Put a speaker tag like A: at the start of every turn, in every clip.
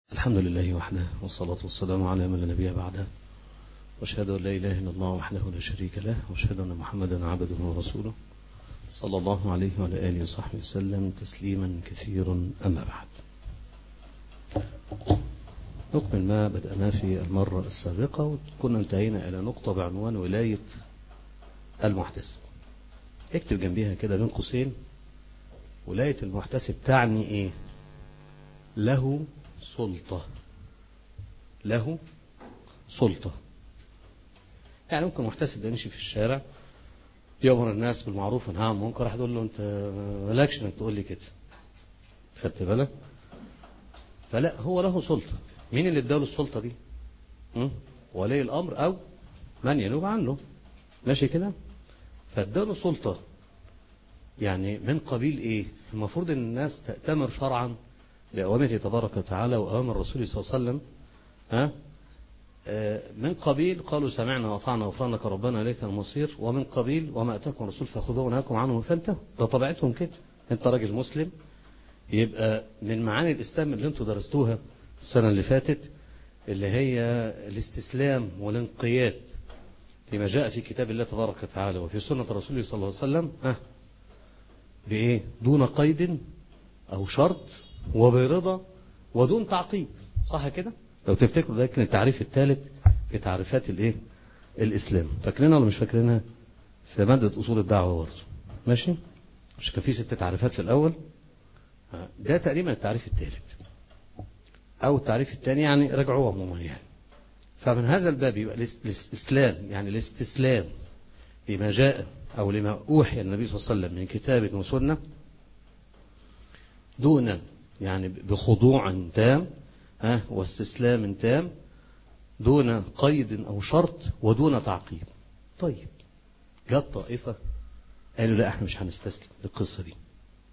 A: الحمد لله وحده والصلاة والسلام على من لا نبي بعده واشهد أن لا إله إلا الله وحده لا شريك له واشهد أن محمدا عبده ورسوله صلى الله عليه وعلى آله وصحبه وسلم تسليما كثيرا أما بعد نكمل ما بدأنا في المرة السابقة وكنا انتهينا إلى نقطة بعنوان ولاية المحتسب اكتب جنبيها كده بين قوسين ولاية المحتسب تعني ايه له سلطة له سلطة يعني ممكن محتسب يمشي في الشارع يأمر الناس بالمعروف ونهى عن المنكر راح تقول له انت مالكش انك تقول لي كده خدت بالك فلا هو له سلطة مين اللي اداله السلطة دي م? ولي الامر او من ينوب عنه ماشي كده فاداله سلطة يعني من قبيل ايه المفروض ان الناس تأتمر شرعا بأوامره تبارك وتعالى وأوامر الرسول صلى الله عليه وسلم ها من قبيل قالوا سمعنا وأطعنا وغفرانك ربنا إليك المصير ومن قبيل وما أتاكم الرسول فخذوه ونهاكم عنه فانتهوا ده طبيعتهم كده أنت راجل مسلم يبقى من معاني الإسلام اللي أنتوا درستوها السنة اللي فاتت اللي هي الاستسلام والانقياد لما جاء في كتاب الله تبارك وتعالى وفي سنة رسوله صلى الله عليه وسلم ها بإيه دون قيد أو شرط وبرضا ودون تعقيب صح كده لو تفتكروا ده كان التعريف الثالث في تعريفات الايه الاسلام فاكرينها ولا مش فاكرينها في ماده اصول الدعوه برضه ماشي مش كان في ست تعريفات في الاول ده تقريبا التعريف الثالث او التعريف الثاني يعني رجعوه عموما يعني فمن هذا الباب يبقى الاستسلام يعني الاستسلام لما جاء او لما اوحي النبي صلى الله عليه وسلم من كتاب وسنه دون يعني بخضوع تام ها واستسلام تام دون قيد أو شرط ودون تعقيب طيب جت طائفة قالوا لا احنا مش هنستسلم للقصة دي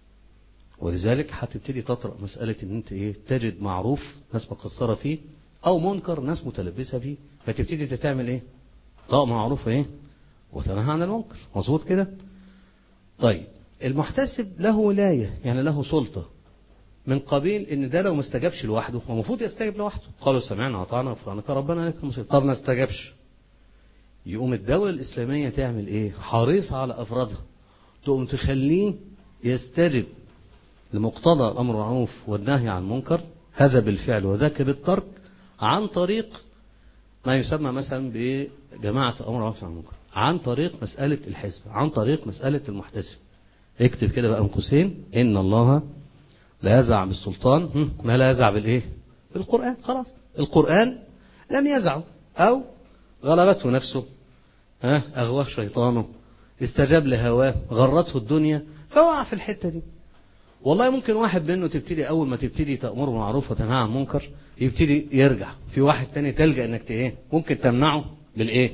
A: ولذلك هتبتدي تطرق مسألة ان انت ايه تجد معروف ناس مقصرة فيه او منكر ناس متلبسة فيه فتبتدي تعمل ايه طاق معروف ايه وتنهى عن المنكر مظبوط كده طيب المحتسب له ولاية يعني له سلطة من قبيل ان ده لو ما استجابش لوحده هو المفروض يستجيب لوحده قالوا سمعنا وطعنا غفرانك ربنا عليك المصير طب ما استجابش يقوم الدولة الإسلامية تعمل ايه حريصة على أفرادها تقوم تخليه يستجب لمقتضى الأمر المعروف والنهي عن المنكر هذا بالفعل وذاك بالترك عن طريق ما يسمى مثلا بجماعة الأمر المعروف عن المنكر عن طريق مسألة الحزب عن طريق مسألة المحتسب اكتب كده بقى قوسين إن الله لا يزع بالسلطان ما لا يزع بالايه بالقرآن خلاص القرآن لم يزعه أو غلبته نفسه ها أغواه شيطانه استجاب لهواه غرته الدنيا فوقع في الحتة دي والله ممكن واحد منه تبتدي أول ما تبتدي تأمره بالمعروف وتنهى عن المنكر يبتدي يرجع في واحد تاني تلجأ انك ايه ممكن تمنعه بالايه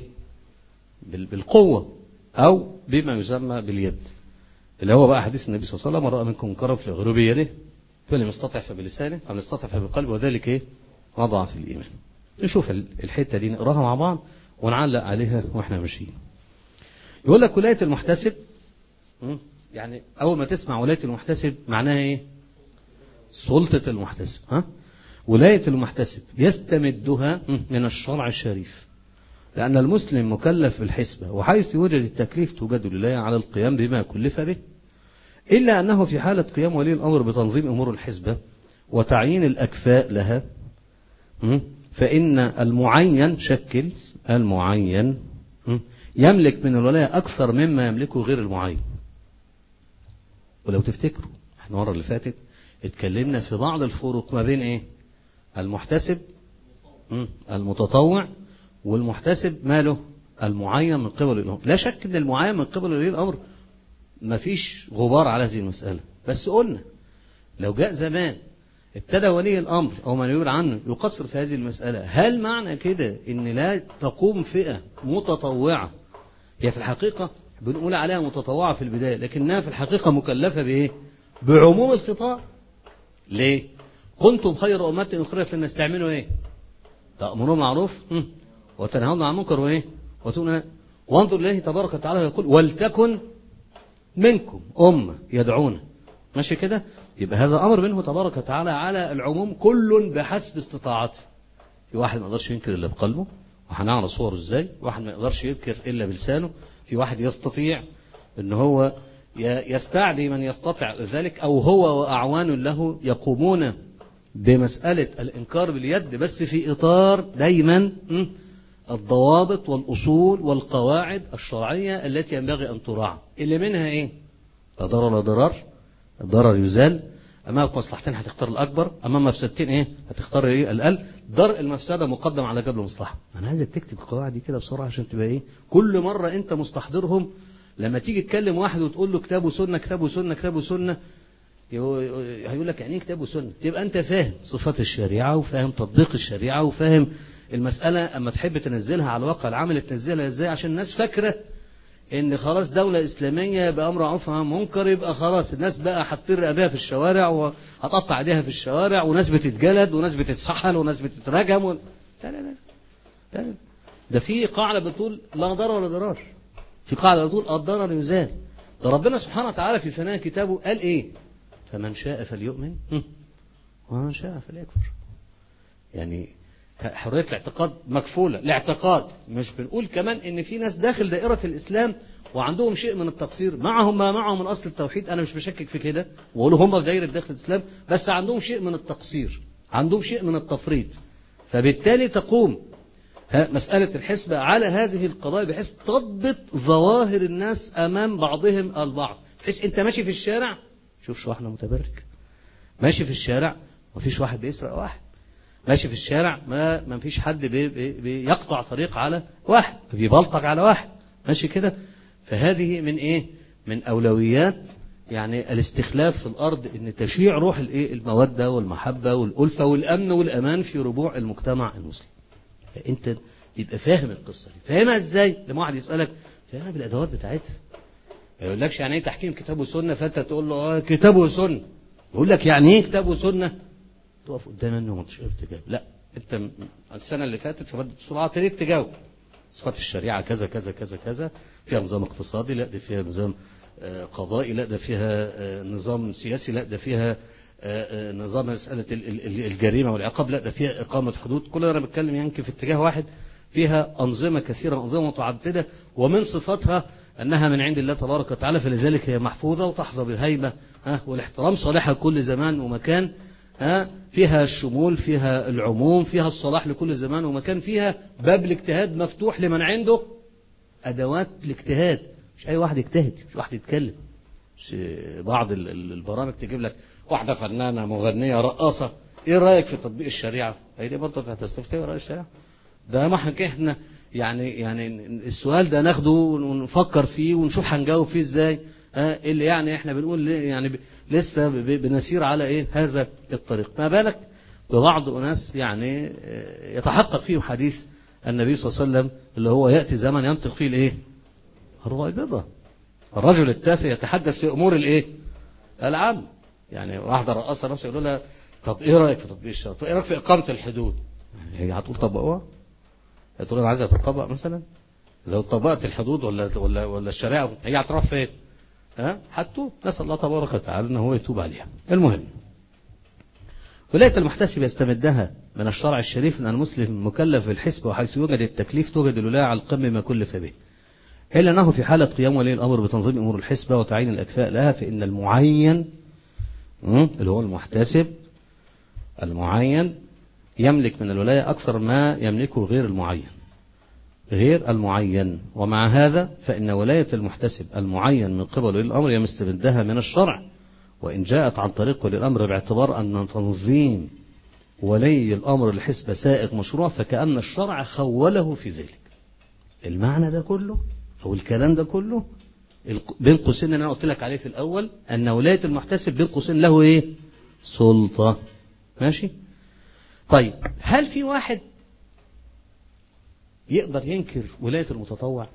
A: بالقوة أو بما يسمى باليد اللي هو بقى حديث النبي صلى الله عليه وسلم رأى منكم منكرا فليغيروا بيده فلم يستطع فبلسانه فلم يستطع فبقلبه وذلك ايه وضع في الإيمان نشوف الحتة دي نقراها مع بعض ونعلق عليها واحنا ماشيين يقول لك ولاية المحتسب يعني أول ما تسمع ولاية المحتسب معناها ايه سلطة المحتسب ها ولاية المحتسب يستمدها من الشرع الشريف لأن المسلم مكلف بالحسبة وحيث يوجد التكليف توجد الولاية على القيام بما كلف به إلا أنه في حالة قيام ولي الأمر بتنظيم أمور الحزبة وتعيين الأكفاء لها فإن المعين شكل المعين يملك من الولاية أكثر مما يملكه غير المعين ولو تفتكروا احنا المرة اللي فاتت اتكلمنا في بعض الفروق ما بين ايه المحتسب المتطوع والمحتسب ماله المعين من قبل الأمر لا شك ان المعين من قبل ولي الأمر ما فيش غبار على هذه المسألة بس قلنا لو جاء زمان ابتدى ولي الأمر أو من يقول عنه يقصر في هذه المسألة هل معنى كده ان لا تقوم فئة متطوعة هي في الحقيقة بنقول عليها متطوعة في البداية لكنها في الحقيقة مكلفة بإيه بعموم الخطاب ليه كنتم خير أمة أخرجت للناس تعملوا إيه تأمرون معروف وتنهون عن المنكر وإيه وتؤمنون وانظر الله تبارك وتعالى يقول ولتكن منكم أمة يدعون ماشي كده يبقى هذا أمر منه تبارك وتعالى على العموم كل بحسب استطاعته في واحد ما يقدرش ينكر إلا بقلبه وهنعرض صوره إزاي واحد ما يقدرش ينكر إلا بلسانه في واحد يستطيع إن هو يستعدي من يستطيع ذلك أو هو وأعوان له يقومون بمسألة الإنكار باليد بس في إطار دايما الضوابط والأصول والقواعد الشرعية التي ينبغي أن تراعى اللي منها إيه لا ضرر لا ضرار الضرر يزال أمامك مصلحتين هتختار الأكبر أمام مفسدتين إيه هتختار إيه الأقل درء المفسدة مقدم على جلب المصلحة أنا عايزك تكتب القواعد دي كده بسرعة عشان تبقى إيه كل مرة أنت مستحضرهم لما تيجي تكلم واحد وتقول له كتاب وسنة كتاب وسنة كتاب وسنة هيقول لك يعني ايه كتاب وسنة يبقى انت فاهم صفات الشريعة وفاهم تطبيق الشريعة وفاهم المسألة اما تحب تنزلها على الواقع العملي تنزلها ازاي عشان الناس فاكرة ان خلاص دولة اسلامية بامر معروف منكر يبقى خلاص الناس بقى هتطير ابيها في الشوارع وهتقطع ايديها في الشوارع وناس بتتجلد وناس بتتسحل وناس بتترجم و... لا لا لا لا ده في قاعدة بتقول لا ضرر ولا ضرار في قاعدة بتقول الضرر يزال ده ربنا سبحانه وتعالى في ثناء كتابه قال ايه فمن شاء فليؤمن ومن شاء فليكفر يعني حرية الاعتقاد مكفولة الاعتقاد مش بنقول كمان ان في ناس داخل دائرة الاسلام وعندهم شيء من التقصير معهم ما معهم من اصل التوحيد انا مش بشكك في كده واقول هم في دائرة داخل الاسلام بس عندهم شيء من التقصير عندهم شيء من التفريط فبالتالي تقوم مسألة الحسبة على هذه القضايا بحيث تضبط ظواهر الناس أمام بعضهم البعض بحيث أنت ماشي في الشارع شوفش واحدة متبرج ماشي في الشارع مفيش واحد بيسرق واحد ماشي في الشارع ما ما فيش حد بي بي بيقطع طريق على واحد بيبلطج على واحد ماشي كده فهذه من ايه من اولويات يعني الاستخلاف في الارض ان تشيع روح الايه الموده والمحبه والالفه والامن والامان في ربوع المجتمع المسلم فانت تبقى فاهم القصه دي فاهمها ازاي لما واحد يسالك فاهمها بالادوات بتاعتها ما يقولكش يعني ايه تحكيم كتاب وسنه فانت تقول له اه كتاب وسنه يقول لك يعني ايه كتاب وسنه تقف قدام انه مش عارف تجاوب لا انت السنه اللي فاتت في ماده الصلاه ابتديت تجاوب صفات الشريعه كذا كذا كذا كذا فيها نظام اقتصادي لا ده فيها نظام قضائي لا ده فيها نظام سياسي لا ده فيها نظام مسألة الجريمة والعقاب لا ده فيها إقامة حدود كل ده أنا بتكلم يمكن في اتجاه واحد فيها أنظمة كثيرة أنظمة متعددة ومن صفاتها أنها من عند الله تبارك وتعالى فلذلك هي محفوظة وتحظى بالهيبة والاحترام صالحة كل زمان ومكان فيها الشمول فيها العموم فيها الصلاح لكل زمان ومكان فيها باب الاجتهاد مفتوح لمن عنده أدوات الاجتهاد مش أي واحد يجتهد مش واحد يتكلم مش بعض البرامج تجيب لك واحدة فنانة مغنية رقاصة ايه رأيك في تطبيق الشريعة هي دي برضه هتستفتي رأي الشريعة ده ما احنا يعني يعني السؤال ده ناخده ونفكر فيه ونشوف هنجاوب فيه ازاي اه اللي يعني احنا بنقول يعني لسه بنسير على ايه هذا الطريق ما بالك ببعض اناس يعني يتحقق فيهم حديث النبي صلى الله عليه وسلم اللي هو يأتي زمن ينطق فيه الايه الرائبضة الرجل التافه يتحدث في امور الايه العام يعني واحدة رقاصة نفسها يقولوا لها طب ايه رأيك في تطبيق الشرع طب ايه رأيك في اقامة الحدود هي هتقول طبقوها هتقول انا عايزها تطبق مثلا لو طبقت الحدود ولا ولا ولا الشريعة هي هتروح فين ها هتتوب نسأل الله تبارك وتعالى ان هو يتوب عليها المهم ولاية المحتسب يستمدها من الشرع الشريف أن المسلم مكلف بالحسب وحيث يوجد التكليف توجد الولاية على القمة ما كلف به إلا أنه في حالة قيام ولي الأمر بتنظيم أمور الحسبة وتعيين الأكفاء لها فإن المعين اللي هو المحتسب المعين يملك من الولاية أكثر ما يملكه غير المعين غير المعين ومع هذا فإن ولاية المحتسب المعين من قبل ولي الأمر يستمدها من الشرع وإن جاءت عن طريق ولي الأمر باعتبار أن تنظيم ولي الأمر الحسبة سائق مشروع فكأن الشرع خوله في ذلك المعنى ده كله أو الكلام ده كله بين قوسين اللي أنا قلت لك عليه في الأول أن ولاية المحتسب بين قوسين له إيه سلطة ماشي طيب هل في واحد يقدر ينكر ولاية المتطوع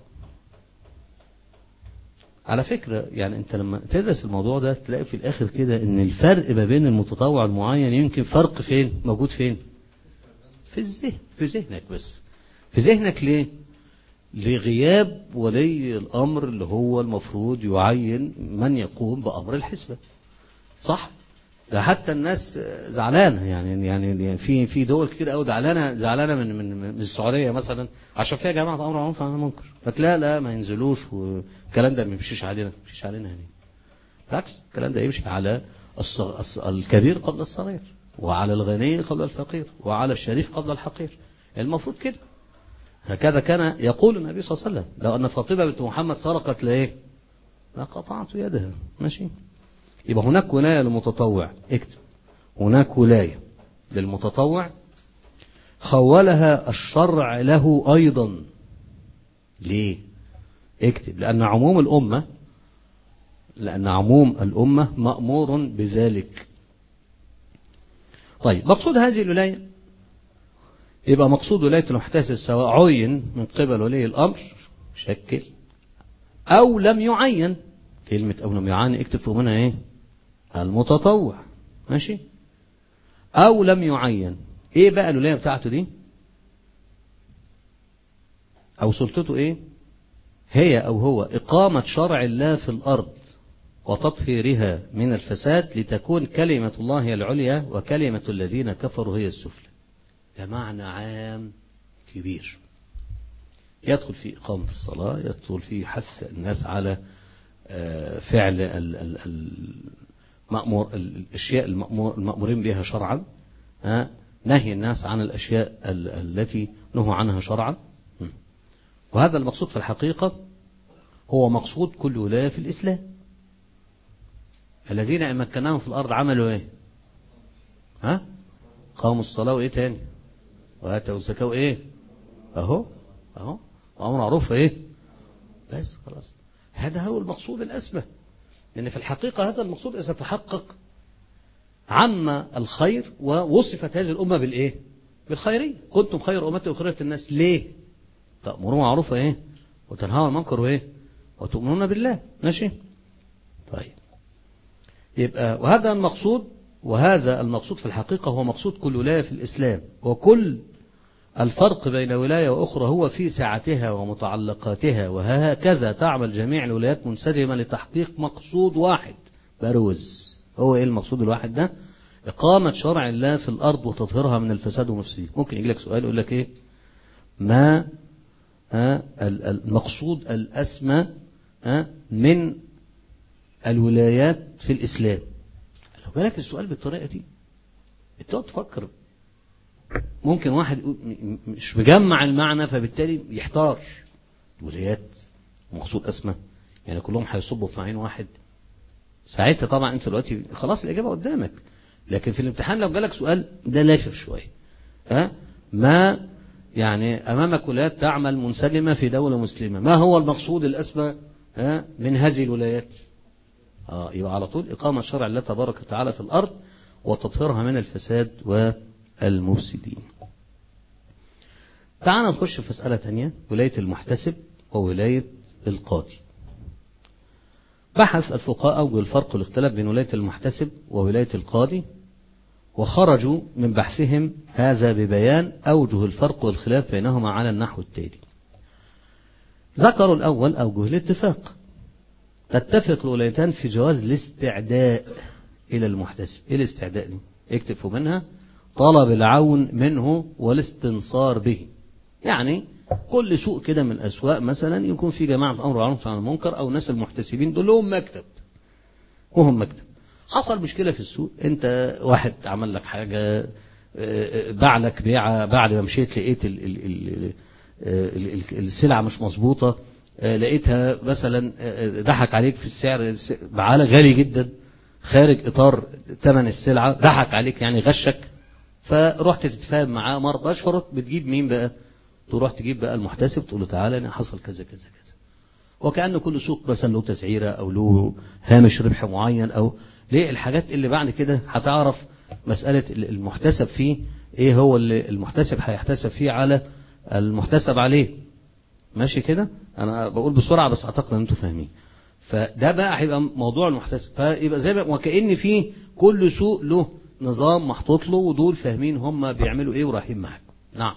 A: على فكرة يعني انت لما تدرس الموضوع ده تلاقي في الاخر كده ان الفرق ما بين المتطوع المعين يمكن فرق فين موجود فين في الذهن في ذهنك بس في ذهنك ليه لغياب ولي الامر اللي هو المفروض يعين من يقوم بامر الحسبة صح ده حتى الناس زعلانه يعني يعني في في دول كتير قوي زعلانه زعلانه من من من السعوديه مثلا عشان فيها جماعه امر معروف عن منكر فتلاقي لا ما ينزلوش والكلام ده ما يمشيش علينا ما يمشيش علينا هنا بالعكس الكلام ده يمشي على الكبير قبل الصغير وعلى الغني قبل الفقير وعلى الشريف قبل الحقير المفروض كده هكذا كان يقول النبي صلى الله عليه وسلم لو أن فاطمة بنت محمد سرقت لإيه لقطعت يدها ماشي يبقى هناك ولاية للمتطوع اكتب هناك ولاية للمتطوع خولها الشرع له أيضا ليه اكتب لأن عموم الأمة لأن عموم الأمة مأمور بذلك طيب مقصود هذه الولاية يبقى مقصود ولاية المحتسب سواء عين من قبل ولي الأمر شكل أو لم يعين كلمة أو لم يعين اكتب فوق منها إيه المتطوع ماشي أو لم يعين إيه بقى الولاية بتاعته دي أو سلطته إيه هي أو هو إقامة شرع الله في الأرض وتطهيرها من الفساد لتكون كلمة الله هي العليا وكلمة الذين كفروا هي السفلى ده معنى عام كبير يدخل في إقامة الصلاة يدخل في حث الناس على فعل المأمور الأشياء المأمورين بها شرعا نهي الناس عن الأشياء التي نهوا عنها شرعا وهذا المقصود في الحقيقة هو مقصود كل ولاية في الإسلام الذين أمكناهم في الأرض عملوا إيه ها قاموا الصلاة وإيه تاني وآتوا الزكاة وإيه أهو أهو وأمر معروف إيه بس خلاص هذا هو المقصود الأسمى لأن في الحقيقة هذا المقصود إذا تحقق عم الخير ووصفت هذه الأمة بالإيه بالخيرية كنتم خير أمة أخرجت الناس ليه تأمرون معروف إيه وتنهوا عن المنكر وإيه وتؤمنون بالله ماشي طيب يبقى وهذا المقصود وهذا المقصود في الحقيقة هو مقصود كل ولاية في الإسلام وكل الفرق بين ولاية وأخرى هو في سعتها ومتعلقاتها وهكذا تعمل جميع الولايات منسجمة لتحقيق مقصود واحد بروز هو إيه المقصود الواحد ده إقامة شرع الله في الأرض وتطهيرها من الفساد ومفسده ممكن يجي لك سؤال يقول لك إيه ما المقصود الأسمى من الولايات في الإسلام لو بالك السؤال بالطريقة دي انت تفكر ممكن واحد مش مجمع المعنى فبالتالي يحتار ولايات مقصود أسمى يعني كلهم هيصبوا في عين واحد ساعتها طبعا انت دلوقتي خلاص الإجابة قدامك لكن في الامتحان لو جالك سؤال ده لافف شوية ها ما يعني أمامك ولايات تعمل منسلمة في دولة مسلمة ما هو المقصود الأسمى ها من هذه الولايات آه يبقى على طول إقامة شرع الله تبارك وتعالى في الأرض وتطهيرها من الفساد والمفسدين تعال نخش في مسألة تانية ولاية المحتسب وولاية القاضي بحث الفقهاء أوجه الفرق والاختلاف بين ولاية المحتسب وولاية القاضي وخرجوا من بحثهم هذا ببيان أوجه الفرق والخلاف بينهما على النحو التالي ذكروا الأول أوجه الاتفاق تتفق الولايتان في جواز الاستعداء إلى المحتسب إيه الاستعداء دي اكتفوا منها طلب العون منه والاستنصار به يعني كل سوق كده من الأسواق مثلا يكون في جماعة أمر معروف عن المنكر أو ناس المحتسبين دول لهم مكتب وهم مكتب حصل مشكلة في السوق انت واحد عمل لك حاجة باع لك بيعة بعد ما مشيت لقيت ال ال ال ال السلعة مش مظبوطة لقيتها مثلا ضحك عليك في السعر بعالة غالي جدا خارج إطار ثمن السلعة ضحك عليك يعني غشك فرحت تتفاهم معاه ما رضاش فرحت بتجيب مين بقى تروح تجيب بقى المحتسب تقول له تعالى انا حصل كذا كذا كذا وكأن كل سوق مثلا له تسعيرة أو له هامش ربح معين أو ليه الحاجات اللي بعد كده هتعرف مسألة المحتسب فيه ايه هو اللي المحتسب هيحتسب فيه على المحتسب عليه ماشي كده انا بقول بسرعة بس اعتقد ان انتوا فاهمين فده بقى هيبقى موضوع المحتسب فيبقى زي ما وكأن في كل سوق له نظام محطوط له ودول فاهمين هم بيعملوا ايه ورايحين معاك نعم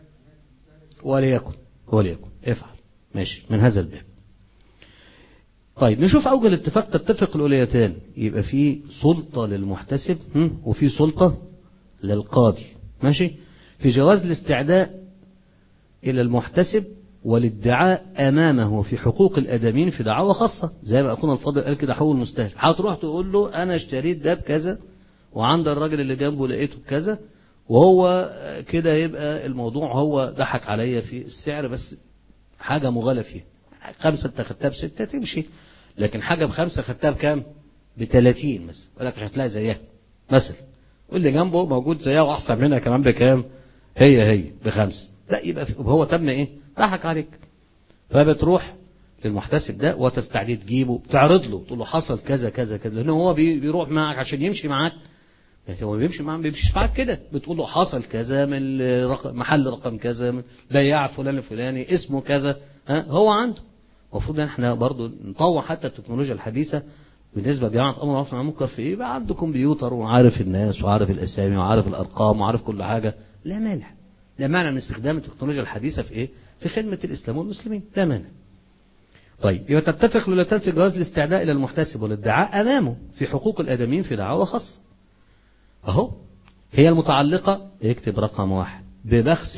A: وليكن وليكن افعل ماشي من هذا الباب طيب نشوف أوجه الاتفاق تتفق الولايتان يبقى في سلطة للمحتسب هم؟ وفي سلطة للقاضي ماشي في جواز الاستعداء إلى المحتسب والادعاء أمامه في حقوق الأدمين في دعوة خاصة زي ما أخونا الفاضل قال كده حقوق المستهلك هتروح تقول له أنا اشتريت ده بكذا وعند الراجل اللي جنبه لقيته بكذا وهو كده يبقى الموضوع هو ضحك عليا في السعر بس حاجة مغالى فيها خمسة انت خدتها بستة تمشي لكن حاجة بخمسة خدتها بكام؟ بتلاتين مثلا يقول لك مش هتلاقي زيها مثلا واللي جنبه موجود زيها واحسن منها كمان بكام؟ هي هي بخمسة لا يبقى هو تم ايه؟ ضحك عليك فبتروح للمحتسب ده وتستعدي تجيبه تعرض له تقول له حصل كذا كذا كذا لان هو بيروح معك عشان يمشي معاك يعني هو بيمشي معاك بيمشيش معاك كده بتقول له حصل كذا من محل رقم كذا من بياع فلان الفلاني اسمه كذا ها هو عنده المفروض ان احنا برضو نطور حتى التكنولوجيا الحديثه بالنسبه لجماعه امر معروف عن منكر في ايه بقى عنده كمبيوتر وعارف الناس وعارف الاسامي وعارف الارقام وعارف كل حاجه لا مانع لا مانع من استخدام التكنولوجيا الحديثه في ايه في خدمه الاسلام والمسلمين لا مانع طيب يبقى تتفق الولايتان في جواز الاستعداء الى المحتسب والادعاء امامه في حقوق الادميين في دعاوى خاصه اهو هي المتعلقه اكتب رقم واحد ببخس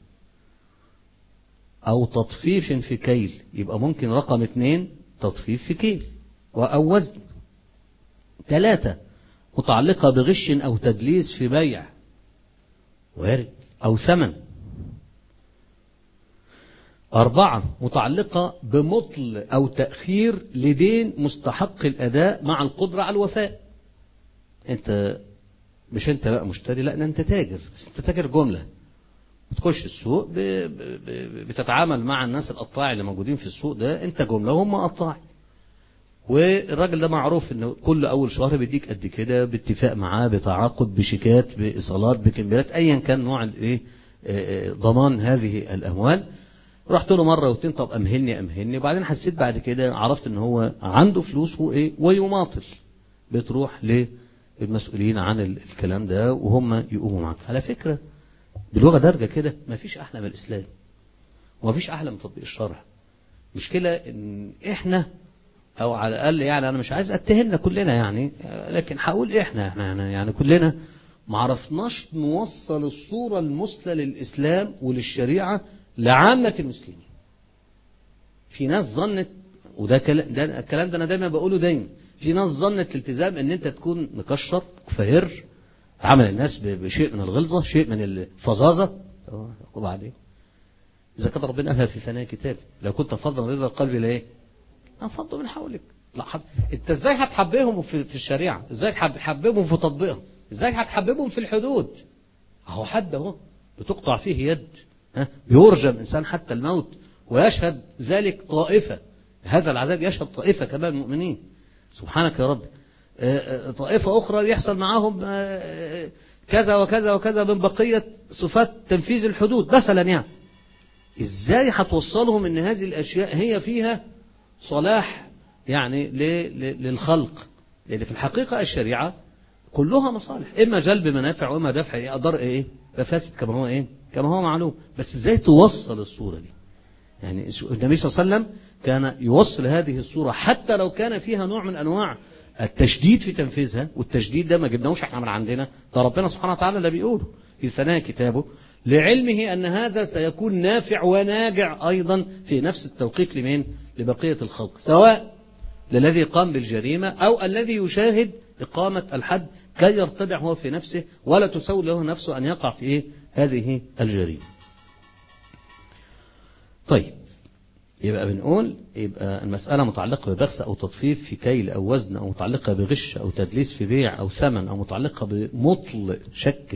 A: أو تطفيف في كيل يبقى ممكن رقم اثنين تطفيف في كيل أو وزن ثلاثة متعلقة بغش أو تدليس في بيع وارد أو ثمن أربعة متعلقة بمطل أو تأخير لدين مستحق الأداء مع القدرة على الوفاء أنت مش أنت بقى مشتري لا أنت تاجر بس أنت تاجر جملة بتخش السوق ب... ب... بتتعامل مع الناس القطاع اللي موجودين في السوق ده انت جمله وهم قطاع والراجل ده معروف انه كل اول شهر بيديك قد كده باتفاق معاه بتعاقد بشيكات بايصالات بكمبيالات ايا كان نوع الايه ضمان هذه الاموال رحت له مره واتنين طب امهلني امهلني وبعدين حسيت بعد كده عرفت ان هو عنده فلوس وايه ويماطل بتروح للمسؤولين عن الكلام ده وهم يقوموا معاك على فكره بلغه دارجه كده ما فيش احلى من الاسلام وما فيش احلى من تطبيق الشرع مشكله ان احنا او على الاقل يعني انا مش عايز اتهمنا كلنا يعني لكن هقول احنا احنا يعني كلنا ما عرفناش نوصل الصوره المثلى للاسلام وللشريعه لعامه المسلمين في ناس ظنت وده كلام ده الكلام ده انا دايما بقوله دايما في ناس ظنت الالتزام ان انت تكون مكشر فهر عمل الناس بشيء من الغلظة شيء من الفظاظة وبعدين إذا كان ربنا قالها في ثناء كتاب لو كنت فضلا رضا القلب لإيه أفضل من حولك لا حد... انت ازاي هتحببهم في, في الشريعة ازاي هتحببهم في تطبيقها ازاي هتحببهم في الحدود اهو حد اهو بتقطع فيه يد ها بيرجم انسان حتى الموت ويشهد ذلك طائفة هذا العذاب يشهد طائفة كمان المؤمنين سبحانك يا رب طائفة أخرى يحصل معاهم كذا وكذا وكذا من بقية صفات تنفيذ الحدود مثلا يعني إزاي هتوصلهم أن هذه الأشياء هي فيها صلاح يعني للخلق لأن في الحقيقة الشريعة كلها مصالح إما جلب منافع وإما دفع أضر إيه مفاسد كما هو إيه كما هو معلوم بس إزاي توصل الصورة دي يعني النبي صلى الله عليه وسلم كان يوصل هذه الصورة حتى لو كان فيها نوع من أنواع التشديد في تنفيذها والتشديد ده ما جبناهوش احنا من عندنا ده ربنا سبحانه وتعالى اللي بيقوله في ثناء كتابه لعلمه أن هذا سيكون نافع وناجع أيضا في نفس التوقيت لمين لبقية الخلق سواء للذي قام بالجريمة أو الذي يشاهد إقامة الحد كي يرتدع هو في نفسه ولا تسول له نفسه أن يقع في إيه هذه الجريمة طيب يبقى بنقول يبقى المسألة متعلقة ببخس أو تطفيف في كيل أو وزن أو متعلقة بغش أو تدليس في بيع أو ثمن أو متعلقة بمطل شكل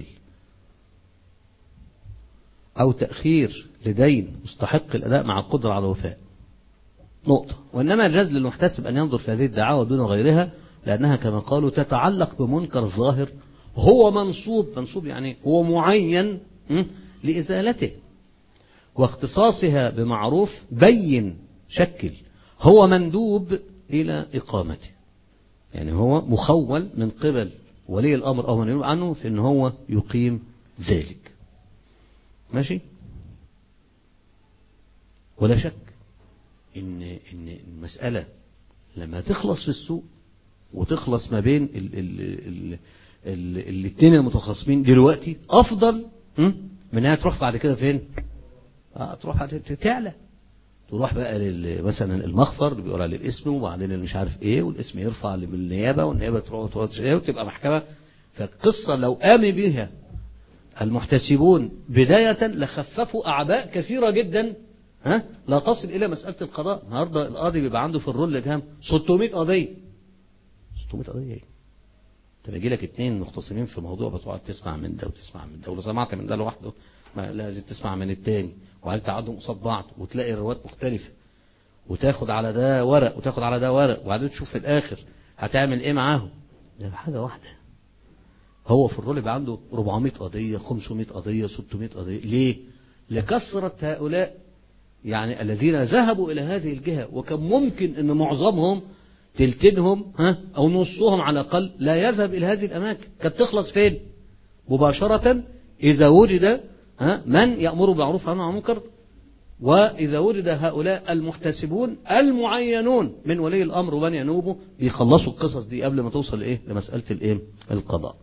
A: أو تأخير لدين مستحق الأداء مع القدرة على الوفاء نقطة وإنما الجاز للمحتسب أن ينظر في هذه الدعاوى دون غيرها لأنها كما قالوا تتعلق بمنكر ظاهر هو منصوب منصوب يعني هو معين لإزالته واختصاصها بمعروف بين شكل هو مندوب إلى إقامته يعني هو مخول من قبل ولي الأمر أو من ينوب عنه في أن هو يقيم ذلك ماشي ولا شك إن, إن المسألة لما تخلص في السوق وتخلص ما بين ال ال ال ال الاثنين المتخاصمين دلوقتي افضل م? من انها تروح بعد كده فين؟ آه تروح بعد كده تعلى تروح بقى لل- مثلا المخفر اللي بيقول عليه الاسم وبعدين اللي مش عارف ايه والاسم يرفع للنيابه والنيابه تروح تروح ايه وتبقى محكمه فالقصه لو قام بها المحتسبون بدايه لخففوا اعباء كثيره جدا ها لا تصل الى مساله القضاء النهارده القاضي بيبقى عنده في الرول كام 600 قضيه 600 قضيه ايه انت بيجي لك اثنين مختصمين في موضوع بتقعد تسمع من ده وتسمع من ده ولو سمعت من ده لوحده ما لازم تسمع من التاني وبعدين تقعدهم قصاد بعض وتلاقي الروايات مختلفه وتاخد على ده ورق وتاخد على ده ورق وبعدين تشوف في الاخر هتعمل ايه معاهم ده حاجه واحده هو في الرول يبقى عنده 400 قضيه 500 قضيه 600 قضيه ليه لكثره هؤلاء يعني الذين ذهبوا الى هذه الجهه وكان ممكن ان معظمهم تلتينهم ها او نصهم على الاقل لا يذهب الى هذه الاماكن كانت تخلص فين مباشره اذا وجد ها من يامر بالمعروف وينهى عن المنكر واذا وجد هؤلاء المحتسبون المعينون من ولي الامر ومن ينوبه بيخلصوا القصص دي قبل ما توصل ايه لمساله الايه القضاء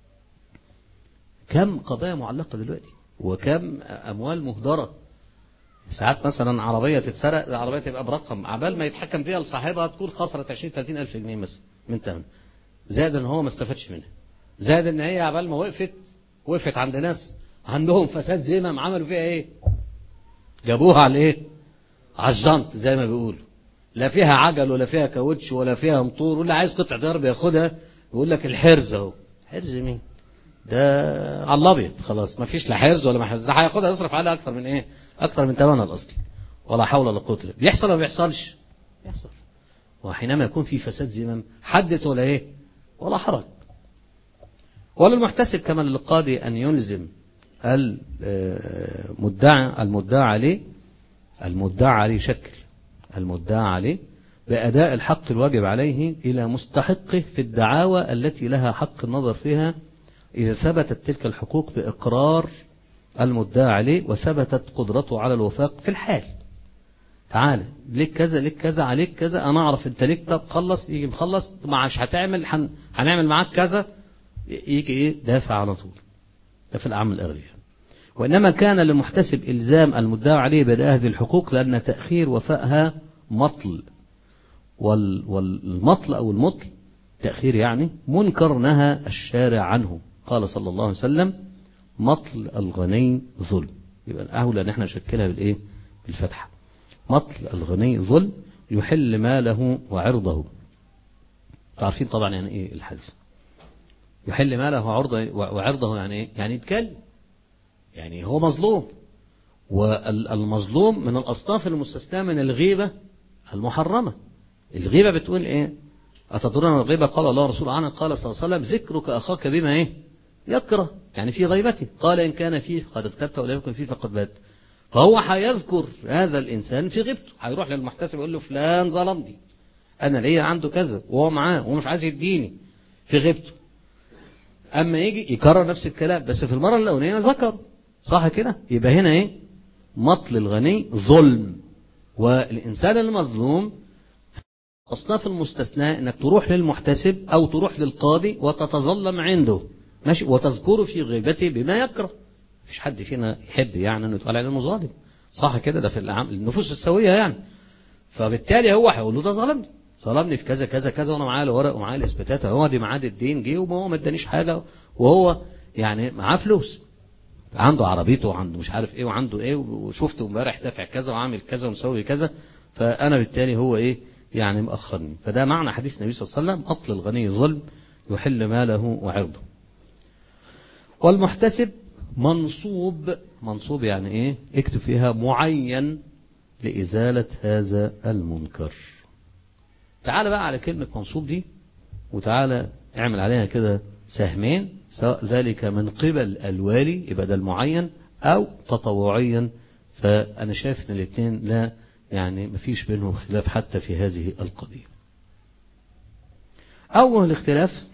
A: كم قضايا معلقه دلوقتي وكم اموال مهدره ساعات مثلا عربية تتسرق العربية تبقى برقم عبال ما يتحكم فيها لصاحبها تكون خسرت 20 30 ألف جنيه مثلا من ثمن زائد ان هو ما استفادش منها زائد ان هي عبال ما وقفت وقفت عند ناس عندهم فساد زمم عملوا فيها ايه جابوها على ايه على الجنط زي ما بيقولوا لا فيها عجل ولا فيها كاوتش ولا فيها مطور واللي عايز قطع ضرب ياخدها يقول لك الحرز اهو حرز مين ده على الابيض خلاص ما فيش لا حرز ولا محرز ده هياخدها يصرف عليها اكتر من ايه اكتر من ثمنها الاصلي ولا حول ولا قوه الا بيحصل ولا ما بيحصلش بيحصل وحينما يكون في فساد زمام حدث ولا ايه ولا حرج وللمحتسب كما للقاضي ان يلزم المدعى المدعى عليه المدعى عليه شكل المدعى عليه بأداء الحق الواجب عليه إلى مستحقه في الدعاوى التي لها حق النظر فيها إذا ثبتت تلك الحقوق بإقرار المدعى عليه وثبتت قدرته على الوفاق في الحال تعالى ليك كذا ليك كذا عليك كذا انا اعرف انت ليك طب خلص يجي مخلص معش هتعمل هن... هنعمل معاك كذا يجي ايه دافع على طول ده في الاعمال الاغليه وانما كان للمحتسب الزام المدعى عليه باداء هذه الحقوق لان تاخير وفائها مطل وال... والمطل او المطل تاخير يعني منكر نهى الشارع عنه قال صلى الله عليه وسلم مطل الغني ظلم يبقى الاولى ان احنا نشكلها بالايه بالفتحه مطل الغني ظلم يحل ماله وعرضه عارفين طبعا يعني ايه الحديث يحل ماله وعرضه وعرضه يعني ايه يعني يتكلم يعني هو مظلوم والمظلوم من الاصناف المستثناه من الغيبه المحرمه الغيبه بتقول ايه اتدرون الغيبه قال الله ورسوله عنه قال صلى الله عليه وسلم ذكرك اخاك بما ايه يكره يعني في غيبته قال إن كان فيه قد اغتبت ولم يكن فيه فقد بات فهو هيذكر هذا الإنسان في غيبته هيروح للمحتسب يقول له فلان ظلمني أنا ليا عنده كذا وهو معاه وهو مش عايز يديني في غيبته أما يجي يكرر نفس الكلام بس في المرة الأولانية ذكر صح كده يبقى هنا إيه مطل الغني ظلم والإنسان المظلوم أصناف المستثناء إنك تروح للمحتسب أو تروح للقاضي وتتظلم عنده ماشي وتذكره في غيبته بما يكره مفيش حد فينا يحب يعني انه يتقال عليه انه ظالم صح كده ده في النفوس السويه يعني فبالتالي هو هيقول له ده ظلمني ظلمني في كذا كذا كذا وانا معايا الورق ومعايا الاثباتات هو دي ميعاد الدين جه وما هو ما ادانيش حاجه وهو يعني معاه فلوس عنده عربيته وعنده مش عارف ايه وعنده ايه وشفته امبارح دافع كذا وعامل كذا ومسوي كذا فانا بالتالي هو ايه يعني مأخرني فده معنى حديث النبي صلى الله عليه وسلم أطل الغني ظلم يحل ماله وعرضه والمحتسب منصوب منصوب يعني ايه اكتب فيها معين لإزالة هذا المنكر تعال بقى على كلمة منصوب دي وتعالى اعمل عليها كده سهمين سواء ذلك من قبل الوالي يبقى ده المعين أو تطوعيا فأنا شايف إن الاثنين لا يعني مفيش بينهم خلاف حتى في هذه القضية أول الاختلاف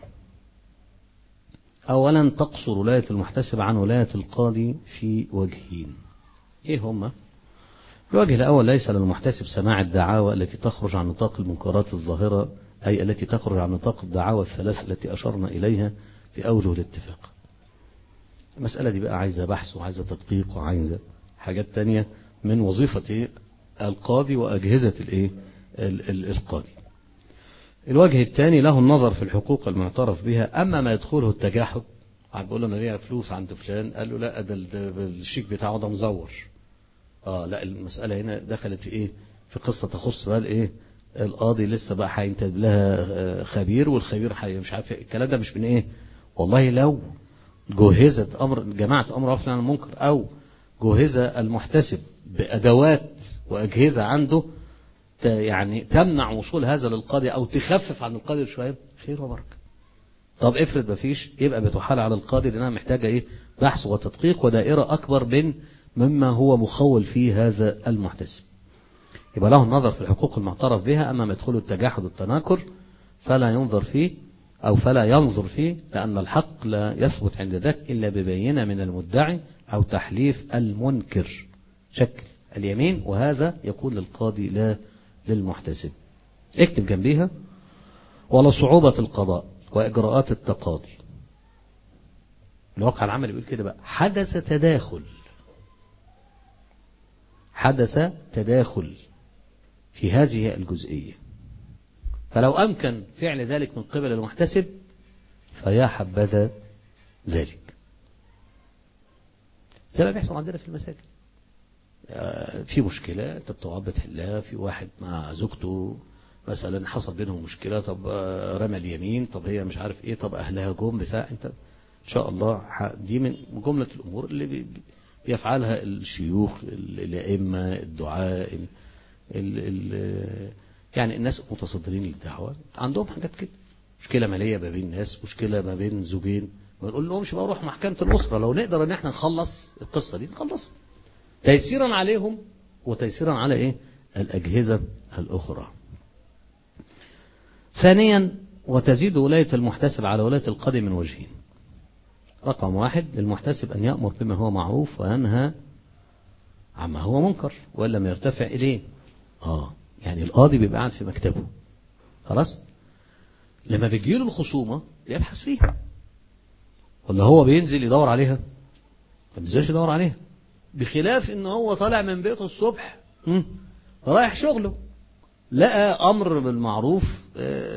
A: أولا تقصر ولاية المحتسب عن ولاية القاضي في وجهين إيه هما الوجه الأول ليس للمحتسب سماع الدعاوى التي تخرج عن نطاق المنكرات الظاهرة أي التي تخرج عن نطاق الدعاوى الثلاث التي أشرنا إليها في أوجه الاتفاق المسألة دي بقى عايزة بحث وعايزة تدقيق وعايزة حاجات تانية من وظيفة القاضي وأجهزة الإيه القاضي الوجه الثاني له النظر في الحقوق المعترف بها أما ما يدخله التجاحد بيقول له انا ليا فلوس عند فلان قال له لا ده الشيك بتاعه ده مزور اه لا المسألة هنا دخلت في ايه في قصة تخص بقى الايه القاضي لسه بقى هينتج لها خبير والخبير حي مش عارف الكلام ده مش من ايه والله لو جهزت امر جماعة امر عفوا عن المنكر او جهز المحتسب بادوات واجهزة عنده يعني تمنع وصول هذا للقاضي او تخفف عن القاضي شوية خير وبركة طب افرض مفيش يبقى بتحال على القاضي لانها محتاجة ايه بحث وتدقيق ودائرة اكبر من مما هو مخول فيه هذا المحتسب يبقى له النظر في الحقوق المعترف بها أما ما يدخله التجاحد والتناكر فلا ينظر فيه أو فلا ينظر فيه لأن الحق لا يثبت عند ذاك إلا ببينة من المدعي أو تحليف المنكر شكل اليمين وهذا يكون للقاضي لا للمحتسب اكتب جنبيها ولا صعوبة القضاء وإجراءات التقاضي الواقع العملي بيقول كده بقى حدث تداخل حدث تداخل في هذه الجزئية فلو أمكن فعل ذلك من قبل المحتسب فيا حبذا ذلك زي ما بيحصل عندنا في المساجد في مشكلة انت بتقعد بتحلها في واحد مع زوجته مثلا حصل بينهم مشكلة طب رمى اليمين طب هي مش عارف ايه طب اهلها جم بتاع انت ان شاء الله دي من جملة الامور اللي يفعلها الشيوخ الائمة الدعاء ال ال يعني الناس المتصدرين للدعوة عندهم حاجات كده مشكلة مالية ما بين ناس مشكلة ما بين زوجين ما نقول لهمش بقى روح محكمة الأسرة لو نقدر ان احنا نخلص القصة دي نخلص تيسيرا عليهم وتيسيرا على ايه الأجهزة الأخرى ثانيا وتزيد ولاية المحتسب على ولاية القاضي من وجهين رقم واحد للمحتسب أن يأمر بما هو معروف وينهى عما هو منكر وإن لم يرتفع إليه آه يعني القاضي بيبقى قاعد في مكتبه خلاص لما بيجيله الخصومة يبحث فيها ولا هو بينزل يدور عليها ما بينزلش يدور عليها بخلاف ان هو طالع من بيته الصبح رايح شغله لقى امر بالمعروف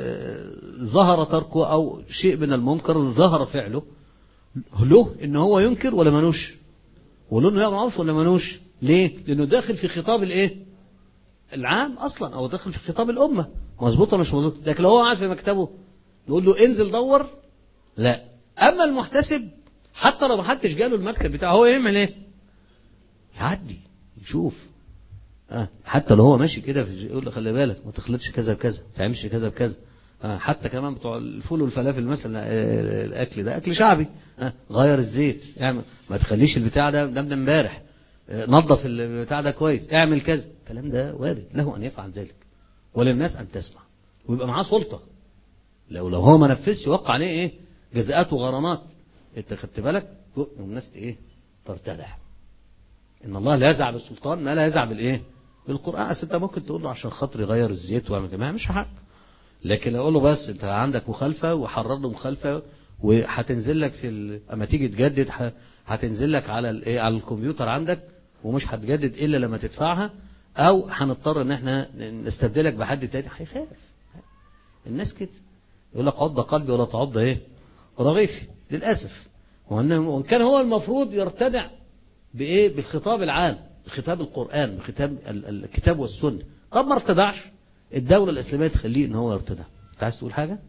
A: ظهر تركه او شيء من المنكر ظهر فعله له ان هو ينكر ولا منوش وله انه يامر معروف ولا منوش ليه لانه داخل في خطاب الايه العام اصلا او داخل في خطاب الامه مظبوطه مش مظبوطه لكن لو هو قاعد في مكتبه نقول له انزل دور لا اما المحتسب حتى لو ما حدش جاله المكتب بتاعه هو يعمل ايه يعدي يشوف آه. حتى لو هو ماشي كده يقول له خلي بالك ما تخلطش كذا بكذا ما تعملش كذا بكذا آه. حتى كمان بتوع الفول والفلافل مثلا آه الاكل ده اكل شعبي آه. غير الزيت اعمل ما تخليش البتاع ده ده من امبارح آه. نظف البتاع ده كويس اعمل كذا الكلام ده وارد له ان يفعل ذلك وللناس ان تسمع ويبقى معاه سلطه لو لو هو ما نفذش يوقع عليه ايه جزاءات وغرامات انت خدت بالك والناس ايه ترتدع ان الله لا يزع بالسلطان ما لا يزع بالايه بالقران اصل انت ممكن تقول له عشان خاطر يغير الزيت ويعمل كده مش حق لكن اقول له بس انت عندك مخالفه وحرر له مخالفه وهتنزل لك في ال... اما تيجي تجدد ه... هتنزل لك على الايه على الكمبيوتر عندك ومش هتجدد الا لما تدفعها او هنضطر ان احنا نستبدلك بحد تاني هيخاف الناس كده يقول لك عض قلبي ولا تعض ايه رغيفي للاسف وان كان هو المفروض يرتدع بايه بالخطاب العام بخطاب القران بخطاب الكتاب والسنه طب ما ارتدعش الدوله الاسلاميه تخليه ان هو يرتدع انت عايز تقول حاجه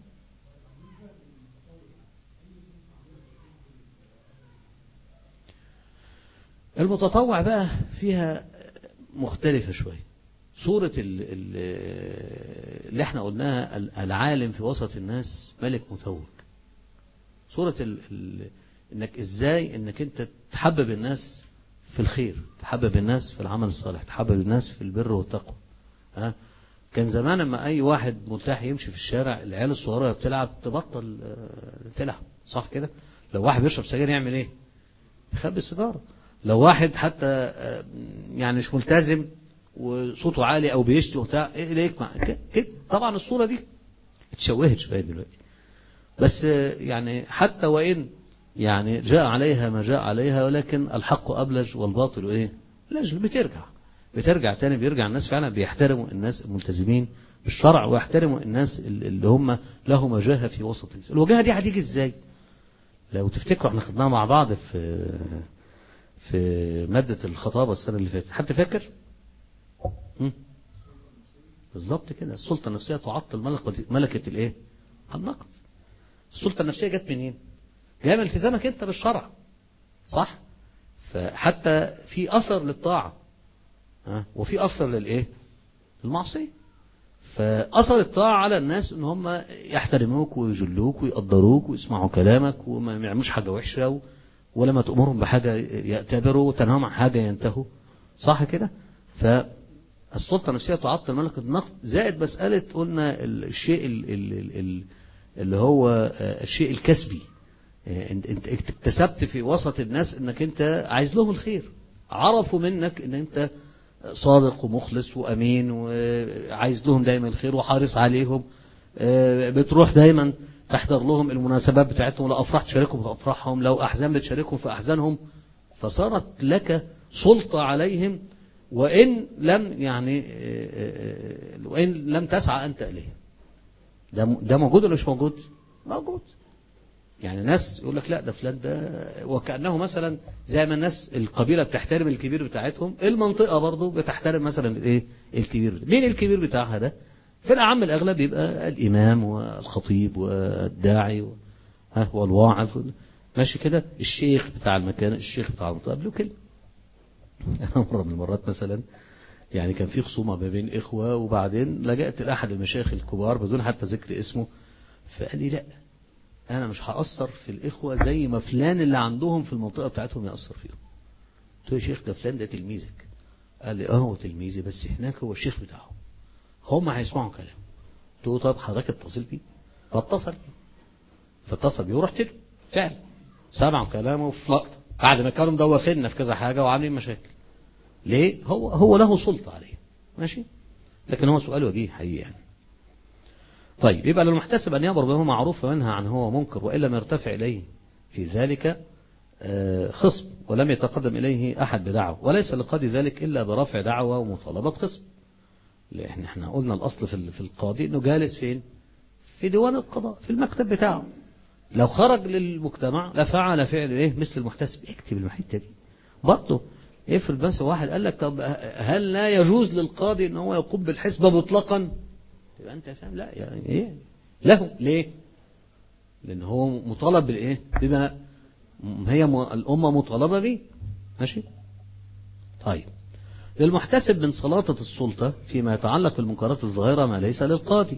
A: المتطوع بقى فيها مختلفة شوية صورة اللي احنا قلناها العالم في وسط الناس ملك متوج صورة ال ال انك ازاي انك انت تحبب الناس في الخير تحبب الناس في العمل الصالح تحبب الناس في البر والتقوى ها كان زمان لما اي واحد مرتاح يمشي في الشارع العيال الصغيره بتلعب تبطل تلعب صح كده لو واحد بيشرب سجاير يعمل ايه يخبي السيجاره لو واحد حتى يعني مش ملتزم وصوته عالي او بيشتي وبتاع ايه ليك مع كده طبعا الصوره دي اتشوهت شويه دلوقتي بس يعني حتى وان يعني جاء عليها ما جاء عليها ولكن الحق ابلج والباطل ايه لجل بترجع بترجع تاني بيرجع الناس فعلا بيحترموا الناس الملتزمين بالشرع ويحترموا الناس اللي هم لهم وجاهه في وسط الناس الوجاهه دي هتيجي ازاي لو تفتكروا احنا خدناها مع بعض في في مادة الخطابة السنة اللي فاتت حد فاكر بالظبط كده السلطة النفسية تعطل ملكة ملكة الايه النقد السلطة النفسية جت منين جايه من التزامك انت بالشرع صح فحتى في اثر للطاعة ها وفي اثر للايه المعصية فأثر الطاعة على الناس ان هم يحترموك ويجلوك ويقدروك ويسمعوا كلامك وما يعملوش حاجة وحشة ولما تأمرهم بحاجة يعتبروا وتنهاهم عن حاجة ينتهوا صح كده فالسلطة النفسية تعطل ملكة النقد زائد مسألة قلنا الشيء اللي هو الشيء الكسبي انت اكتسبت في وسط الناس انك انت عايز لهم الخير عرفوا منك ان انت صادق ومخلص وامين وعايز لهم دايما الخير وحارس عليهم بتروح دايما تحضر لهم المناسبات بتاعتهم لو افراح تشاركهم في افراحهم لو احزان بتشاركهم في احزانهم فصارت لك سلطة عليهم وان لم يعني وان لم تسعى انت اليه ده ده موجود ولا مش موجود موجود يعني ناس يقول لك لا ده فلان ده وكأنه مثلا زي ما الناس القبيلة بتحترم الكبير بتاعتهم المنطقة برضه بتحترم مثلا الايه الكبير مين الكبير بتاعها ده في الأعم الأغلب يبقى الإمام والخطيب والداعي والواعظ ماشي كده الشيخ بتاع المكان الشيخ بتاع المنطقة له كلمة أنا مرة من المرات مثلا يعني كان في خصومة ما بين إخوة وبعدين لجأت لأحد المشايخ الكبار بدون حتى ذكر اسمه فقال لي لا أنا مش هأثر في الإخوة زي ما فلان اللي عندهم في المنطقة بتاعتهم يأثر فيهم قلت له يا شيخ ده فلان ده تلميذك قال لي اه هو تلميذي بس هناك هو الشيخ بتاعهم هم هيسمعوا كلام قلت له طب حضرتك اتصل بيه فاتصل فاتصل بيه ورحت له فعلا سمعوا كلامه في لقطة بعد ما كانوا مدوخيننا في كذا حاجة وعاملين مشاكل ليه هو هو له سلطة عليه ماشي لكن هو سؤال وجيه حقيقي يعني طيب يبقى للمحتسب أن يأمر به معروف وينهى عن هو منكر وإن لم يرتفع إليه في ذلك خصم ولم يتقدم إليه أحد بدعوة وليس لقاضي ذلك إلا برفع دعوة ومطالبة خصم لأن احنا قلنا الأصل في القاضي أنه جالس فين في ديوان القضاء في المكتب بتاعه لو خرج للمجتمع لفعل فعل ايه مثل المحتسب اكتب الحته دي برضه افرض بس واحد قال لك طب هل لا يجوز للقاضي ان هو يقوم بالحسبه مطلقا يبقى انت فاهم لا يعني ايه له ليه لان هو مطالب بالايه بما هي الامه مطالبه به ماشي طيب للمحتسب من سلاطة السلطة فيما يتعلق بالمنكرات الظاهرة ما ليس للقاضي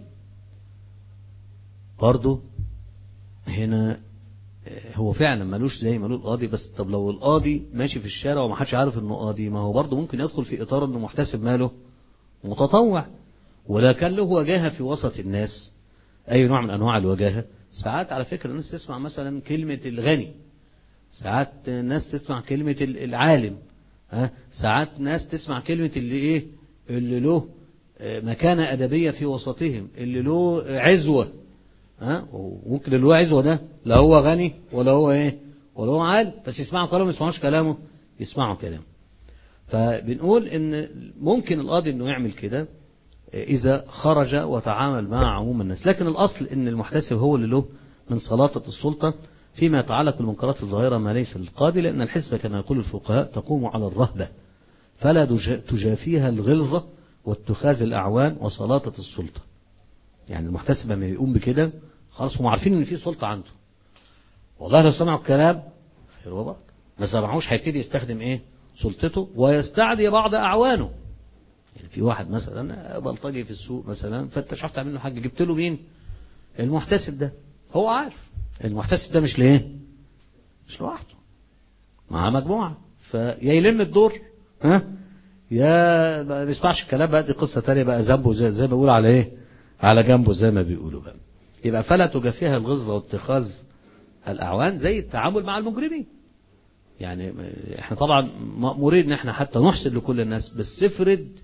A: برضه هنا هو فعلا ملوش زي ما له القاضي بس طب لو القاضي ماشي في الشارع وما حدش عارف انه قاضي ما هو برضه ممكن يدخل في اطار انه محتسب ماله متطوع ولا كان له وجاهه في وسط الناس اي نوع من انواع الوجاهه ساعات على فكره الناس تسمع مثلا كلمه الغني ساعات ناس تسمع كلمه العالم ها ساعات ناس تسمع كلمه اللي ايه اللي له مكانه ادبيه في وسطهم اللي له عزوه ها وممكن اللي هو عزوه ده لا هو غني ولا هو ايه ولا هو عالم بس يسمعوا كلامه ما يسمعوش كلامه يسمعوا كلامه فبنقول ان ممكن القاضي انه يعمل كده اذا خرج وتعامل مع عموم الناس لكن الاصل ان المحتسب هو اللي له من سلاطه السلطه فيما يتعلق بالمنكرات الظاهره ما ليس للقاضي لان الحسبه كما يقول الفقهاء تقوم على الرهبه فلا تجافيها الغلظه واتخاذ الاعوان وسلاطه السلطه يعني المحتسب لما يقوم بكده خلاص هم عارفين ان في سلطه عنده والله لو سمعوا الكلام خير وبركه ما سمعوش هيبتدي يستخدم ايه سلطته ويستعدي بعض اعوانه يعني في واحد مثلا بلطجي في السوق مثلا فانت مش عارف تعمل له حاجه جبت له مين المحتسب ده هو عارف المحتسب ده مش ليه مش لوحده معاه مجموعه فيا يلم الدور ها يا ما بيسمعش الكلام بقى دي قصه تانية بقى ذنبه زي, زي ما بيقول على ايه على جنبه زي ما بيقولوا بقى يبقى فلا تجافيها الغلظة واتخاذ الأعوان زي التعامل مع المجرمين يعني احنا طبعا مأمورين ان احنا حتى نحسن لكل الناس بس افرض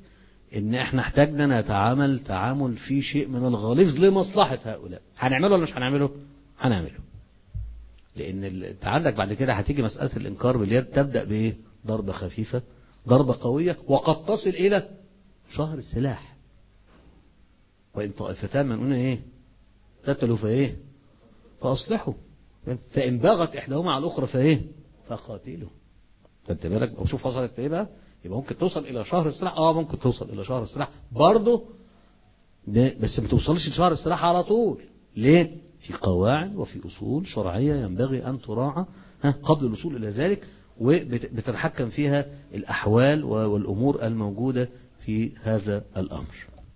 A: ان احنا احتاجنا نتعامل تعامل فيه شيء من الغليظ لمصلحة هؤلاء هنعمله ولا مش هنعمله هنعمله لان ال- انت عندك بعد كده هتيجي مسألة الانكار باليد تبدأ بايه ضربة خفيفة ضربة قوية وقد تصل الى شهر السلاح وان طائفتان من هنا ايه قتلوا فايه فاصلحوا فان بغت احداهما على الاخرى فايه فقاتلوا خدت بالك او شوف وصلت ايه بقى يبقى ممكن توصل الى شهر السلاح اه ممكن توصل الى شهر السلاح برضه ب- بس ما توصلش لشهر السلاح على طول ليه في قواعد وفي اصول شرعيه ينبغي ان تراعى ها، قبل الوصول الى ذلك وبتتحكم فيها الاحوال و- والامور الموجوده في هذا الامر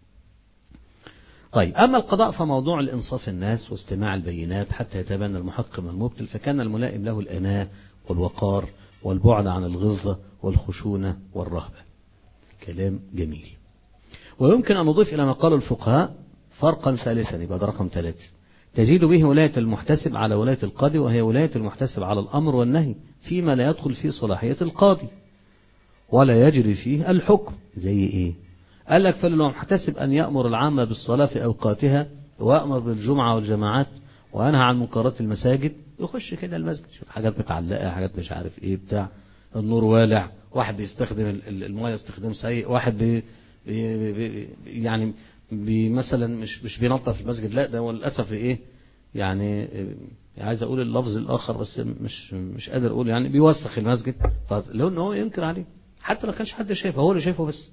A: طيب أما القضاء فموضوع الإنصاف الناس واستماع البينات حتى يتبنى المحق من المبطل فكان الملائم له الأناة والوقار والبعد عن الغلظة والخشونة والرهبة كلام جميل ويمكن أن نضيف إلى ما قاله الفقهاء فرقا ثالثا يبقى ده رقم ثلاثة تزيد به ولاية المحتسب على ولاية القاضي وهي ولاية المحتسب على الأمر والنهي فيما لا يدخل في صلاحية القاضي ولا يجري فيه الحكم زي إيه قال لك فللمحتسب أن يأمر العامة بالصلاة في أوقاتها ويأمر بالجمعة والجماعات وينهى عن منكرات المساجد يخش كده المسجد شوف حاجات متعلقة حاجات مش عارف ايه بتاع النور والع واحد بيستخدم ال- ال- المية استخدام سيء واحد بي بي بي يعني بي مثلا مش مش بينظف المسجد لا ده هو للأسف ايه يعني إيه، عايز اقول اللفظ الاخر بس مش مش قادر اقول يعني بيوسخ المسجد فلو ان هو ينكر عليه حتى لو كانش حد شايفه هو اللي شايفه بس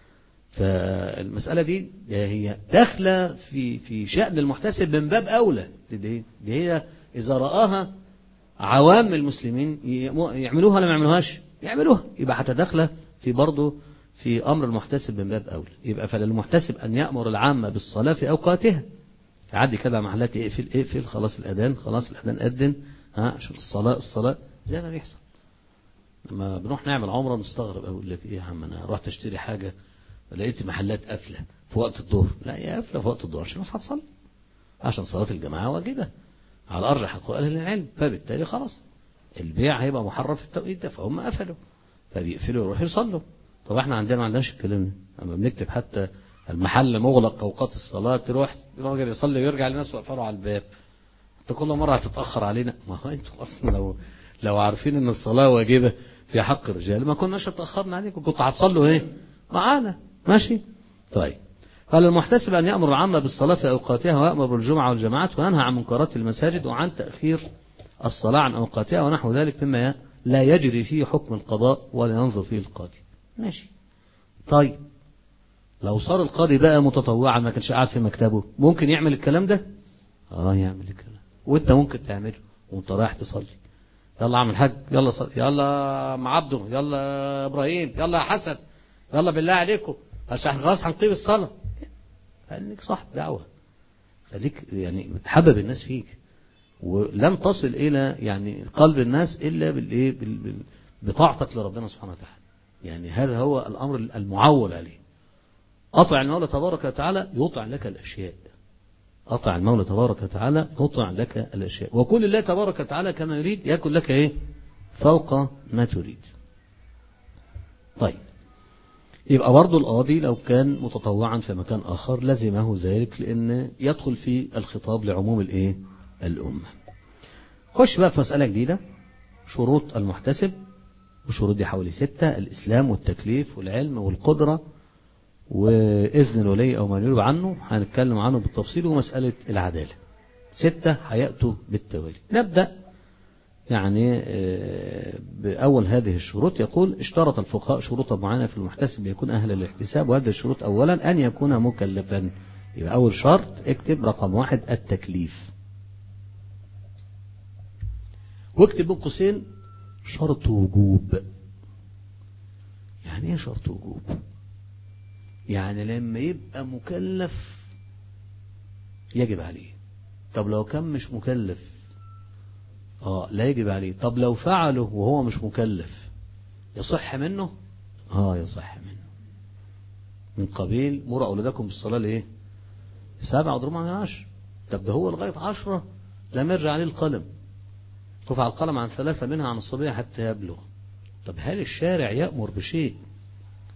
A: فالمسألة دي هي داخلة في في شأن المحتسب من باب أولى دي, دي هي إذا رآها عوام المسلمين يعملوها ولا ما يعملوهاش يعملوها يبقى حتى داخلة في برضه في أمر المحتسب من باب أولى يبقى فللمحتسب أن يأمر العامة بالصلاة في أوقاتها يعدي كده محلات اقفل اقفل خلاص الأذان خلاص الأذان أذن ها عشان الصلاة الصلاة زي ما بيحصل لما بنروح نعمل عمرة نستغرب أقول لك إيه يا عم أنا رحت أشتري حاجة لقيت محلات قافلة في وقت الظهر لا هي قافلة في وقت الظهر عشان الناس هتصلي عشان صلاة الجماعة واجبة على أرجح أقوال أهل العلم فبالتالي خلاص البيع هيبقى محرم في التوقيت ده فهم قفلوا فبيقفلوا يروحوا يصلوا طب احنا عندنا ما عندناش الكلام ده اما بنكتب حتى المحل مغلق اوقات الصلاه تروح الراجل يصلي ويرجع للناس واقفين على الباب انت كل مره هتتاخر علينا ما هو انتوا اصلا لو لو عارفين ان الصلاه واجبه في حق الرجال ما كناش اتاخرنا عليكم كنتوا هتصلوا ايه معانا ماشي طيب قال المحتسب أن يأمر العامة بالصلاة في أوقاتها ويأمر بالجمعة والجماعات وينهى عن منكرات المساجد وعن تأخير الصلاة عن أوقاتها ونحو ذلك مما لا يجري فيه حكم القضاء ولا ينظر فيه القاضي ماشي طيب لو صار القاضي بقى متطوعا ما كانش قاعد في مكتبه ممكن يعمل الكلام ده اه يعمل الكلام وانت ممكن تعمله وانت رايح تصلي يلا اعمل حاج يلا صلي يلا مع عبده يلا ابراهيم يلا يا حسن يلا بالله عليكم عشان خلاص هنقيم الصلاه خليك صاحب دعوه خليك يعني حبب الناس فيك ولن تصل الى يعني قلب الناس الا بالايه بال- بال- بطاعتك لربنا سبحانه وتعالى يعني هذا هو الامر المعول عليه اطع المولى تبارك وتعالى يطع لك الاشياء اطع المولى تبارك وتعالى يطع لك الاشياء وكل الله تبارك وتعالى كما يريد يكن لك ايه فوق ما تريد طيب يبقى برضه القاضي لو كان متطوعا في مكان آخر لزمه ذلك لأن يدخل في الخطاب لعموم الإيه؟ الأمة. خش بقى في مسألة جديدة شروط المحتسب وشروط دي حوالي ستة الإسلام والتكليف والعلم والقدرة وإذن الولي أو ما ينوب عنه هنتكلم عنه بالتفصيل ومسألة العدالة. ستة هيأتوا بالتوالي. نبدأ يعني آه، بأول هذه الشروط يقول اشترط الفقهاء شروطا معينة في المحتسب ليكون أهلا للاحتساب وهذه الشروط أولا أن يكون مكلفا يبقى أول شرط اكتب رقم واحد التكليف واكتب بين قوسين شرط وجوب يعني ايه شرط وجوب يعني لما يبقى مكلف يجب عليه طب لو كان مش مكلف اه لا يجب عليه طب لو فعله وهو مش مكلف يصح منه اه يصح منه من قبيل مروا أولادكم بالصلاة لإيه سبعة وضربوا عن عشر طب ده هو لغاية عشرة لم يرجع عليه القلم رفع القلم عن ثلاثة منها عن الصبية حتى يبلغ طب هل الشارع يأمر بشيء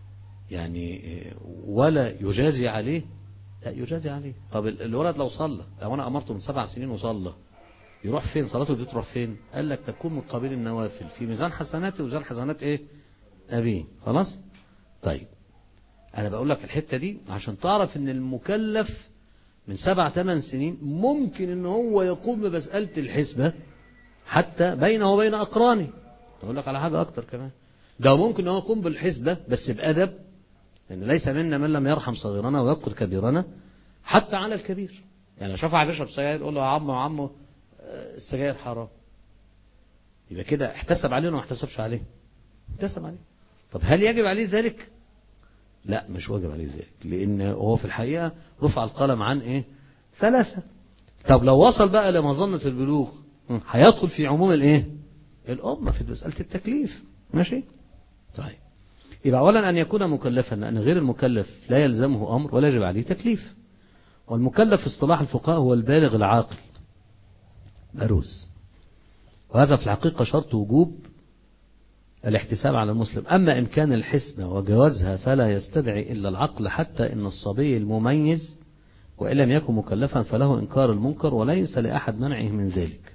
A: يعني ولا يجازي عليه لا يجازي عليه طب الولد لو صلى لو انا امرته من سبع سنين وصلى يروح فين صلاته دي تروح فين قال لك تكون من قبيل النوافل في ميزان حسناته وميزان حسنات ايه ابيه خلاص طيب انا بقول لك الحته دي عشان تعرف ان المكلف من سبع ثمان سنين ممكن ان هو يقوم بمساله الحسبه حتى بينه وبين اقرانه اقول لك على حاجه اكتر كمان ده ممكن ان هو يقوم بالحسبه بس بادب لان ليس منا من لم يرحم صغيرنا ويذكر كبيرنا حتى على الكبير يعني شاف واحد بيشرب سجاير يقول له يا عمو يا عمو السجاير حرام يبقى كده احتسب عليه ولا ما احتسبش عليه احتسب عليه طب هل يجب عليه ذلك لا مش واجب عليه ذلك لان هو في الحقيقه رفع القلم عن ايه ثلاثه طب لو وصل بقى لمظنه البلوغ هيدخل في عموم الايه الامه في مساله التكليف ماشي طيب يبقى اولا ان يكون مكلفا لان غير المكلف لا يلزمه امر ولا يجب عليه تكليف والمكلف في اصطلاح الفقهاء هو البالغ العاقل مروز وهذا في الحقيقة شرط وجوب الاحتساب على المسلم أما إمكان الحسبة وجوازها فلا يستدعي إلا العقل حتى إن الصبي المميز وإن لم يكن مكلفا فله إنكار المنكر وليس لأحد منعه من ذلك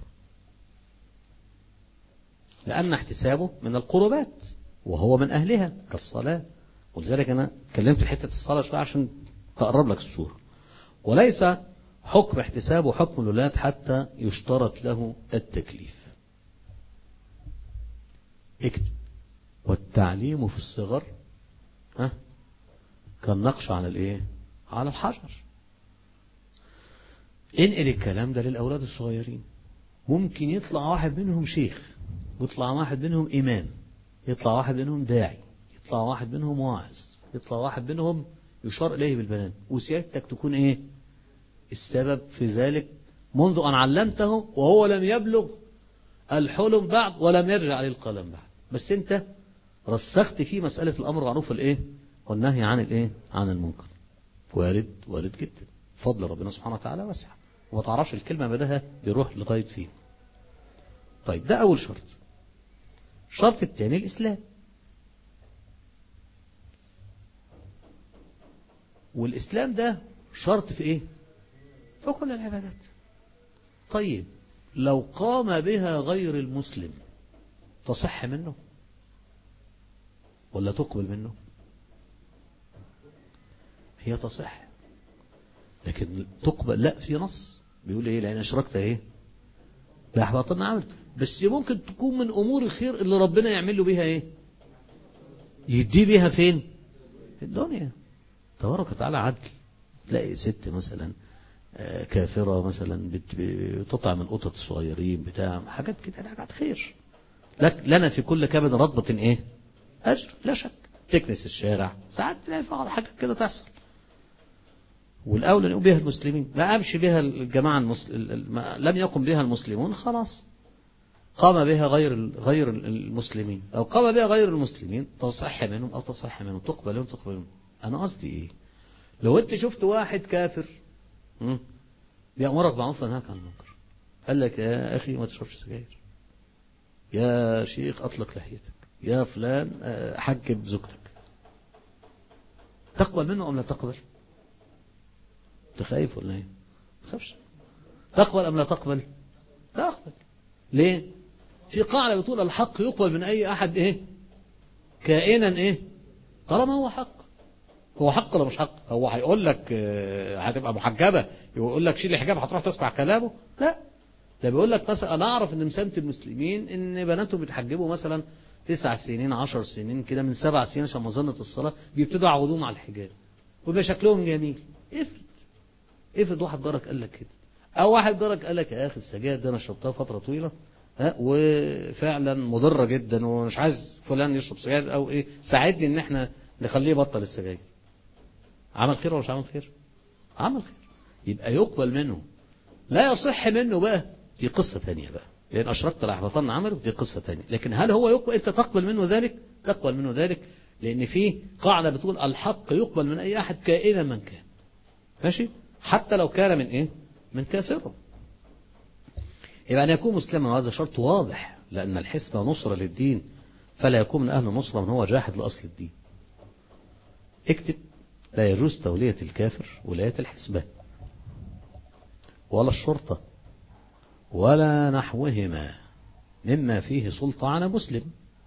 A: لأن احتسابه من القربات وهو من أهلها كالصلاة ولذلك أنا كلمت في حتة الصلاة شوية عشان تقرب لك الصورة وليس حكم احتسابه حكم الولاة حتى يشترط له التكليف اكتب والتعليم في الصغر ها كالنقش على الايه على الحجر انقل الكلام ده للاولاد الصغيرين ممكن يطلع واحد منهم شيخ ويطلع واحد منهم امام يطلع واحد منهم داعي يطلع واحد منهم واعظ يطلع واحد منهم يشار اليه بالبنان وسيادتك تكون ايه السبب في ذلك منذ أن علمته وهو لم يبلغ الحلم بعد ولم يرجع للقلم بعد بس أنت رسخت فيه مسألة الأمر معروف الإيه والنهي عن الإيه عن المنكر وارد وارد جدا فضل ربنا سبحانه وتعالى واسع وما تعرفش الكلمة بدها يروح لغاية فيه طيب ده أول شرط الشرط الثاني الإسلام والإسلام ده شرط في إيه في كل العبادات طيب لو قام بها غير المسلم تصح منه ولا تقبل منه هي تصح لكن تقبل لا في نص بيقول ايه لان اشركت ايه لاحبطن عمل بس ممكن تكون من امور الخير اللي ربنا يعمل له بيها ايه يدي بيها فين في الدنيا تبارك وتعالى عدل تلاقي ست مثلا كافرة مثلا بتطعم القطط الصغيرين بتاع حاجات كده حاجات خير لك لنا في كل كبد رطبة ايه اجر لا شك تكنس الشارع ساعات تلاقي في بعض حاجات كده تحصل والاولى ان يقوم بها المسلمين ما قامش بها الجماعه المسلم لم يقم بها المسلمون خلاص قام بها غير غير المسلمين او قام بها غير المسلمين تصح منهم او تصح منهم تقبل منهم تقبل منهم انا قصدي ايه لو انت شفت واحد كافر بيأمرك بالمعروف وينهاك عن المنكر قال لك يا أخي ما تشربش سجاير يا شيخ أطلق لحيتك يا فلان حجب زوجتك تقبل منه أم لا تقبل تخايف ولا ايه تخافش تقبل أم لا تقبل تقبل ليه في قاعدة بتقول الحق يقبل من أي أحد إيه كائنا إيه طالما هو حق هو حق ولا مش حق هو هيقول لك هتبقى محجبة يقول لك شيل الحجاب هتروح تسمع كلامه لا ده بيقول لك مثلا انا اعرف ان مسامة المسلمين ان بناتهم بيتحجبوا مثلا تسع سنين عشر سنين كده من سبع سنين عشان مظنة الصلاة بيبتدوا يعودوهم على الحجاب ويبقى شكلهم جميل افرض افرض واحد جارك قال لك كده او واحد جارك قال لك يا اخي السجاير دي انا شربتها فترة طويلة ها وفعلا مضرة جدا ومش عايز فلان يشرب سجاير او ايه ساعدني ان احنا نخليه يبطل السجاير عمل خير ولا مش عمل خير عمل خير يبقى يقبل منه لا يصح منه بقى دي قصة ثانية بقى لأن أشركت لأحبطن عمله دي قصة ثانية لكن هل هو يقبل أنت تقبل منه ذلك تقبل منه ذلك لأن في قاعدة بتقول الحق يقبل من أي أحد كائنا من كان ماشي حتى لو كان من إيه من كافر يبقى أن يكون مسلما وهذا شرط واضح لأن الحسبة نصرة للدين فلا يكون من أهل النصرة من هو جاحد لأصل الدين اكتب لا يجوز تولية الكافر ولاية الحسبة ولا الشرطة ولا نحوهما مما فيه سلطة على مسلم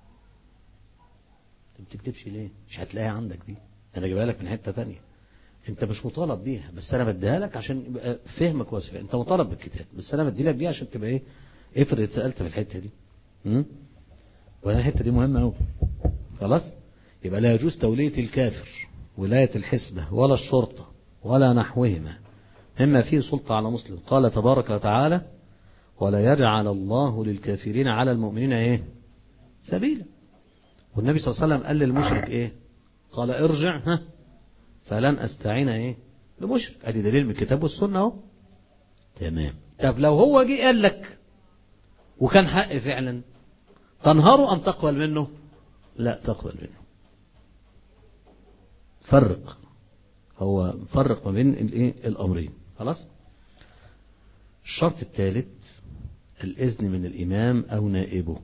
A: ما بتكتبش ليه مش هتلاقيها عندك دي انا جايبها لك من حتة تانية انت مش مطالب بيها بس انا بديها لك عشان يبقى فهمك واسع انت مطالب بالكتاب بس انا بدي لك دي عشان تبقى ايه افرض اتسالت في الحته دي امم ولا الحته دي مهمه قوي خلاص يبقى لا يجوز توليه الكافر ولايه الحسبه ولا الشرطه ولا نحوهما مما فيه سلطه على مسلم قال تبارك وتعالى ولا يجعل الله للكافرين على المؤمنين ايه سبيلا والنبي صلى الله عليه وسلم قال للمشرك ايه قال ارجع ها فلن استعين ايه بمشرك ادي دليل من الكتاب والسنه اهو تمام طب لو هو جه قال لك وكان حق فعلا تنهره ام تقبل منه لا تقبل منه فرق هو فرق ما بين الايه الامرين خلاص الشرط الثالث الاذن من الامام او نائبه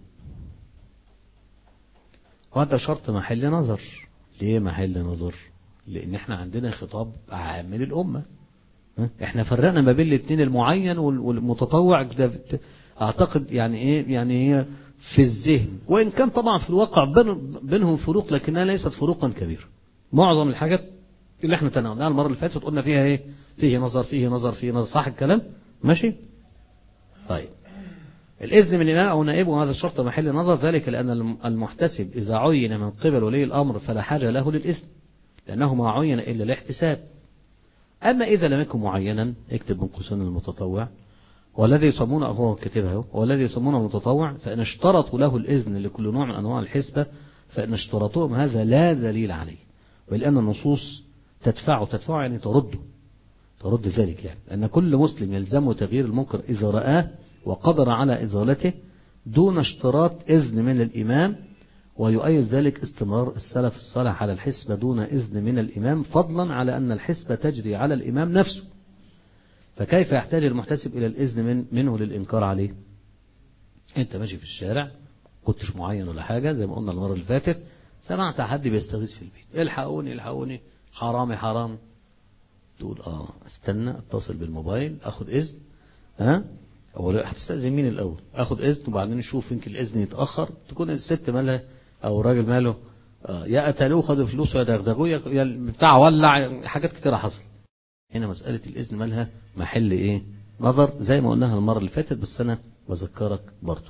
A: وهذا شرط محل نظر ليه محل نظر لان احنا عندنا خطاب عام للامه احنا فرقنا ما بين الاثنين المعين والمتطوع ده اعتقد يعني ايه يعني هي في الذهن وان كان طبعا في الواقع بينهم فروق لكنها ليست فروقا كبيره معظم الحاجات اللي احنا تناولناها المره اللي فاتت قلنا فيها ايه فيه نظر فيه نظر فيه نظر صح الكلام ماشي طيب الإذن من الإمام أو نائبه هذا الشرط محل نظر ذلك لأن المحتسب إذا عين من قبل ولي الأمر فلا حاجة له للإذن لأنه ما عين إلا الاحتساب أما إذا لم يكن معينا اكتب من قوسين المتطوع والذي يسمونه هو كتبه والذي يسمونه المتطوع فإن اشترطوا له الإذن لكل نوع من أنواع الحسبة فإن اشتراطهم هذا لا دليل عليه ولأن النصوص تدفعه تدفعه يعني ترده ترد ذلك يعني أن كل مسلم يلزمه تغيير المنكر إذا رآه وقدر على إزالته دون اشتراط إذن من الإمام ويؤيد ذلك استمرار السلف الصالح على الحسبة دون إذن من الإمام فضلا على أن الحسبة تجري على الإمام نفسه فكيف يحتاج المحتسب إلى الإذن من منه للإنكار عليه أنت ماشي في الشارع كنتش معين ولا حاجة زي ما قلنا المرة اللي فاتت سمعت حد بيستغيث في البيت الحقوني الحقوني حرامي حرام تقول اه استنى اتصل بالموبايل اخد اذن ها هو هتستأذن مين الأول أخد إذن وبعدين نشوف يمكن الإذن يتأخر تكون الست مالها أو الراجل ماله آه يا قتلوه خدوا فلوسه يا دغدغوه يا بتاع ولع حاجات كتيرة حصل هنا مسألة الإذن مالها محل إيه نظر زي ما قلناها المرة اللي فاتت بس أنا بذكرك برضه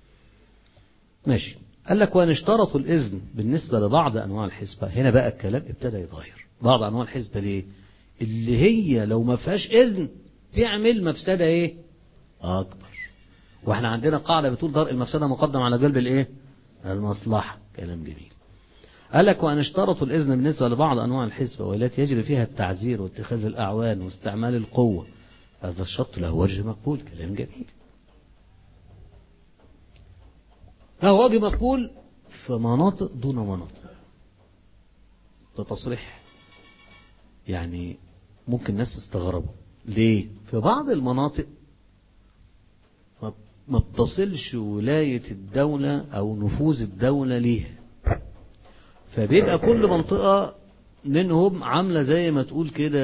A: ماشي قال لك وان اشترطوا الإذن بالنسبة لبعض أنواع الحسبة هنا بقى الكلام ابتدى يتغير بعض أنواع الحسبة ليه اللي هي لو ما فيهاش إذن تعمل مفسدة إيه أكبر واحنا عندنا قاعدة بتقول درء المفسدة مقدم على جلب الايه المصلحة كلام جميل قال لك وأن اشترطوا الإذن بالنسبة لبعض أنواع الحسبة والتي يجري فيها التعزير واتخاذ الأعوان واستعمال القوة هذا الشرط له وجه مقبول كلام جميل له وجه مقبول في مناطق دون مناطق ده تصريح يعني ممكن الناس تستغربوا ليه في بعض المناطق ما بتصلش ولاية الدولة أو نفوذ الدولة ليها فبيبقى كل منطقة منهم عاملة زي ما تقول كده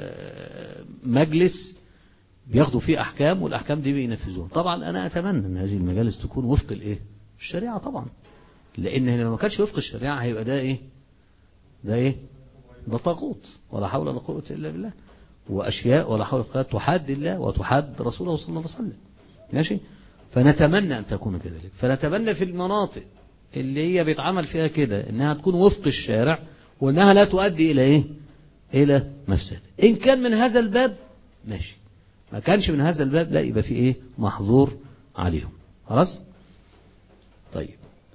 A: مجلس بياخدوا فيه أحكام والأحكام دي بينفذوها طبعا أنا أتمنى أن هذه المجالس تكون وفق الإيه الشريعة طبعا لأن لو ما كانش وفق الشريعة هيبقى ده إيه ده إيه ده طاغوت ولا حول ولا قوة إلا بالله وأشياء ولا حول ولا قوة تحاد الله وتحاد رسوله صلى الله عليه وسلم ماشي فنتمنى أن تكون كذلك فنتمنى في المناطق اللي هي بيتعمل فيها كده إنها تكون وفق الشارع وإنها لا تؤدي إلى إيه إلى مفسدة إن كان من هذا الباب ماشي ما كانش من هذا الباب لا يبقى في إيه محظور عليهم خلاص طيب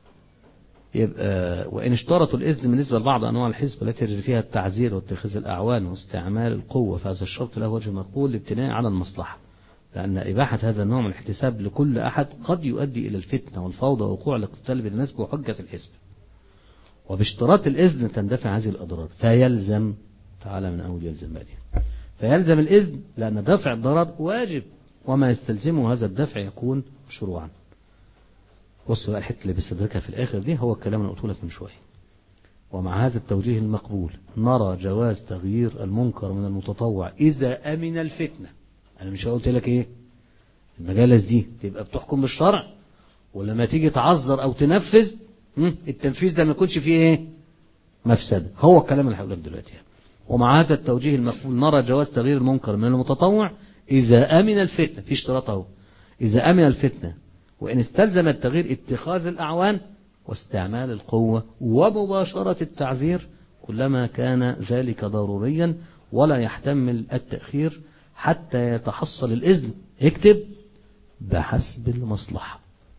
A: يبقى وإن اشترطوا الإذن بالنسبة لبعض أنواع الحزب التي يجري فيها التعزير واتخاذ الأعوان واستعمال القوة فهذا الشرط له وجه مقبول لابتناء على المصلحة لأن إباحة هذا النوع من الاحتساب لكل أحد قد يؤدي إلى الفتنة والفوضى ووقوع الاقتتال بين الناس بحجة الحزب وباشتراط الإذن تندفع هذه الأضرار فيلزم تعالى من أول يلزم بعدين فيلزم الإذن لأن دفع الضرر واجب وما يستلزمه هذا الدفع يكون مشروعا بص بقى الحته اللي بيستدركها في الآخر دي هو الكلام اللي قلته لك من شوية ومع هذا التوجيه المقبول نرى جواز تغيير المنكر من المتطوع إذا أمن الفتنة أنا مش قلت لك إيه المجالس دي تبقى بتحكم بالشرع ولما تيجي تعذر أو تنفذ التنفيذ ده ما يكونش فيه إيه مفسدة هو الكلام اللي هقوله دلوقتي ومع هذا التوجيه المقبول نرى جواز تغيير المنكر من المتطوع إذا أمن الفتنة في اشتراط اهو إذا أمن الفتنة وإن استلزم التغيير اتخاذ الأعوان واستعمال القوة ومباشرة التعذير كلما كان ذلك ضروريا ولا يحتمل التأخير حتى يتحصل الإذن اكتب بحسب المصلحة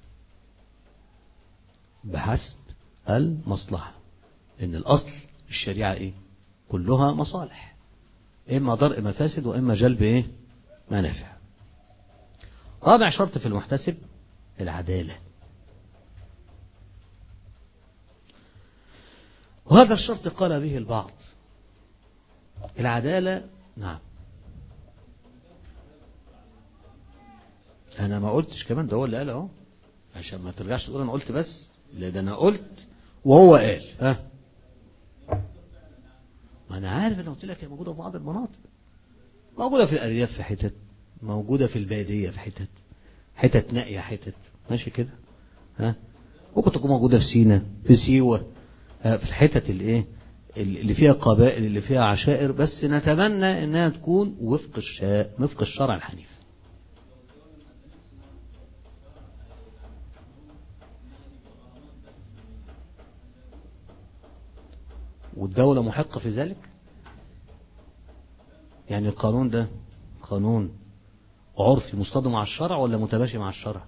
A: بحسب المصلحة إن الأصل الشريعة إيه كلها مصالح إما درء مفاسد وإما جلب إيه منافع رابع شرط في المحتسب العدالة وهذا الشرط قال به البعض العدالة نعم أنا ما قلتش كمان ده هو اللي قال أهو عشان ما ترجعش تقول أنا قلت بس لا ده أنا قلت وهو قال ها ما أنا عارف أنا قلت لك هي موجودة في بعض المناطق موجودة في الأرياف في حتت موجودة في البادية في حتت حتت نائية حتت ماشي كده ها ممكن تكون موجودة في سينا في سيوة في الحتت الايه اللي فيها قبائل اللي فيها عشائر بس نتمنى انها تكون وفق الشاء وفق الشرع الحنيف والدولة محقة في ذلك يعني القانون ده قانون عرفي مصطدم مع الشرع ولا متماشي مع الشرع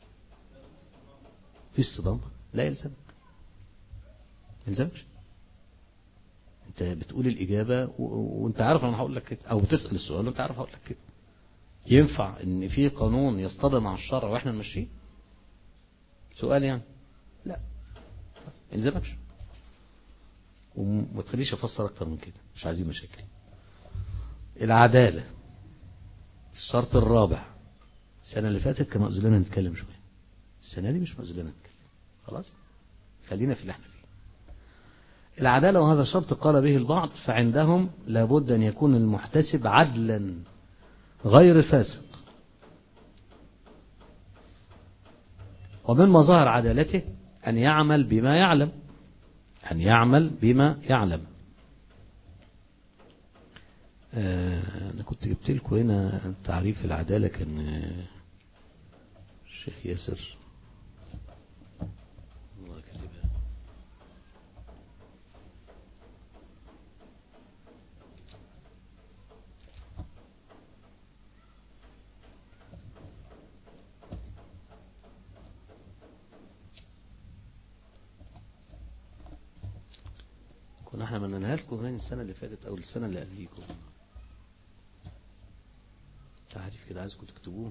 A: في اصطدام لا يلزمك يلزمكش انت بتقول الإجابة و... وانت عارف انا هقول لك كده او بتسأل السؤال وانت عارف هقول لك كده ينفع ان في قانون يصطدم مع الشرع واحنا نمشيه سؤال يعني لا يلزمكش وما تخليش افسر اكتر من كده مش عايزين مشاكل العدالة الشرط الرابع السنة اللي فاتت كان مأذون لنا نتكلم شوية السنة دي مش مأذون لنا نتكلم خلاص خلينا في اللي احنا فيه العدالة وهذا شرط قال به البعض فعندهم لابد أن يكون المحتسب عدلا غير فاسق ومن مظاهر عدالته أن يعمل بما يعلم أن يعمل بما يعلم أنا كنت جبت لكم هنا تعريف العدالة كان الشيخ ياسر الله كتبها كنا احنا منناها لكم هين السنة اللي فاتت أو السنة اللي قبليكم تعريف كده عايزكم تكتبوه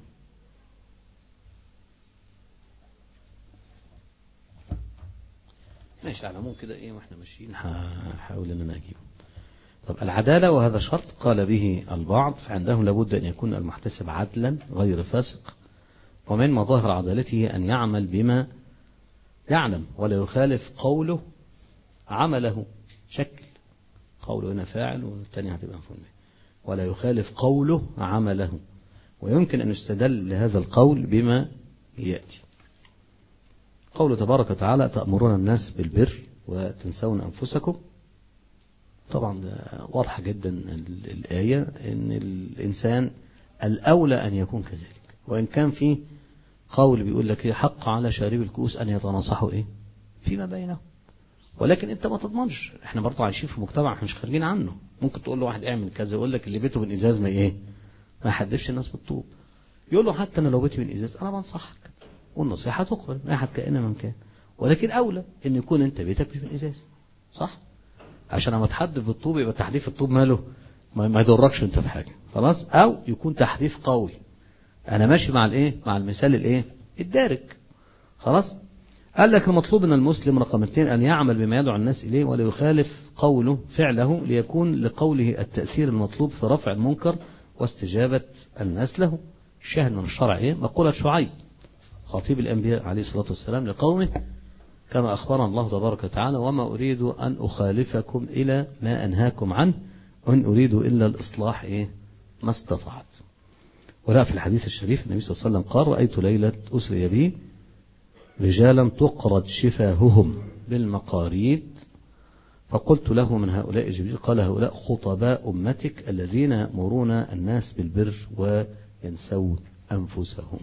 A: ماشي على العموم كده ايه واحنا ماشيين هحاول ان انا اجيبه طب العدالة وهذا شرط قال به البعض فعندهم لابد ان يكون المحتسب عدلا غير فاسق ومن مظاهر عدالته ان يعمل بما يعلم ولا يخالف قوله عمله شكل قوله هنا فاعل والثاني هتبقى مفهوم ولا يخالف قوله عمله ويمكن أن يستدل لهذا القول بما يأتي قوله تبارك وتعالى تأمرون الناس بالبر وتنسون أنفسكم طبعا واضحة جدا الآية أن الإنسان الأولى أن يكون كذلك وإن كان في قول بيقول لك حق على شارب الكؤوس أن يتناصحوا إيه فيما بينهم ولكن انت ما تضمنش احنا برضه عايشين في مجتمع احنا مش خارجين عنه ممكن تقول له واحد اعمل كذا يقول لك اللي بيته من ازاز ما ايه ما يحدفش الناس بالطوب يقول له حتى انا لو بيتي من ازاز انا بنصحك والنصيحه تقبل ما احد كائن من كان ولكن اولى ان يكون انت بيتك مش من ازاز صح عشان لما تحدف بالطوب يبقى تحديف الطوب ماله ما يضركش انت في حاجه خلاص او يكون تحديف قوي انا ماشي مع الايه مع المثال الايه الدارج خلاص قال لك المطلوب من المسلم رقم اثنين أن يعمل بما يدعو الناس إليه ولا يخالف قوله فعله ليكون لقوله التأثير المطلوب في رفع المنكر واستجابة الناس له الشاهد من الشرع إيه؟ مقولة شعيب خطيب الأنبياء عليه الصلاة والسلام لقومه كما أخبرنا الله تبارك وتعالى وما أريد أن أخالفكم إلى ما أنهاكم عنه وإن أريد إلا الإصلاح إيه ما استطعت ولا في الحديث الشريف النبي صلى الله عليه وسلم قال رأيت ليلة أسري بي رجالا تقرد شفاههم بالمقاريد فقلت له من هؤلاء جبريل قال هؤلاء خطباء أمتك الذين يأمرون الناس بالبر وينسون أنفسهم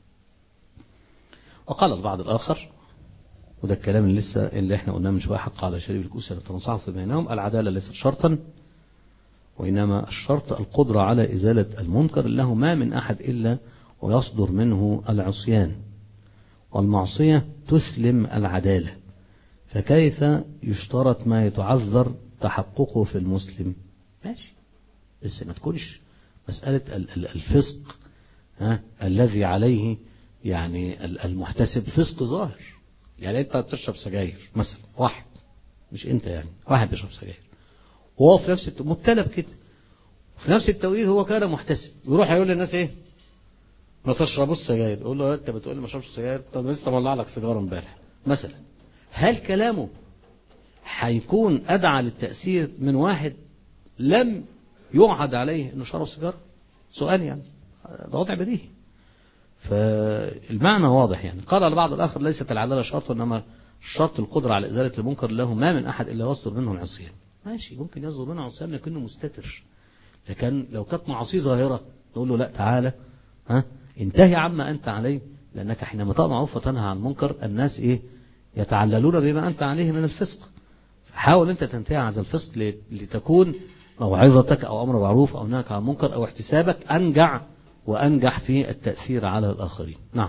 A: وقال البعض الآخر وده الكلام اللي لسه اللي احنا قلناه من شويه حق على شريف الكوسه لتنصعف بينهم العداله ليست شرطا وإنما الشرط القدرة على إزالة المنكر له ما من أحد إلا ويصدر منه العصيان والمعصية تسلم العدالة فكيف يشترط ما يتعذر تحققه في المسلم ماشي بس ما تكونش مسألة الفسق ها الذي عليه يعني المحتسب فسق ظاهر يعني انت بتشرب سجاير مثلا واحد مش انت يعني واحد بيشرب سجاير وهو في نفس مبتلى بكده في نفس التوقيت هو كان محتسب يروح يقول للناس ايه ما تشربوش سجاير يقول له انت بتقول لي ما اشربش سجاير طب لسه مولع لك سيجاره امبارح مثلا هل كلامه هيكون ادعى للتاثير من واحد لم يعهد عليه انه شرب سيجاره سؤال يعني ده وضع بديهي فالمعنى واضح يعني قال البعض الآخر ليست العدالة شرط إنما الشرط القدرة على إزالة المنكر له ما من أحد إلا يصدر منه العصيان ماشي ممكن يصدر منه عصيان لكنه مستتر لكن لو كانت معاصي ظاهرة نقول له لا تعالى ها انتهي عما أنت عليه لأنك حينما تأمر معروف وتنهى عن المنكر الناس إيه يتعللون بما أنت عليه من الفسق فحاول أنت تنتهي عن هذا الفسق لتكون موعظتك أو أمر معروف أو نهيك عن المنكر أو احتسابك أنجع وأنجح في التأثير على الآخرين نعم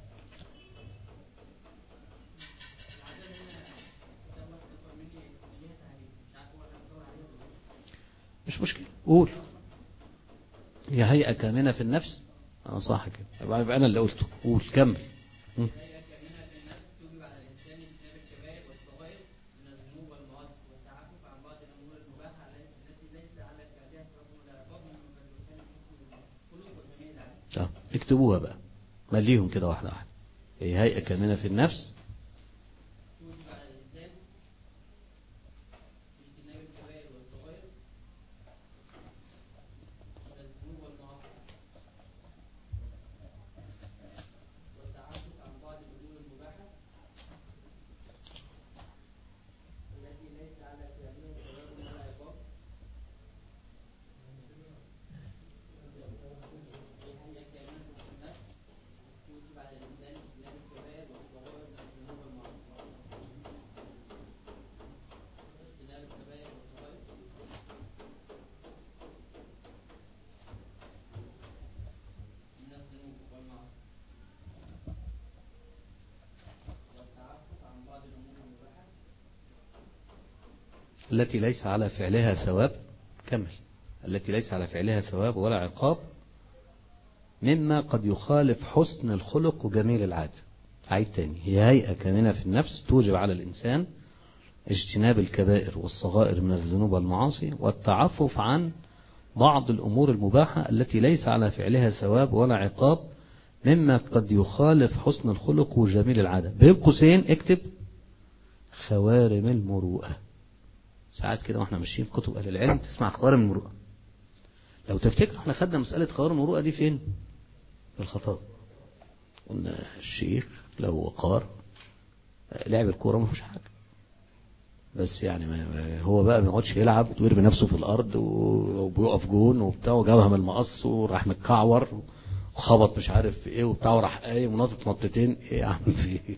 A: مش مشكلة قول هي هيئة كامنة في النفس اه صح كده يبقى أنا اللي قلته قول كمل م. اكتبوها بقى مليهم كده واحدة واحدة هي هيئة كامنة في النفس التي ليس على فعلها ثواب كمل التي ليس على فعلها ثواب ولا عقاب مما قد يخالف حسن الخلق وجميل العادة عيد تاني هي هيئة كامنة في النفس توجب على الإنسان اجتناب الكبائر والصغائر من الذنوب والمعاصي والتعفف عن بعض الأمور المباحة التي ليس على فعلها ثواب ولا عقاب مما قد يخالف حسن الخلق وجميل العادة بين قوسين اكتب خوارم المروءة ساعات كده واحنا ماشيين في كتب اهل العلم تسمع خوارم المروءه لو تفتكر احنا خدنا مساله خوارم المروءه دي فين في الخطاب قلنا الشيخ لو وقار لعب الكوره ما فيهوش حاجه بس يعني ما هو بقى ما يقعدش يلعب ويرمي نفسه في الارض وبيقف جون وبتاع وجابها من المقص وراح متكعور وخبط مش عارف في ايه وبتاع وراح قايم ونطط نطتين ايه يا عم في ايه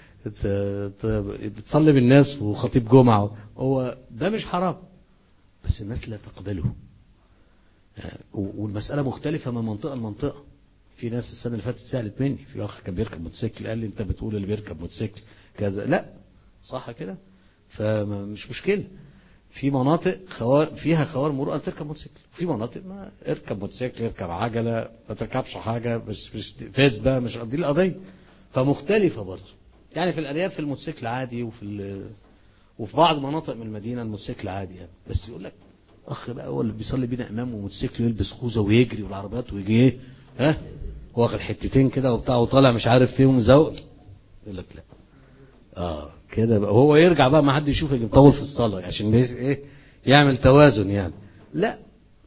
A: بتصلي بالناس وخطيب جمعة هو ده مش حرام بس الناس لا تقبله والمسألة مختلفة من منطقة لمنطقة في ناس السنة اللي فاتت سألت مني في أخ كان بيركب موتوسيكل قال لي أنت بتقول اللي بيركب موتوسيكل كذا لا صح كده فمش مشكلة في مناطق خوار فيها خوار مروءة تركب موتوسيكل في مناطق ما اركب موتوسيكل اركب عجلة ما تركبش حاجة مش مش فيسبا مش دي القضية فمختلفة برضه يعني في الأرياف في الموتوسيكل عادي وفي وفي بعض مناطق من المدينة الموتوسيكل عادي يعني بس يقول لك أخ بقى هو اللي بيصلي بينا إمام وموتوسيكل يلبس خوذة ويجري والعربيات ويجي إيه ها واخد حتتين كده وبتاع وطالع مش عارف فيهم زوق يقول لك لا اه كده بقى هو يرجع بقى ما حد يشوف اللي بيطول في الصلاه عشان بيس ايه يعمل توازن يعني لا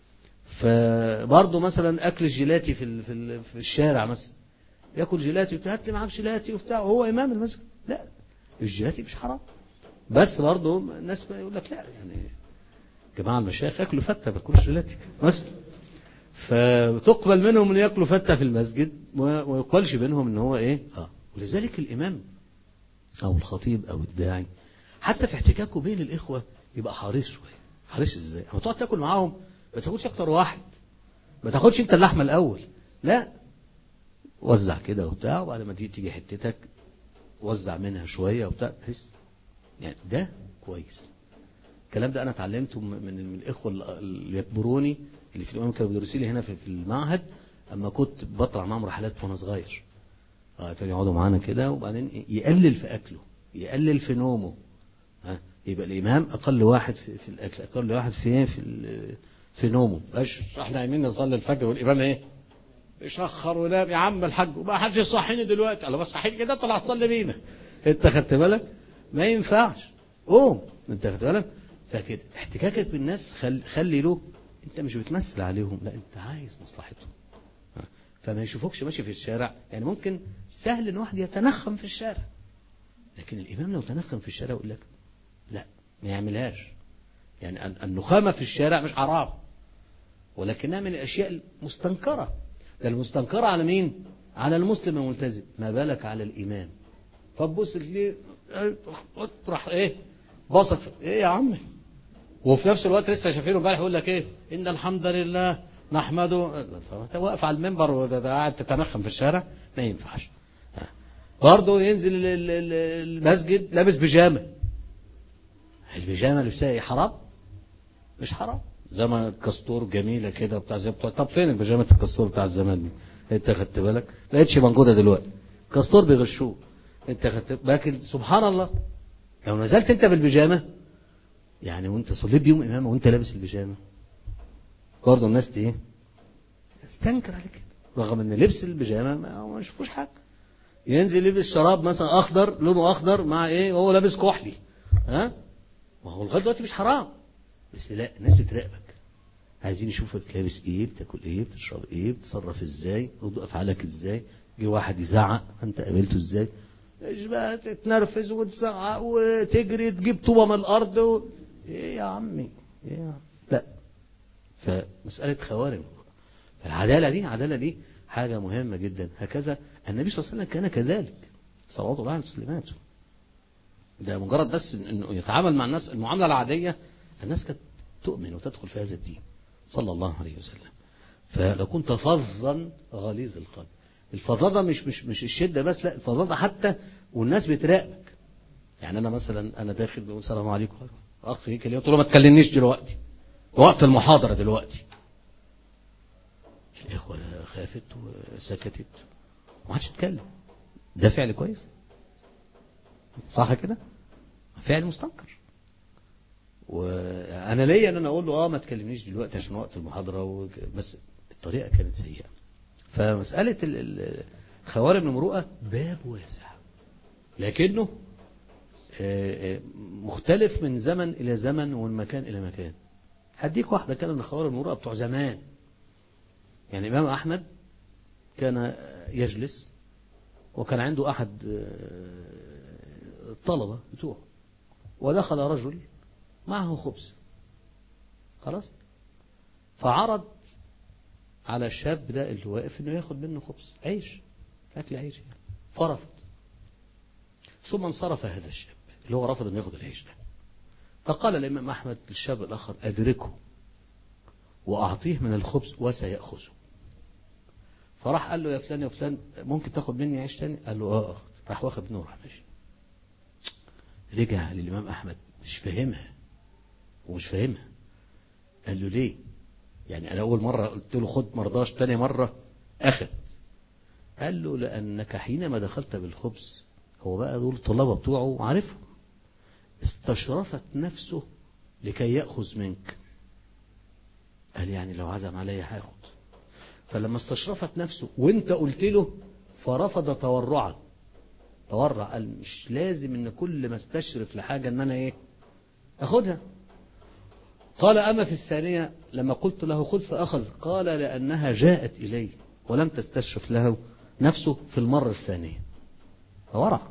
A: فبرضه مثلا اكل الجيلاتي في ال- في ال- في الشارع مثلا ياكل جيلاتي وبتاع هات لي معاك جيلاتي وبتاع وهو امام المسجد لا الجيلاتي مش حرام بس برضه الناس بقى يقول لك لا يعني جماعه المشايخ ياكلوا فته ما ياكلوش جيلاتي مثلا فتقبل منهم ان ياكلوا فته في المسجد وما وما يقبلش منهم ان هو ايه اه ولذلك الامام او الخطيب او الداعي حتى في احتكاكه بين الاخوه يبقى حريص شويه حريص ازاي اما تقعد تاكل معاهم ما تاخدش اكتر واحد ما تاخدش انت اللحمه الاول لا وزع كده وبتاع وبعد ما تيجي تيجي حتتك وزع منها شويه وبتاع بحيث يعني ده كويس الكلام ده انا اتعلمته من من الاخوه اللي يكبروني اللي في الامام كانوا بيدرسوا لي هنا في في المعهد اما كنت بطلع معاهم رحلات وانا صغير اه كانوا يقعدوا معانا كده وبعدين يقلل في اكله يقلل في نومه ها يبقى الامام اقل واحد في, في الاكل اقل واحد في في ال- في نومه مش احنا عايمين نصلي الفجر والامام ايه يشخر وينام يا عم الحاج وما حدش يصحيني دلوقتي انا بس صحيني كده طلع تصلي بينا انت خدت بالك ما ينفعش قوم انت خدت بالك فكده احتكاكك بالناس خل... خلي له انت مش بتمثل عليهم لا انت عايز مصلحتهم ها. فما يشوفوكش ماشي في الشارع يعني ممكن سهل ان واحد يتنخم في الشارع لكن الامام لو تنخم في الشارع يقول لك لا ما يعملهاش يعني ال- النخامه في الشارع مش حرام ولكنها من الاشياء المستنكره ده المستنكره على مين على المسلم الملتزم ما بالك على الامام فتبص ليه راح ايه بصق في- ايه يا عمي وفي نفس الوقت لسه شايفينه امبارح يقول لك ايه ان الحمد لله نحمده فانت واقف على المنبر وده ده قاعد تتنخم في الشارع ما ينفعش ها. برضه ينزل ال- ال- ال- المسجد لابس بيجامه البيجامه لبسها ايه حرام مش حرام زي ما الكستور جميله كده بتاع زي بتوع طب فين البيجامه الكستور بتاع الزمان دي انت خدت بالك ما بقتش موجوده دلوقتي كستور بيغشوه انت خدت لكن سبحان الله لو نزلت انت بالبيجامه يعني وانت صليت بيوم امامه وانت لابس البيجامه برضه الناس دي ايه استنكر عليك كده. رغم ان لبس البيجامه ما ما يشوفوش حاجه ينزل يلبس شراب مثلا اخضر لونه اخضر مع ايه وهو لابس كحلي ها ما هو لغايه دلوقتي مش حرام بس لا الناس بتراقبك عايزين يشوفك لابس ايه بتاكل ايه بتشرب ايه بتتصرف ازاي ردود افعالك ازاي جه واحد يزعق انت قابلته ازاي مش بقى تتنرفز وتزعق وتجري تجيب طوبه من الارض و... ايه يا عمي ايه يا عم؟ لا فمساله خوارم فالعداله دي العداله دي حاجه مهمه جدا هكذا النبي صلى الله عليه وسلم كان كذلك صلوات الله عليه وسلامته ده مجرد بس انه يتعامل مع الناس المعامله العاديه الناس كانت تؤمن وتدخل في هذا الدين صلى الله عليه وسلم فلو كنت فظا غليظ القلب الفظاظه مش مش مش الشده بس لا الفظاظه حتى والناس بتراقبك يعني انا مثلا انا داخل بقول السلام عليكم اخ هيك قلت له ما تكلمنيش دلوقتي وقت المحاضره دلوقتي الاخوه خافت وسكتت وما حدش اتكلم ده فعل كويس صح كده فعل مستنكر وانا ليا ان انا اقول له اه ما تكلمنيش دلوقتي عشان وقت المحاضره وك... بس الطريقه كانت سيئه فمساله ال- ال- خوارم المروءه باب واسع لكنه آه، آه، مختلف من زمن الى زمن ومن مكان الى مكان هديك واحده كده من خوارم المروءه بتوع زمان يعني الامام احمد كان يجلس وكان عنده احد آه، الطلبه بتوعه ودخل رجل معه خبز خلاص فعرض على الشاب ده اللي واقف انه ياخد منه خبز عيش اكل عيش يعني فرفض ثم انصرف هذا الشاب اللي هو رفض انه ياخد العيش ده فقال الامام احمد للشاب الاخر ادركه واعطيه من الخبز وسياخذه فراح قال له يا فلان يا فلان ممكن تاخد مني عيش تاني قال له اه اخد راح واخد منه وراح ماشي رجع للامام احمد مش فاهمها ومش فاهمها قال له ليه يعني انا اول مره قلت له خد مرضاش تاني مره اخد قال له لانك حينما دخلت بالخبز هو بقى دول الطلبه بتوعه عارفهم استشرفت نفسه لكي ياخذ منك قال يعني لو عزم عليا هاخد فلما استشرفت نفسه وانت قلت له فرفض تورعا تورع قال مش لازم ان كل ما استشرف لحاجة ان انا ايه اخدها قال اما في الثانية لما قلت له خذ فاخذ قال لانها جاءت الي ولم تستشرف له نفسه في المرة الثانية ورع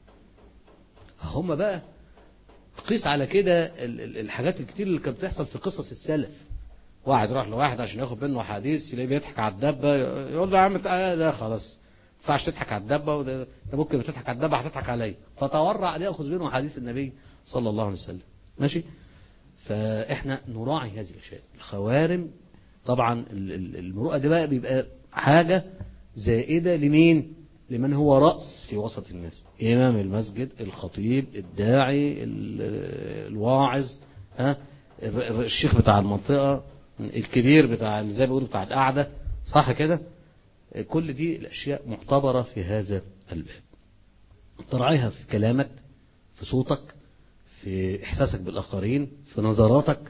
A: هم بقى قيس على كده ال- ال- الحاجات الكتير اللي كانت بتحصل في قصص السلف واحد يروح لواحد عشان ياخد منه حديث يلاقيه بيضحك على الدبه يقول له يا عم تع- لا خلاص ما ينفعش تضحك على الدبه وده- انت ممكن بتضحك على الدبه هتضحك عليا فتورع ان ياخذ منه حديث النبي صلى الله عليه وسلم ماشي فاحنا نراعي هذه الاشياء الخوارم طبعا ال- ال- المروءه دي بقى بيبقى حاجه زائده لمين لمن هو راس في وسط الناس امام المسجد الخطيب الداعي ال- الواعظ ها الر- الر- الشيخ بتاع المنطقه الكبير بتاع زي ما بيقولوا بتاع القعده صح كده كل دي الاشياء معتبره في هذا الباب تراعيها في كلامك في صوتك في احساسك بالاخرين في نظراتك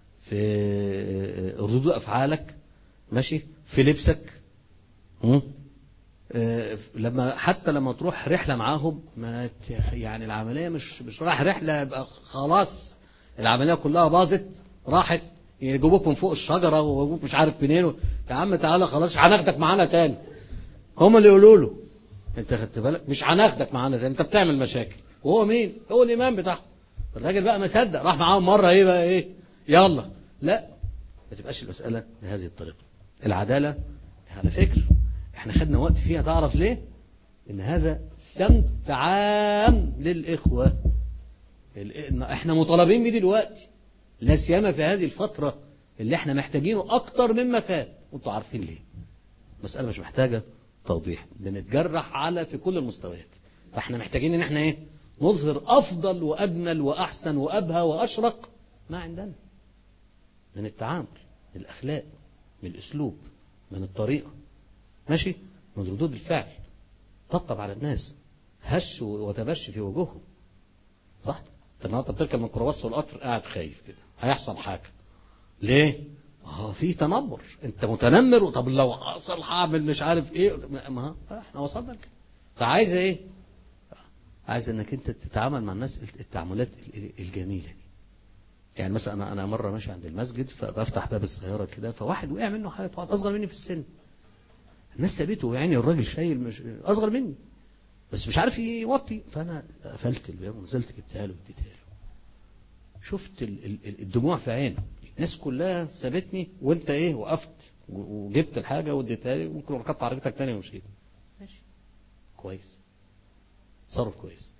A: في ردود افعالك ماشي في لبسك م? آه، لما حتى لما تروح رحله معاهم ما ت- يعني العمليه مش مش رايح رحله يبقى خلاص العمليه كلها باظت راحت يجيبوك من فوق الشجره ويجيبوك مش عارف منين و- يا عم تعالى خلاص مش هناخدك معانا تاني هم اللي يقولوا له انت خدت بالك مش هناخدك معانا تاني انت بتعمل مشاكل وهو مين هو الامام بتاعهم الراجل بقى ما صدق راح معاهم مره ايه بقى ايه يلا لا ما تبقاش المساله بهذه الطريقه العداله على فكره احنا خدنا وقت فيها تعرف ليه ان هذا سمت عام للاخوه ال- إن احنا مطالبين بيه دلوقتي لا سيما في هذه الفتره اللي احنا محتاجينه اكتر مما كان وانتوا عارفين ليه مساله مش محتاجه توضيح بنتجرح على في كل المستويات فاحنا محتاجين ان احنا ايه نظهر افضل واجمل واحسن وابهى واشرق ما عندنا من التعامل من الاخلاق من الاسلوب من الطريقه ماشي من ردود الفعل طبطب على الناس هش وتبش في وجوههم صح انت النهارده بتركب من الميكروباص والقطر قاعد خايف كده هيحصل حاجه ليه اه في تنمر انت متنمر طب لو حصل هعمل مش عارف ايه ما ما- احنا وصلنا لكده فعايز ايه عايز انك انت تتعامل مع الناس التعاملات ال- الجميله دي يعني مثلا انا انا مره ماشي عند المسجد فبفتح باب السياره كده فواحد وقع منه حاجه واحد اصغر مني في السن الناس سابته يعني الراجل شايل مش اصغر مني بس مش عارف يوطي فانا قفلت الباب ونزلت جبتها له واديتها له شفت ال- ال- ال- الدموع في عينه الناس كلها سابتني وانت ايه وقفت و- وجبت الحاجه واديتها لي وممكن ركبت عربيتك تاني ومشيت ماشي كويس تصرف كويس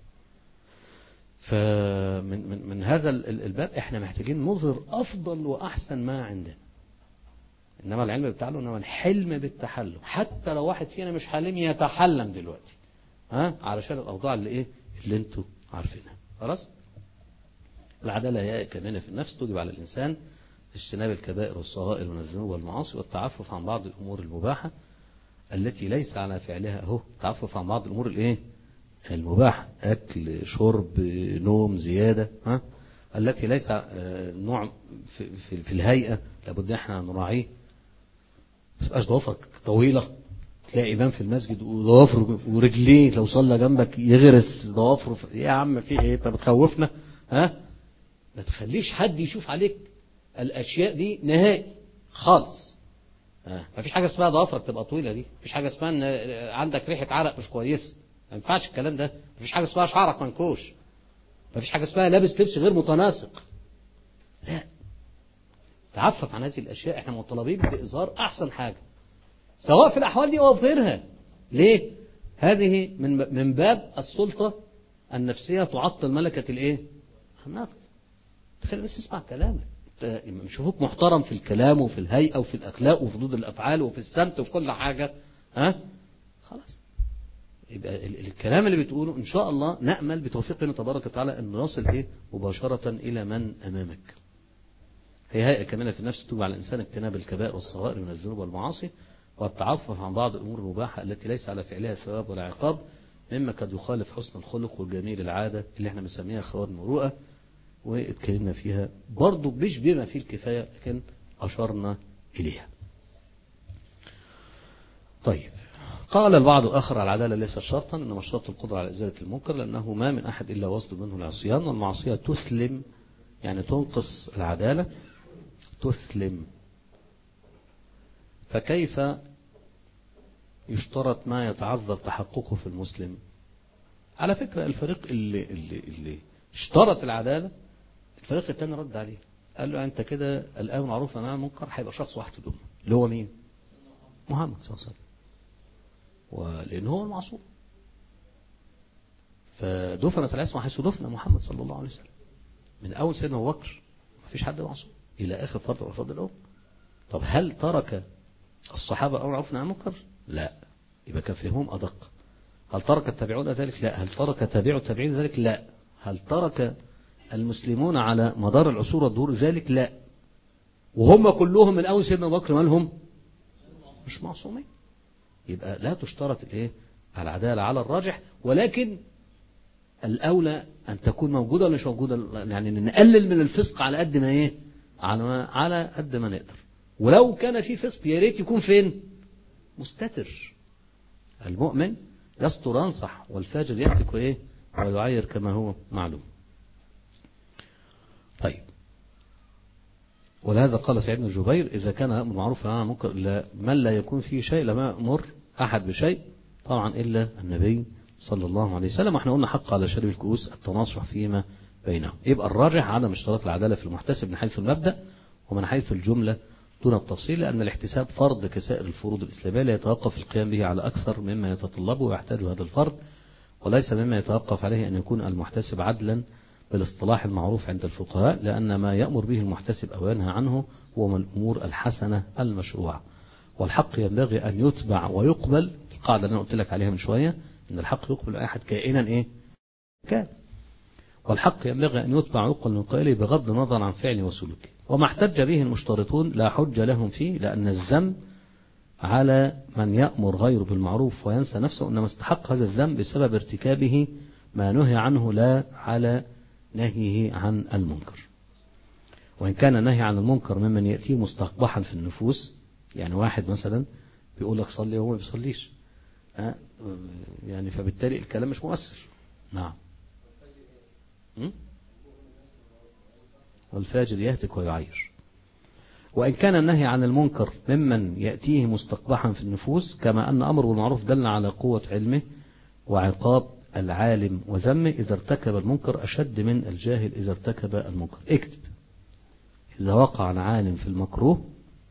A: فمن من من هذا ال- ال- الباب احنا محتاجين نظهر افضل واحسن ما عندنا انما العلم بالتعلم انما الحلم بالتحلم حتى لو واحد فينا مش حالم يتحلم دلوقتي ها علشان الاوضاع اللي ايه اللي انتوا عارفينها خلاص العداله هي كمان في النفس توجب على الانسان اجتناب الكبائر والصغائر من الذنوب والمعاصي والتعفف عن بعض الامور المباحه التي ليس على فعلها اهو التعفف عن بعض الامور الايه المباحه اكل شرب نوم زياده ها التي ليس آه، نوع في, في, في الهيئه لابد ان احنا نراعيه ما تبقاش ضوافرك طويله تلاقي امام في المسجد وضوافره ورجليه لو صلى جنبك يغرس ضوافره في- إيه يا عم في ايه انت بتخوفنا ها ما تخليش حد يشوف عليك الاشياء دي نهائي خالص آه. ما فيش حاجه اسمها ضوافرك تبقى طويله دي ما فيش حاجه اسمها ان آه، عندك ريحه عرق مش كويسه ما ينفعش الكلام ده ما فيش حاجه اسمها شعرك منكوش ما فيش حاجه اسمها لابس لبس غير متناسق لا تعفف عن هذه الاشياء احنا مطالبين باظهار احسن حاجه سواء في الاحوال دي او في غيرها ليه هذه من من باب السلطه النفسيه تعطل ملكه الايه النقد تخلي الناس تسمع كلامك أنت يشوفوك محترم في الكلام وفي الهيئه وفي الاخلاق وفي ردود الافعال وفي السمت وفي كل حاجه ها خلاص يبقى ال- الكلام اللي بتقوله ان شاء الله نامل بتوفيق الله تبارك وتعالى انه يصل ايه مباشره الى من امامك هي هيئه كمان في النفس توجب على الانسان اجتناب الكبائر والصغائر من الذنوب والمعاصي والتعفف عن بعض الامور المباحه التي ليس على فعلها ثواب ولا عقاب مما قد يخالف حسن الخلق وجميل العاده اللي احنا بنسميها خوار المروءه واتكلمنا فيها برضو مش بما فيه الكفايه لكن اشرنا اليها. طيب قال البعض الآخر العدالة ليست شرطا إنما الشرط القدرة على إزالة المنكر لأنه ما من أحد إلا وصل منه العصيان والمعصية تسلم يعني تنقص العدالة تسلم فكيف يشترط ما يتعذر تحققه في المسلم على فكرة الفريق اللي, اللي, اللي اشترط العدالة الفريق الثاني رد عليه قال له أنت كده الآن معروف أن المنكر هيبقى شخص واحد في الأمة اللي هو مين محمد صلى الله عليه وسلم ولأن هو المعصوم فدفنت العصمة حيث دفن محمد صلى الله عليه وسلم من أول سيدنا أبو بكر ما فيش حد معصوم إلى آخر فرد من فرد الأمة طب هل ترك الصحابة أمر معروف عن المنكر؟ لا يبقى كان فهمهم أدق هل ترك التابعون ذلك؟ لا هل ترك تابع التابعين ذلك؟ لا هل ترك المسلمون على مدار العصور والدهور ذلك؟ لا وهم كلهم من أول سيدنا أبو بكر مالهم؟ مش معصومين يبقى لا تشترط الايه العدالة على الراجح ولكن الأولى أن تكون موجودة ولا مش موجودة يعني نقلل من الفسق على قد ما إيه على ما على قد ما نقدر ولو كان في فسق يا ريت يكون فين مستتر المؤمن يستر ينصح والفاجر يهتك إيه ويعير كما هو معلوم طيب ولهذا قال سعيد بن جبير إذا كان أمر معروف عن منكر لا من لا يكون فيه شيء لما يأمر أحد بشيء طبعا إلا النبي صلى الله عليه وسلم واحنا قلنا حق على شرب الكؤوس التناصح فيما بينهم يبقى الراجح عدم اشتراط العدالة في المحتسب من حيث المبدأ ومن حيث الجملة دون التفصيل لأن الاحتساب فرض كسائر الفروض الإسلامية لا يتوقف القيام به على أكثر مما يتطلبه ويحتاج هذا الفرض وليس مما يتوقف عليه أن يكون المحتسب عدلا بالاصطلاح المعروف عند الفقهاء لأن ما يأمر به المحتسب أو ينهى عنه هو من الأمور الحسنة المشروعة والحق ينبغي أن يتبع ويقبل القاعدة اللي أنا قلت لك عليها من شوية أن الحق يقبل أحد كائنا إيه كان والحق ينبغي أن يتبع ويقبل من قائله بغض النظر عن فعله وسلوكه وما احتج به المشترطون لا حجة لهم فيه لأن الذنب على من يأمر غيره بالمعروف وينسى نفسه إنما استحق هذا الذنب بسبب ارتكابه ما نهي عنه لا على نهيه عن المنكر وإن كان النهي عن المنكر ممن يأتيه مستقبحا في النفوس يعني واحد مثلا بيقول لك صلي وهو ما بيصليش أه؟ يعني فبالتالي الكلام مش مؤثر نعم والفاجر يهتك ويعير وإن كان النهي عن المنكر ممن يأتيه مستقبحا في النفوس كما أن أمر بالمعروف دل على قوة علمه وعقاب العالم وذمه إذا ارتكب المنكر أشد من الجاهل إذا ارتكب المنكر اكتب إذا وقع العالم في المكروه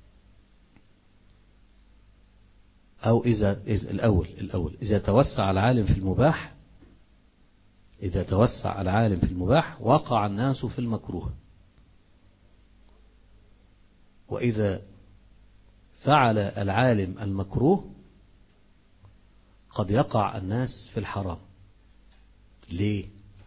A: أو إذا, إذا الأول الأول إذا توسع العالم في المباح إذا توسع العالم في المباح وقع الناس في المكروه وإذا فعل العالم المكروه قد يقع الناس في الحرام ليه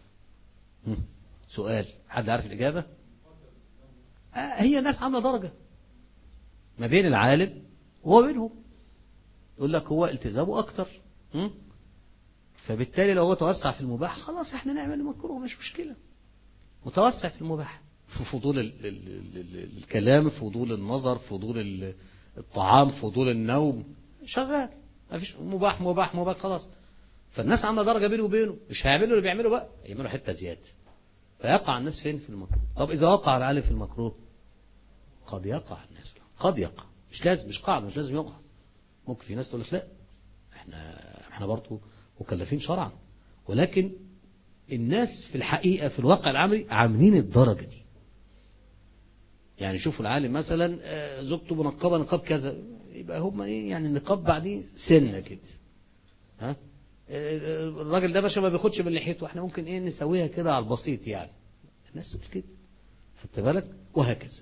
A: سؤال حد عارف الإجابة آه هي ناس عاملة درجة ما بين العالم وبينهم يقول لك هو التزامه أكتر فبالتالي لو هو توسع في المباح خلاص احنا نعمل مكروه مش مشكلة متوسع في المباح في فضول ال ال ال الكلام فضول النظر فضول الطعام فضول النوم شغال ما فيش مباح مباح مباح خلاص فالناس عامله درجه بينه وبينه مش هيعملوا اللي بيعملوا بقى يعملوا حته زياده فيقع الناس فين في المكروه طب اذا وقع العالم في المكروه قد يقع الناس قد يقع مش لازم مش قاعده مش لازم يقع ممكن في ناس تقول لك لا احنا احنا برضه مكلفين شرعا ولكن الناس في الحقيقه في الواقع العملي عاملين الدرجه دي يعني شوفوا العالم مثلا زوجته منقبه نقاب كذا يبقى هم ايه يعني النقاب بعدين سنه كده ها الراجل ده باشا ما بياخدش من لحيته احنا ممكن ايه نسويها كده على البسيط يعني الناس تقول كده خدت بالك وهكذا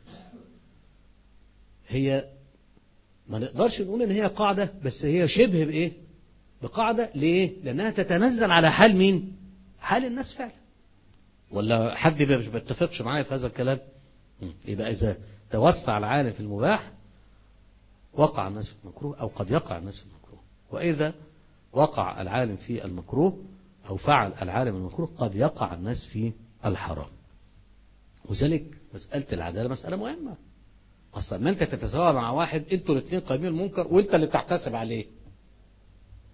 A: هي ما نقدرش نقول ان هي قاعدة بس هي شبه بايه بقاعدة ليه لانها تتنزل على حال مين حال الناس فعلا ولا حد مش بيتفقش معايا في هذا الكلام يبقى اذا توسع العالم في المباح وقع الناس في المكروه او قد يقع الناس في المكروه واذا وقع العالم في المكروه أو فعل العالم المكروه قد يقع الناس في الحرام وذلك مسألة العدالة مسألة مهمة أصلا ما أنت تتساوى مع واحد أنتوا الاثنين قايمين المنكر وأنت اللي بتحتسب عليه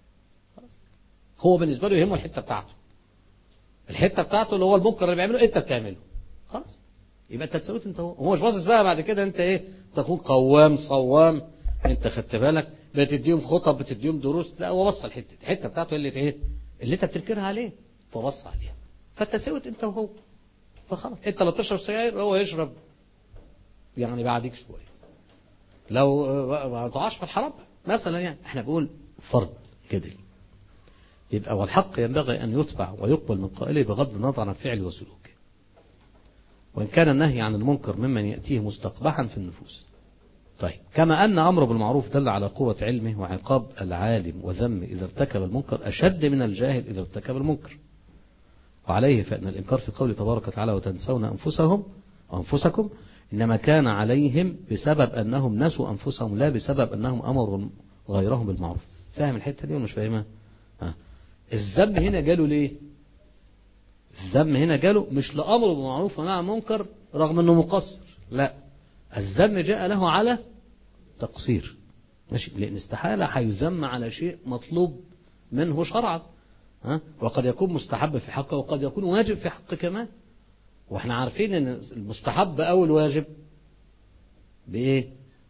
A: هو بالنسبة له يهمه الحتة بتاعته الحتة بتاعته اللي هو المنكر اللي بيعمله انت بتعمله خلاص يبقى انت تسويت انت هو هو مش باصص بقى بعد كده انت ايه تكون قوام صوام انت خدت بالك بتديهم خطب بتديهم دروس لا هو بص الحته الحته بتاعته اللي ايه اللي انت بتنكرها عليه فبص عليها فانت سويت انت وهو فخلاص انت لو تشرب سجاير هو يشرب يعني بعديك شويه لو ما تقعش في الحرام مثلا يعني احنا بنقول فرض جدلي يبقى والحق ينبغي أن يتبع ويقبل من قائله بغض النظر عن فعله وسلوكه وإن كان النهي عن المنكر ممن يأتيه مستقبحا في النفوس طيب كما أن أمر بالمعروف دل على قوة علمه وعقاب العالم وذم إذا ارتكب المنكر أشد من الجاهل إذا ارتكب المنكر وعليه فإن الإنكار في قوله تبارك وتعالى وتنسون أنفسهم وأنفسكم إنما كان عليهم بسبب أنهم نسوا أنفسهم لا بسبب أنهم أمروا غيرهم بالمعروف فاهم الحتة دي ولا مش فاهمها ها. الذم هنا جاله ليه الذم هنا جاله مش لأمر بالمعروف ونهى عن المنكر رغم أنه مقصر لا الذم جاء له على تقصير ماشي لأن استحالة هيذم على شيء مطلوب منه شرعا ها وقد يكون مستحب في حقه وقد يكون واجب في حقه كمان واحنا عارفين ان المستحب او الواجب بايه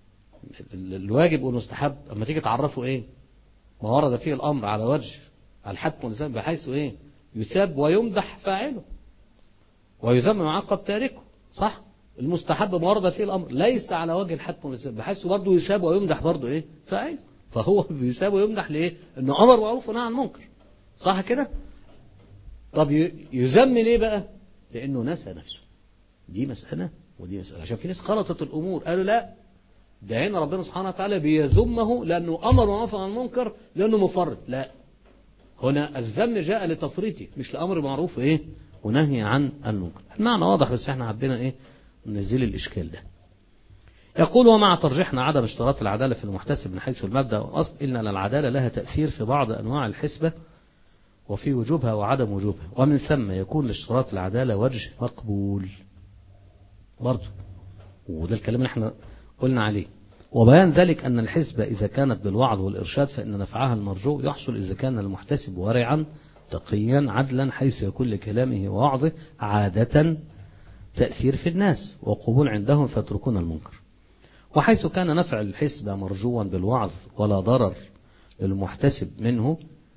A: الواجب والمستحب اما تيجي تعرفه ايه ما ورد فيه الامر على وجه الحتم واللسان بحيث ايه يساب ويمدح فاعله ويذم ويعاقب تاركه صح المستحب ما ورد فيه الامر ليس على وجه الحتم واللسان بحيث برضه يساب ويمدح برضه ايه فاعله فهو بيساب ويمدح ليه انه امر معروف ونهى عن منكر صح كده طب يذم ليه بقى لأنه نسى نفسه دي مسألة ودي مسألة عشان في ناس خلطت الأمور قالوا لا ده هنا ربنا سبحانه وتعالى بيذمه لأنه أمر ونفى عن المنكر لأنه مفرط لا هنا الذم جاء لتفريطه مش لأمر معروف إيه ونهي عن المنكر المعنى واضح بس احنا حبينا إيه نزيل الإشكال ده يقول ومع ترجيحنا عدم اشتراط العدالة في المحتسب من حيث المبدأ والأصل إن العدالة لها تأثير في بعض أنواع الحسبة وفي وجوبها وعدم وجوبها ومن ثم يكون لاشتراط العدالة وجه مقبول برضه وده الكلام اللي احنا قلنا عليه وبيان ذلك أن الحسبة إذا كانت بالوعظ والإرشاد فإن نفعها المرجو يحصل إذا كان المحتسب ورعا تقيا عدلا حيث يكون لكلامه ووعظه عادة تأثير في الناس وقبول عندهم فيتركون المنكر وحيث كان نفع الحسبة مرجوا بالوعظ ولا ضرر للمحتسب منه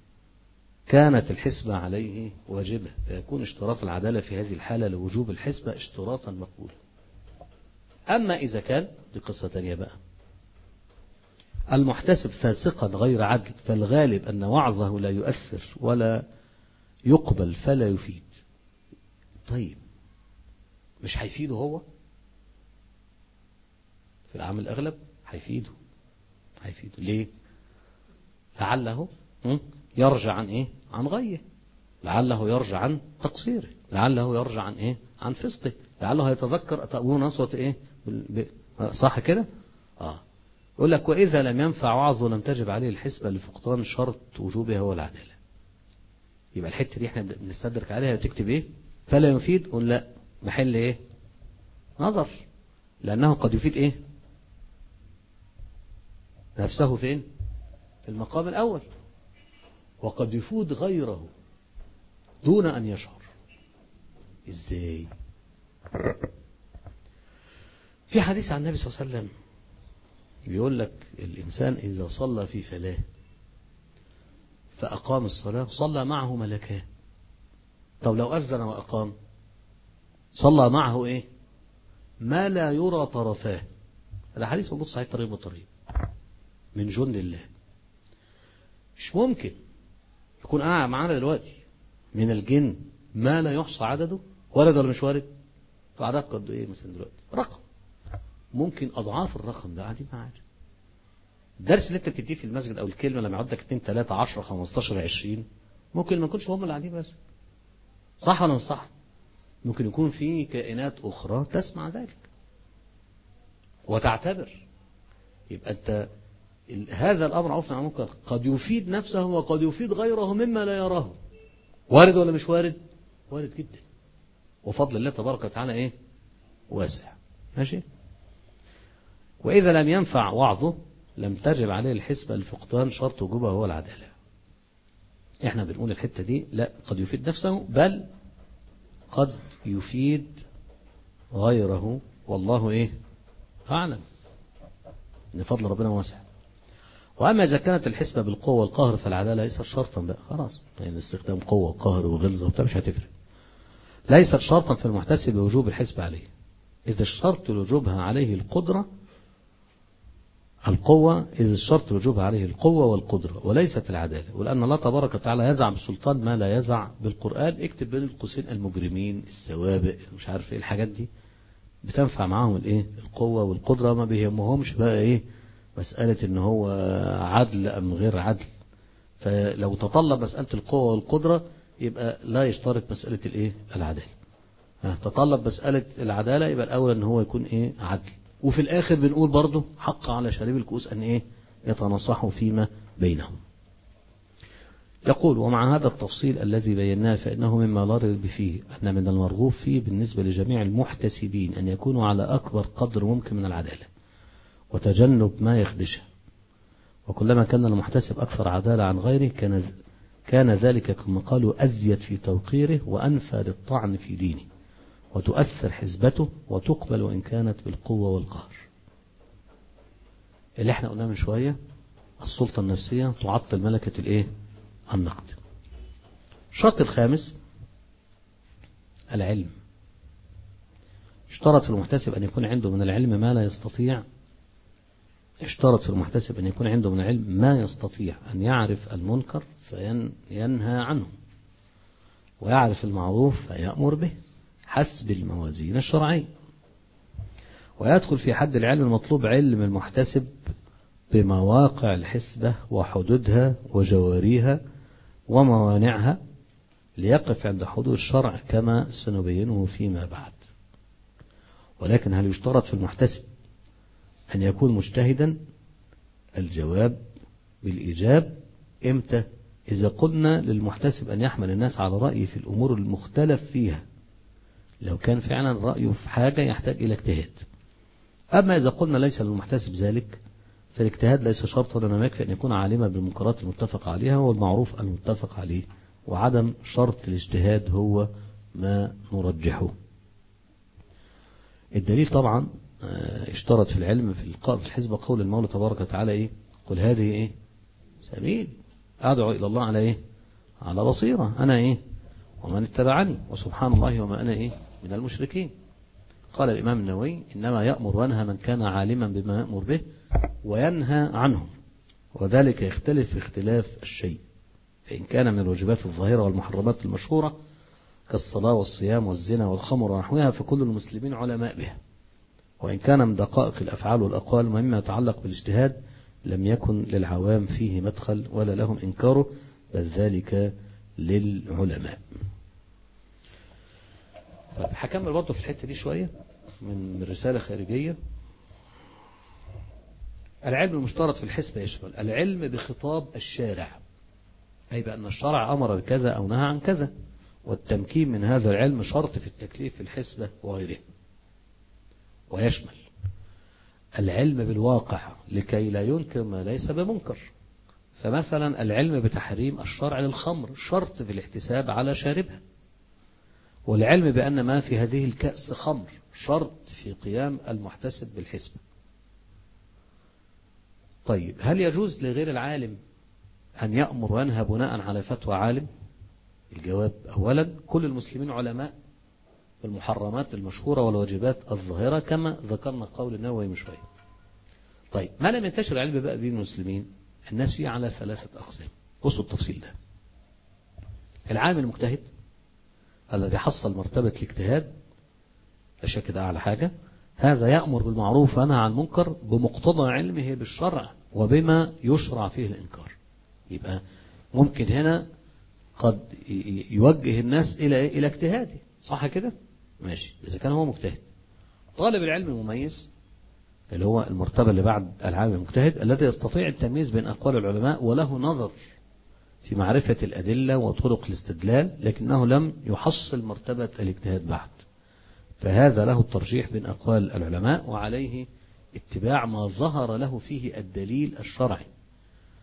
A: كانت الحسبة عليه واجبة فيكون اشتراط العدالة في هذه الحالة لوجوب الحسبة اشتراطا مقبولا أما إذا كان دي قصة تانية بقى المحتسب فاسقا غير عدل فالغالب أن وعظه لا يؤثر ولا يقبل فلا يفيد طيب مش هيفيده هو في العام الأغلب هيفيده هيفيده ليه لعله يرجع عن ايه عن غيه لعله يرجع عن تقصيره لعله يرجع عن ايه عن فسقه لعله يتذكر تأوون نصوة ايه ب... صح كده اه يقول لك واذا لم ينفع وعظه لم تجب عليه الحسبة لفقدان شرط وجوبها هو العدالة يبقى الحتة دي احنا بنستدرك عليها وتكتب ايه فلا يفيد قل لا محل ايه نظر لانه قد يفيد ايه نفسه فين في المقام الاول وقد يفود غيره دون أن يشعر إزاي في حديث عن النبي صلى الله عليه وسلم بيقول لك الإنسان إذا صلى في فلاه فأقام الصلاة صلى معه ملكان طب لو أذن وأقام صلى معه إيه ما لا يرى طرفاه الحديث موجود صحيح طريق بطريق من جند الله مش ممكن يكون قاعد معانا دلوقتي من الجن ما لا يحصى عدده وارد ولا مش وارد فعدد قد ايه مثلا دلوقتي رقم ممكن اضعاف الرقم ده قاعدين معانا الدرس اللي انت بتديه في المسجد او الكلمه لما يقعد لك 2 3 10 15 20 ممكن ما يكونش هم اللي قاعدين بس صح ولا مش صح ممكن يكون في كائنات اخرى تسمع ذلك وتعتبر يبقى انت هذا الأمر عرف عن المنكر قد يفيد نفسه وقد يفيد غيره مما لا يراه وارد ولا مش وارد وارد جدا وفضل الله تبارك وتعالى ايه واسع ماشي وإذا لم ينفع وعظه لم تجب عليه الحسبة لفقدان شرط وجوبها هو العدالة احنا بنقول الحتة دي لا قد يفيد نفسه بل قد يفيد غيره والله ايه أعلم ان فضل ربنا واسع وأما إذا كانت الحسبة بالقوة والقهر فالعدالة ليست شرطا بقى خلاص يعني استخدام قوة وقهر وغلظة وبتاع مش هتفرق ليست شرطا في المحتسب بوجوب الحسب عليه إذا الشرط لوجوبها عليه القدرة القوة إذا الشرط لوجوبها عليه القوة والقدرة وليست العدالة ولأن الله تبارك وتعالى يزع بالسلطان ما لا يزع بالقرآن اكتب بين القوسين المجرمين السوابق مش عارف ايه الحاجات دي بتنفع معاهم الايه القوة والقدرة ما بيهمهمش بقى ايه مسألة ان هو عدل ام غير عدل فلو تطلب مسألة القوة والقدرة يبقى لا يشترط مسألة الايه العدالة تطلب مسألة العدالة يبقى الأول ان هو يكون ايه عدل وفي الآخر بنقول برضه حق على شارب الكؤوس أن ايه يتنصحوا فيما بينهم يقول ومع هذا التفصيل الذي بيناه فإنه مما لا ريب فيه أن من المرغوب فيه بالنسبة لجميع المحتسبين أن يكونوا على أكبر قدر ممكن من العدالة وتجنب ما يخدشه وكلما كان المحتسب أكثر عدالة عن غيره كان كان ذلك كما قالوا أزيد في توقيره وأنفى للطعن في دينه وتؤثر حزبته وتقبل وإن كانت بالقوة والقهر اللي احنا قلناه من شوية السلطة النفسية تعطل ملكة الايه النقد الشرط الخامس العلم اشترط في المحتسب أن يكون عنده من العلم ما لا يستطيع اشترط في المحتسب أن يكون عنده من العلم ما يستطيع أن يعرف المنكر فينهى عنه ويعرف المعروف فيأمر به حسب الموازين الشرعية ويدخل في حد العلم المطلوب علم المحتسب بمواقع الحسبة وحدودها وجواريها وموانعها ليقف عند حدود الشرع كما سنبينه فيما بعد ولكن هل يشترط في المحتسب أن يكون مجتهدا الجواب بالإيجاب إمتى إذا قلنا للمحتسب أن يحمل الناس على رأيه في الأمور المختلف فيها لو كان فعلا رأيه في حاجة يحتاج إلى اجتهاد أما إذا قلنا ليس للمحتسب ذلك فالاجتهاد ليس شرطا لنا يكفي أن يكون عالما بالمنكرات المتفق عليها والمعروف المتفق عليه وعدم شرط الاجتهاد هو ما نرجحه الدليل طبعا اشترط في العلم في في الحزب قول المولى تبارك وتعالى ايه قل هذه ايه سبيل ادعو الى الله على ايه على بصيرة انا ايه ومن اتبعني وسبحان الله وما انا ايه من المشركين قال الامام النووي انما يأمر وينهى من كان عالما بما يأمر به وينهى عنه وذلك يختلف في اختلاف الشيء فإن كان من الواجبات الظاهرة والمحرمات المشهورة كالصلاة والصيام والزنا والخمر ونحوها فكل المسلمين علماء بها وإن كان من دقائق الأفعال والأقوال مما يتعلق بالاجتهاد لم يكن للعوام فيه مدخل ولا لهم إنكاره بل ذلك للعلماء طيب هكمل برضه في الحتة دي شوية من رسالة خارجية العلم المشترط في الحسبة يشمل العلم بخطاب الشارع أي بأن الشرع أمر بكذا أو نهى عن كذا والتمكين من هذا العلم شرط في التكليف في الحسبة وغيره ويشمل العلم بالواقع لكي لا ينكر ما ليس بمنكر فمثلا العلم بتحريم الشرع للخمر شرط في الاحتساب على شاربها والعلم بأن ما في هذه الكأس خمر شرط في قيام المحتسب بالحسبة طيب هل يجوز لغير العالم أن يأمر وينهى بناء على فتوى عالم الجواب أولا كل المسلمين علماء بالمحرمات المشهورة والواجبات الظاهرة كما ذكرنا قول النووي من شوية طيب ما لم ينتشر العلم بقى بين المسلمين الناس فيه على ثلاثة أقسام بصوا التفصيل ده العالم المجتهد الذي حصل مرتبة الاجتهاد لا شك ده أعلى حاجة هذا يأمر بالمعروف وينهى عن المنكر بمقتضى علمه بالشرع وبما يشرع فيه الإنكار يبقى ممكن هنا قد يوجه الناس إلى إلى اجتهاده صح كده ماشي إذا كان هو مجتهد طالب العلم المميز اللي هو المرتبة اللي بعد العالم المجتهد الذي يستطيع التمييز بين أقوال العلماء وله نظر في معرفة الأدلة وطرق الاستدلال لكنه لم يحصل مرتبة الاجتهاد بعد فهذا له الترجيح بين أقوال العلماء وعليه اتباع ما ظهر له فيه الدليل الشرعي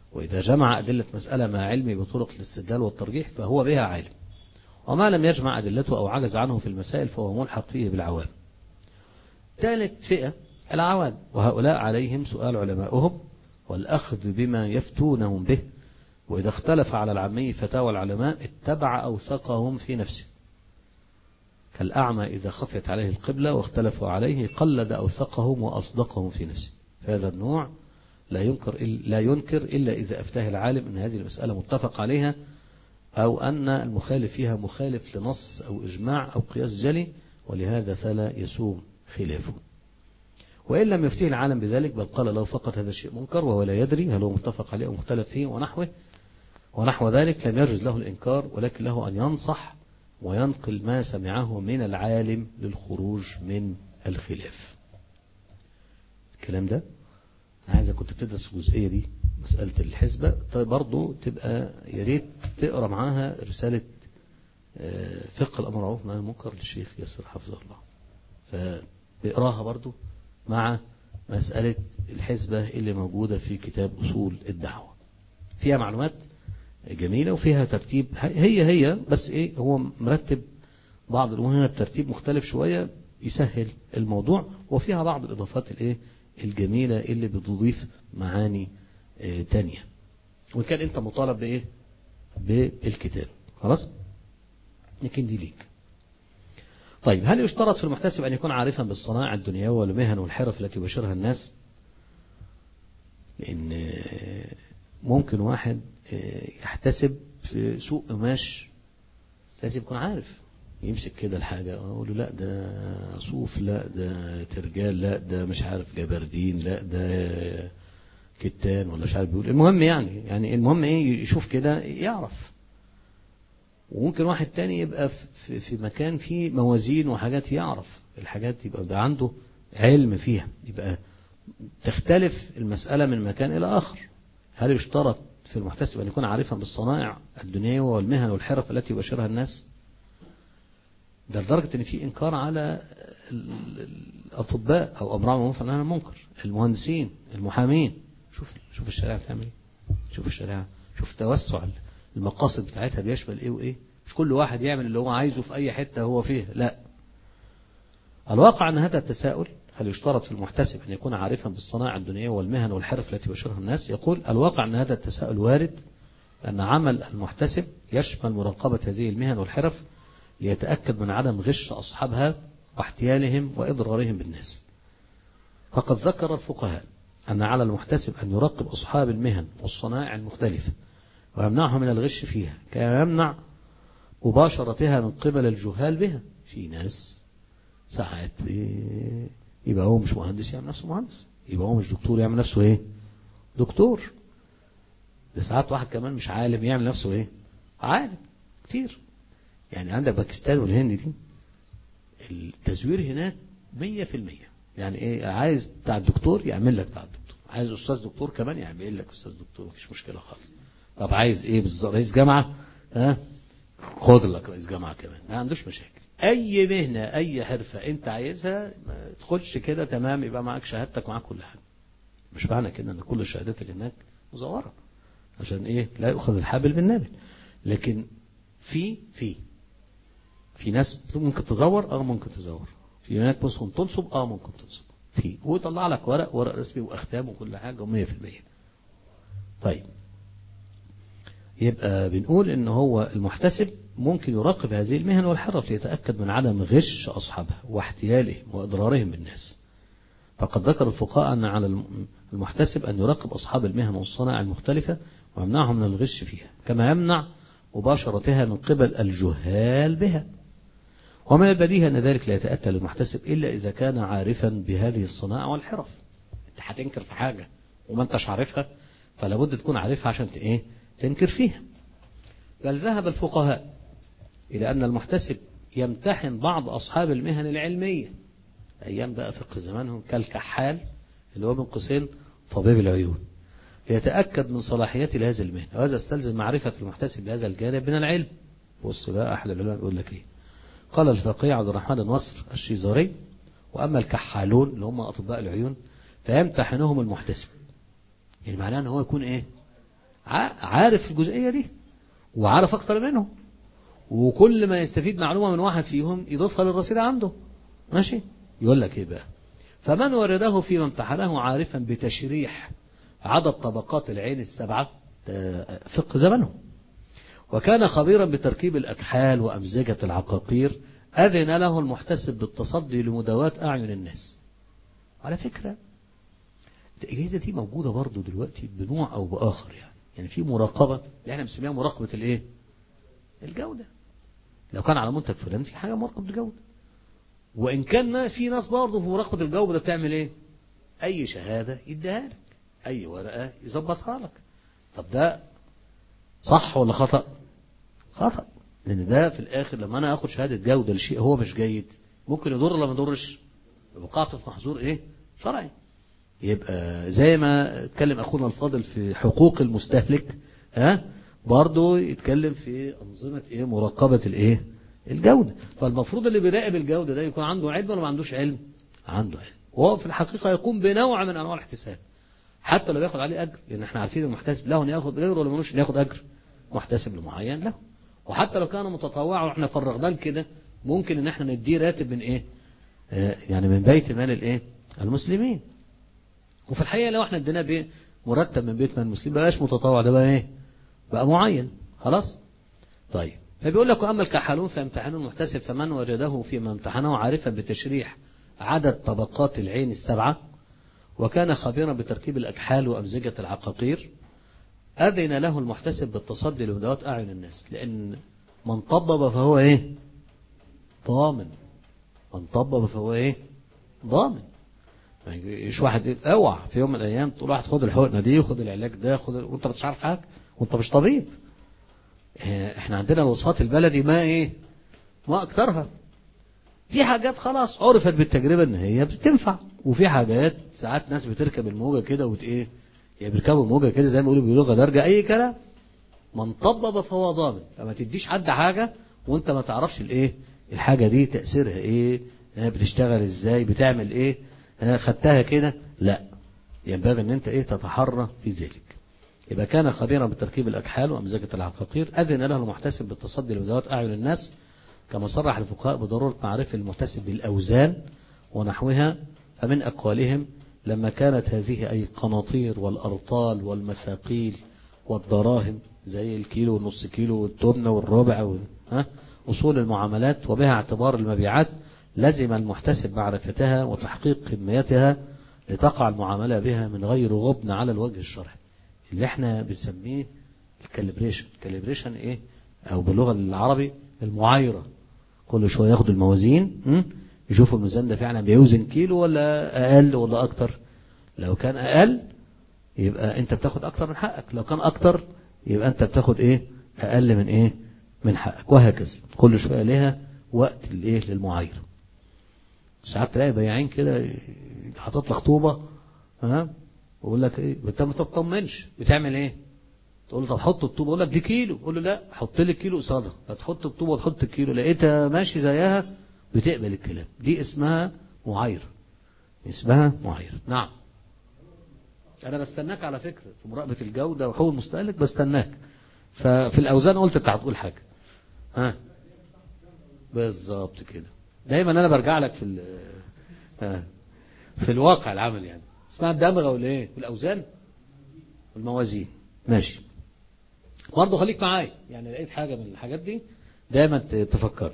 A: وإذا جمع أدلة مسألة مع علمه بطرق الاستدلال والترجيح فهو بها عالم وما لم يجمع أدلته أو عجز عنه في المسائل فهو ملحق فيه بالعوام ثالث فئة العوام وهؤلاء عليهم سؤال علمائهم والأخذ بما يفتونهم به وإذا اختلف على العامي فتاوى العلماء اتبع أوثقهم في نفسه كالأعمى إذا خفت عليه القبلة واختلفوا عليه قلد أوثقهم وأصدقهم في نفسه هذا النوع لا ينكر لا ينكر إلا إذا أفتاه العالم أن هذه المسألة متفق عليها أو أن المخالف فيها مخالف لنص أو إجماع أو قياس جلي ولهذا فلا يسوغ خلافه وإن لم يفتيه العالم بذلك بل قال له فقط هذا الشيء منكر وهو لا يدري هل هو متفق عليه أو مختلف فيه ونحوه ونحو ذلك لم يجوز له الإنكار ولكن له أن ينصح وينقل ما سمعه من العالم للخروج من الخلاف الكلام ده عايزك كنت بتدرس الجزئية دي مسألة الحسبة طيب برضو تبقى يا ريت تقرا معاها رسالة فقه الأمر معروف نهي المنكر للشيخ ياسر حفظه الله فبقراها برضو مع مسألة الحسبة اللي موجودة في كتاب أصول الدعوة فيها معلومات جميلة وفيها ترتيب هي هي بس ايه هو مرتب بعض الأمور هنا بترتيب مختلف شوية يسهل الموضوع وفيها بعض الإضافات الايه الجميلة اللي بتضيف معاني اه تانية وكان انت مطالب بايه بالكتاب خلاص لكن دي ليك طيب هل يشترط في المحتسب أن يكون عارفا بالصناعة الدنيوية والمهن والحرف التي يباشرها الناس لأن ممكن واحد يحتسب في سوق قماش لازم يكون عارف يمسك كده الحاجة أقول له لا ده صوف لا ده ترجال لا ده مش عارف جبردين لا ده كتان ولا مش عارف بيقول المهم يعني يعني المهم ايه يشوف كده يعرف وممكن واحد تاني يبقى في, في مكان فيه موازين وحاجات يعرف الحاجات يبقى ده عنده علم فيها يبقى تختلف المسألة من مكان إلى آخر هل يشترط في المحتسب أن يكون عارفا بالصنائع الدنيوية والمهن والحرف التي يباشرها الناس ده لدرجة أن في إنكار على الأطباء أو أمراض المعروف عن المنكر المهندسين المحامين شوف شوف الشريعة بتعمل إيه شوف الشريعة شوف توسع المقاصد بتاعتها بيشمل إيه وإيه مش كل واحد يعمل اللي هو عايزه في أي حتة هو فيه لا الواقع أن هذا التساؤل هل يشترط في المحتسب أن يكون عارفا بالصناعة الدنيوية والمهن والحرف التي يبشرها الناس يقول الواقع أن هذا التساؤل وارد أن عمل المحتسب يشمل مراقبة هذه المهن والحرف ليتأكد من عدم غش أصحابها واحتيالهم وإضرارهم بالناس فقد ذكر الفقهاء أن على المحتسب أن يراقب أصحاب المهن والصنائع المختلفة ويمنعهم من الغش فيها كما يمنع مباشرتها من قبل الجهال بها في ناس ساعات يبقى هو مش مهندس يعمل نفسه مهندس يبقى هو مش دكتور يعمل نفسه ايه دكتور ده ساعات واحد كمان مش عالم يعمل نفسه ايه عالم كتير يعني عندك باكستان والهند دي التزوير هناك مية في المية يعني ايه عايز بتاع الدكتور يعمل لك بتاع الدكتور عايز استاذ دكتور كمان يعمل لك استاذ دكتور مفيش مشكلة خالص طب عايز ايه بالظبط رئيس جامعة ها خد لك رئيس جامعة كمان ما عندوش مشاكل اي مهنة اي حرفة انت عايزها ما تخش كده تمام يبقى معاك شهادتك معاك كل حاجة مش معنى كده ان كل الشهادات اللي هناك مزورة عشان ايه لا يؤخذ الحابل بالنابل لكن في في في ناس ممكن تزور اه ممكن تزور في هناك ممكن تنصب اه ممكن تنصب في ويطلع لك ورق ورق رسمي واختام وكل حاجة ومية في المية طيب يبقى بنقول ان هو المحتسب ممكن يراقب هذه المهن والحرف ليتأكد من عدم غش أصحابها واحتيالهم وإضرارهم بالناس فقد ذكر الفقهاء أن على المحتسب أن يراقب أصحاب المهن والصنائع المختلفة ويمنعهم من الغش فيها كما يمنع مباشرتها من قبل الجهال بها ومن البديهة أن ذلك لا يتأتى للمحتسب إلا إذا كان عارفا بهذه الصناعة والحرف أنت هتنكر في حاجة وما أنتش عارفها فلا بد تكون عارفها عشان إيه تنكر فيها بل ذهب الفقهاء إلى أن المحتسب يمتحن بعض أصحاب المهن العلمية أيام بقى فقه زمانهم كالكحال اللي هو من قوسين طبيب العيون ليتأكد من صلاحيته لهذه المهنة وهذا استلزم معرفة المحتسب بهذا الجانب من العلم بص بقى أحلى العلماء يقول لك إيه قال الفقيه عبد الرحمن النصر الشيزاري وأما الكحالون اللي هم أطباء العيون فيمتحنهم المحتسب يعني معناه أن هو يكون إيه
B: ع- عارف الجزئية دي وعارف أكتر منهم وكل ما يستفيد معلومة من واحد فيهم يضيفها للرصيد عنده ماشي يقول لك ايه بقى فمن ورده فيما امتحنه عارفا بتشريح عدد طبقات العين السبعة آه، فقه زمنه وكان خبيرا بتركيب الأكحال وأمزجة العقاقير أذن له المحتسب بالتصدي لمداواة أعين الناس على فكرة الأجهزة دي موجودة برضو دلوقتي بنوع أو بآخر يعني يعني في مراقبة اللي احنا بنسميها مراقبة الإيه؟ الجودة لو كان على منتج فلان في حاجة مراقبة الجودة وإن كان في ناس برضه في مراقبة الجودة بتعمل إيه؟ أي شهادة يديها لك أي ورقة يظبطها لك طب ده صح ولا خطأ؟ خطأ لأن ده في الآخر لما أنا آخد شهادة جودة لشيء هو مش جيد ممكن يضر ولا ما يضرش؟ وقعت في محظور إيه؟ شرعي يبقى زي ما اتكلم أخونا الفاضل في حقوق المستهلك ها برضه يتكلم في أنظمة إيه مراقبة الإيه الجودة فالمفروض اللي بيراقب الجودة ده يكون عنده علم ولا ما عندوش علم عنده علم وهو في الحقيقة يقوم بنوع من أنواع الاحتساب حتى لو ياخد عليه أجر لأن احنا عارفين المحتسب له أن ياخد أجر ولا ملوش أن ياخد أجر محتسب لمعين له وحتى لو كان متطوع واحنا فرغناه كده ممكن ان احنا نديه راتب من ايه آه يعني من بيت مال الايه المسلمين وفي الحقيقة لو احنا اديناه بيه مرتب من بيت مال المسلمين بقاش متطوع ده بقى ايه بقى معين خلاص طيب فبيقول لك واما الكحالون فامتحنوا المحتسب فمن وجده فيما امتحنه عارفا بتشريح عدد طبقات العين السبعة وكان خبيرا بتركيب الأكحال وأمزجة العقاقير أذن له المحتسب بالتصدي لمداوات أعين الناس لأن من طبب فهو إيه ضامن من طبب فهو إيه ضامن ما يجيش واحد إيه؟ اوعى في يوم من الأيام تقول واحد خد الحقنة دي خد العلاج ده خد ال... وأنت مش عارف حاجة وأنت مش طبيب إيه، احنا عندنا الوصفات البلدي ما ايه ما اكترها في حاجات خلاص عرفت بالتجربة ان هي بتنفع وفي حاجات ساعات ناس بتركب الموجة كده وت ايه يعني بيركبوا الموجة كده زي ما بيقولوا بلغة درجة اي كلام من طبب فهو ضامن فما تديش حد حاجة وانت ما تعرفش الايه الحاجة دي تأثيرها ايه ها، بتشتغل ازاي بتعمل ايه ها، خدتها كده لا ينبغي ان انت ايه تتحرى في ذلك يبقى كان خبيرا بتركيب الأكحال وأمزجة العقاقير أذن له المحتسب بالتصدي لمداوات أعين الناس كما صرح الفقهاء بضرورة معرفة المحتسب بالأوزان ونحوها فمن أقوالهم لما كانت هذه أي القناطير والأرطال والمثاقيل والدراهم زي الكيلو والنص كيلو والتمنة والربع وال- ها أصول المعاملات وبها اعتبار المبيعات لزم المحتسب معرفتها وتحقيق كميتها لتقع المعاملة بها من غير غبن على الوجه الشرعي اللي احنا بنسميه الكاليبريشن الكاليبريشن ايه او باللغة العربي المعايرة كل شوية ياخد الموازين م? يشوفوا الميزان ده فعلا بيوزن كيلو ولا اقل ولا اكتر لو كان اقل يبقى انت بتاخد اكتر من حقك لو كان اكتر يبقى انت بتاخد ايه اقل من ايه من حقك وهكذا كل شوية لها وقت الايه للمعايرة ساعات تلاقي بياعين كده حاطط لك طوبة ها ويقول لك ايه انت ما تطمنش بتعمل ايه تقول له طب حط الطوبه يقول لك دي كيلو قول له لا حط لي كيلو قصادها فتحط الطوبه وتحط الكيلو لقيتها ماشي زيها بتقبل الكلام دي اسمها معايره اسمها معايره نعم انا بستناك على فكره في مراقبه الجوده وحقوق المستهلك بستناك ففي الاوزان قلت انت هتقول حاجه ها بالظبط كده دايما انا برجع لك في ال- ها. في الواقع العمل يعني اسمها الدمغه ولا ايه والاوزان والموازين ماشي برضه خليك معايا يعني لقيت حاجه من الحاجات دي دايما ت- تفكر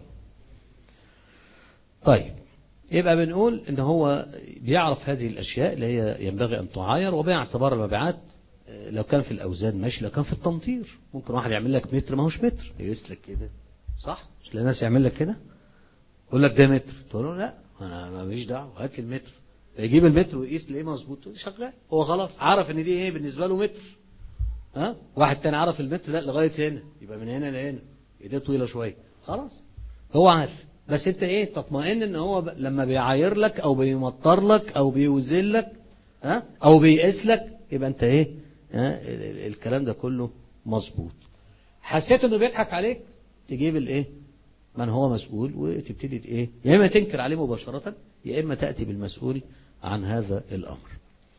B: طيب يبقى بنقول ان هو بيعرف هذه الاشياء اللي هي ينبغي ان تعاير وبيع اعتبار المبيعات آه، لو كان في الاوزان ماشي لو كان في التمطير ممكن واحد يعمل لك متر ما هوش متر يقيس لك كده صح مش تلاقي ناس يعمل لك كده يقول لك ده متر تقول له لا انا ماليش دعوه هات لي المتر فيجيب المتر ويقيس ليه مظبوط تقول شغال هو خلاص عرف ان دي ايه بالنسبه له متر ها واحد تاني عرف المتر لا لغايه هنا يبقى من هنا لهنا ايديه طويله شويه خلاص هو عارف بس انت ايه تطمئن ان هو ب... لما بيعاير لك او بيمطر لك او بيوزن لك ها او بيقيس لك يبقى انت ايه ها ال- ال- الكلام ده كله مظبوط حسيت انه بيضحك عليك تجيب الايه من هو مسؤول وتبتدي ت- ايه يا اما تنكر عليه مباشره يا اما تاتي بالمسؤول عن هذا الامر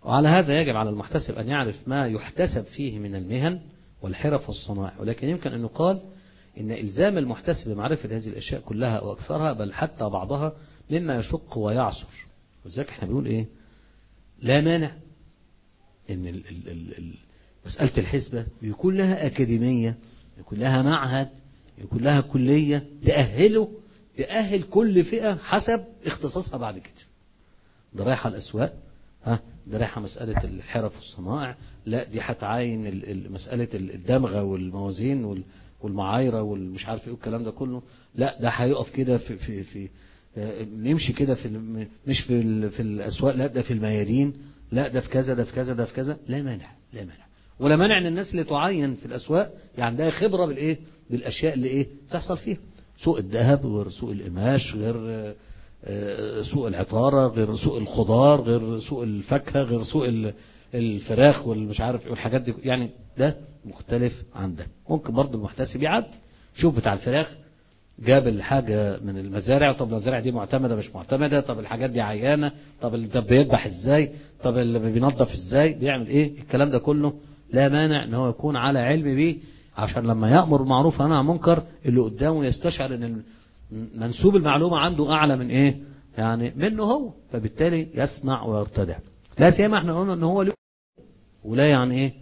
B: وعلى هذا يجب على المحتسب أن يعرف ما يحتسب فيه من المهن والحرف والصنائع ولكن يمكن أن يقال إن إلزام المحتسب بمعرفة هذه الأشياء كلها وأكثرها بل حتى بعضها مما يشق ويعصر ولذلك احنا بنقول إيه لا مانع إن ال ال ال ال مسألة الحسبة بيكون لها أكاديمية يكون لها معهد يكون لها كلية تأهله تأهل كل فئة حسب اختصاصها بعد كده ده رايحة الأسواق ها ده رايحة مسألة الحرف والصنائع لا دي هتعاين ال- ال- مسألة الدمغة والموازين وال- والمعايرة والمش عارف ايه والكلام ده كله لا ده هيقف كده في في في آه، نمشي كده في ال- مش في ال- في الأسواق لا ده في الميادين لا ده في كذا ده في كذا ده في كذا لا مانع لا مانع ولا مانع ان الناس اللي تعين في الأسواق يعني عندها خبرة بالايه بالأشياء اللي ايه تحصل فيها سوق الذهب غير سوق القماش غير آه، آه، سوق العطارة غير سوق الخضار غير سوق الفاكهة غير سوق ال- الفراخ والمش عارف ايه والحاجات دي يعني ده مختلف عن ده ممكن برضه المحتسب يعدي شوف بتاع الفراخ جاب الحاجة من المزارع طب المزارع دي معتمدة مش معتمدة طب الحاجات دي عيانة طب اللي ده بيذبح ازاي طب اللي بينظف ازاي بيعمل ايه الكلام ده كله لا مانع ان هو يكون على علم بيه عشان لما يأمر بالمعروف وينهى عن المنكر اللي قدامه يستشعر ان منسوب المعلومة عنده اعلى من ايه يعني منه هو فبالتالي يسمع ويرتدع لا سيما احنا قلنا ان هو له ولا يعني ايه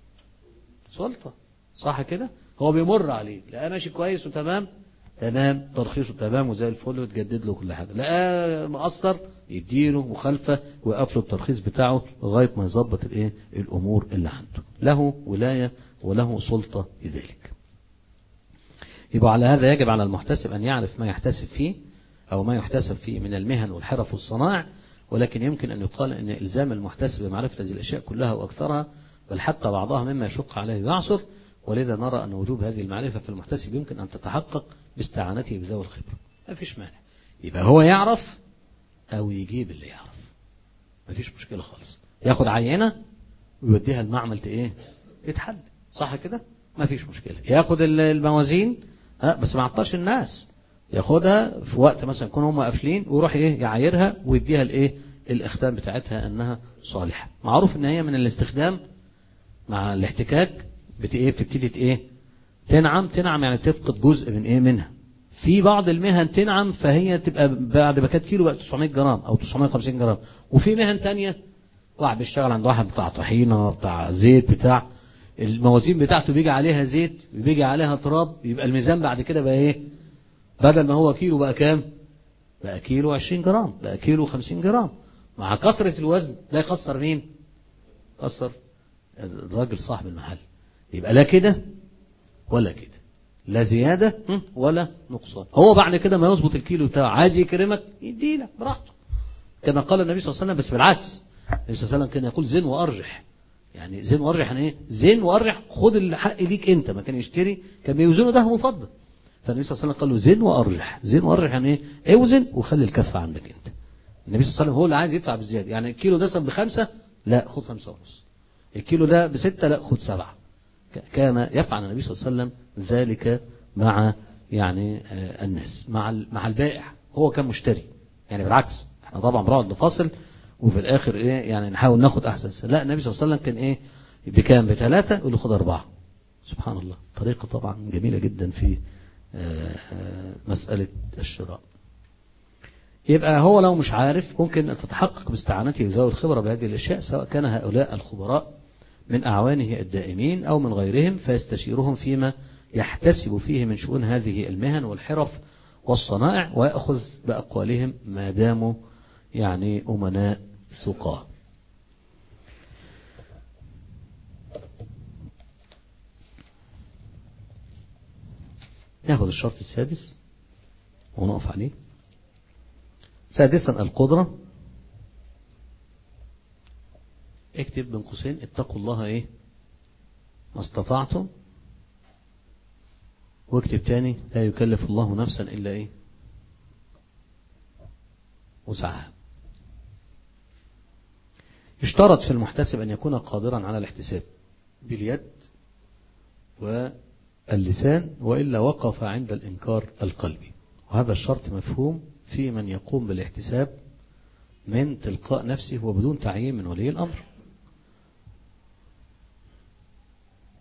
B: سلطة صح كده هو بيمر عليه لقاه ماشي كويس وتمام تمام ترخيصه تمام وزي الفل وتجدد له كل حاجة لقاه مقصر يديله مخالفة ويقف له الترخيص بتاعه لغاية ما يظبط الايه الامور اللي عنده له ولاية وله سلطة لذلك يبقى على هذا يجب على المحتسب أن يعرف ما يحتسب فيه أو ما يحتسب فيه من المهن والحرف والصنائع ولكن يمكن أن يقال أن إلزام المحتسب بمعرفة هذه الأشياء كلها وأكثرها بل حتى بعضها مما يشق عليه ويعصر ولذا نرى أن وجوب هذه المعرفة في المحتسب يمكن أن تتحقق باستعانته بذوي الخبرة ما فيش مانع يبقى هو يعرف أو يجيب اللي يعرف ما فيش مشكلة خالص ياخد عينة ويوديها المعمل ايه يتحل صح كده ما فيش مشكلة ياخد ال- الموازين ها بس ما يعطلش الناس ياخدها في وقت مثلا يكونوا هم قافلين ويروح ايه يعايرها ويديها الايه الاختام بتاعتها انها صالحة معروف ان هي من الاستخدام مع الاحتكاك بت ايه بتبتدي ت- ايه تنعم تنعم يعني تفقد جزء من ايه منها في بعض المهن تنعم فهي تبقى بعد ما كانت كيلو بقى 900 جرام او 950 جرام وفي مهن تانية واحد بيشتغل عند واحد بتاع طحينة بتاع زيت بتاع الموازين بتاعته بيجي عليها زيت بيجي عليها تراب يبقى الميزان بعد كده بقى ايه بدل ما هو كيلو بقى كام بقى كيلو 20 جرام بقى كيلو 50 جرام مع كثرة الوزن ده يخسر مين يخسر الراجل صاحب المحل يبقى لا كده ولا كده لا زيادة هم، ولا نقصان هو بعد كده ما يظبط الكيلو بتاعه عايز يكرمك يديلك براحته كما قال النبي صلى الله عليه وسلم بس بالعكس النبي صلى الله عليه وسلم كان يقول زن وارجح يعني زن وارجح يعني ايه زن وارجح خد الحق ليك انت ما كان يشتري كان بيوزنه ده مفضل فالنبي صلى الله عليه وسلم قال له زن وارجح زن وارجح يعني ايه اوزن وخلي الكفه عندك انت النبي صلى الله عليه وسلم هو اللي عايز يدفع بالزياده يعني الكيلو ده بخمسة لا خد خمسة ونص الكيلو ده بستة لا خد سبعة ك- كان يفعل النبي صلى الله عليه وسلم ذلك مع يعني آه، الناس مع ال- مع البائع هو كان مشتري يعني بالعكس احنا طبعا بنقعد نفاصل وفي الاخر ايه يعني نحاول ناخد احسن سعر. لا النبي صلى الله عليه وسلم كان ايه بكام بثلاثة يقول له خد أربعة سبحان الله طريقة طبعا جميلة جدا في آه، آه، مسألة الشراء يبقى هو لو مش عارف ممكن أن تتحقق باستعانته بذوي الخبرة بهذه الأشياء سواء كان هؤلاء الخبراء من أعوانه الدائمين أو من غيرهم فيستشيرهم فيما يحتسب فيه من شؤون هذه المهن والحرف والصنائع ويأخذ بأقوالهم ما داموا يعني أمناء ثقاه ناخذ الشرط السادس ونقف عليه سادسا القدرة اكتب بين قوسين اتقوا الله ايه ما استطعتم واكتب تاني لا يكلف الله نفسا الا ايه وسعها يشترط في المحتسب ان يكون قادرا على الاحتساب باليد واللسان وإلا وقف عند الإنكار القلبي وهذا الشرط مفهوم في من يقوم بالاحتساب من تلقاء نفسه وبدون تعيين من ولي الأمر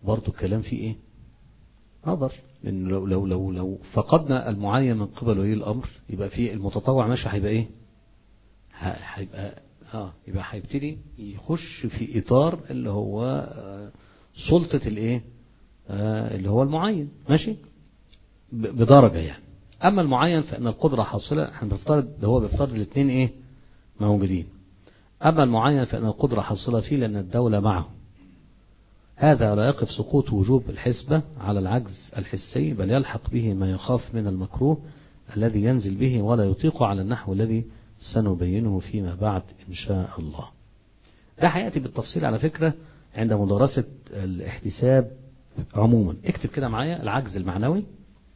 B: برضو الكلام فيه ايه نظر لان لو لو لو لو فقدنا المعين من قبل ولي الامر يبقى في المتطوع ماشي هيبقى ايه ه- هيبقى اه يبقى هيبتدي يخش في اطار اللي هو آه، سلطة الايه آه، اللي هو المعين ماشي ب- بدرجة يعني اما المعين فان القدرة حاصلة احنا بنفترض ده هو بيفترض الاثنين ايه موجودين اما المعين فان القدرة حاصلة فيه لان الدولة معه هذا لا يقف سقوط وجوب الحسبة على العجز الحسي بل يلحق به ما يخاف من المكروه الذي ينزل به ولا يطيق على النحو الذي سنبينه فيما بعد إن شاء الله ده هيأتي بالتفصيل على فكرة عند مدرسة الاحتساب عموما اكتب كده معايا العجز المعنوي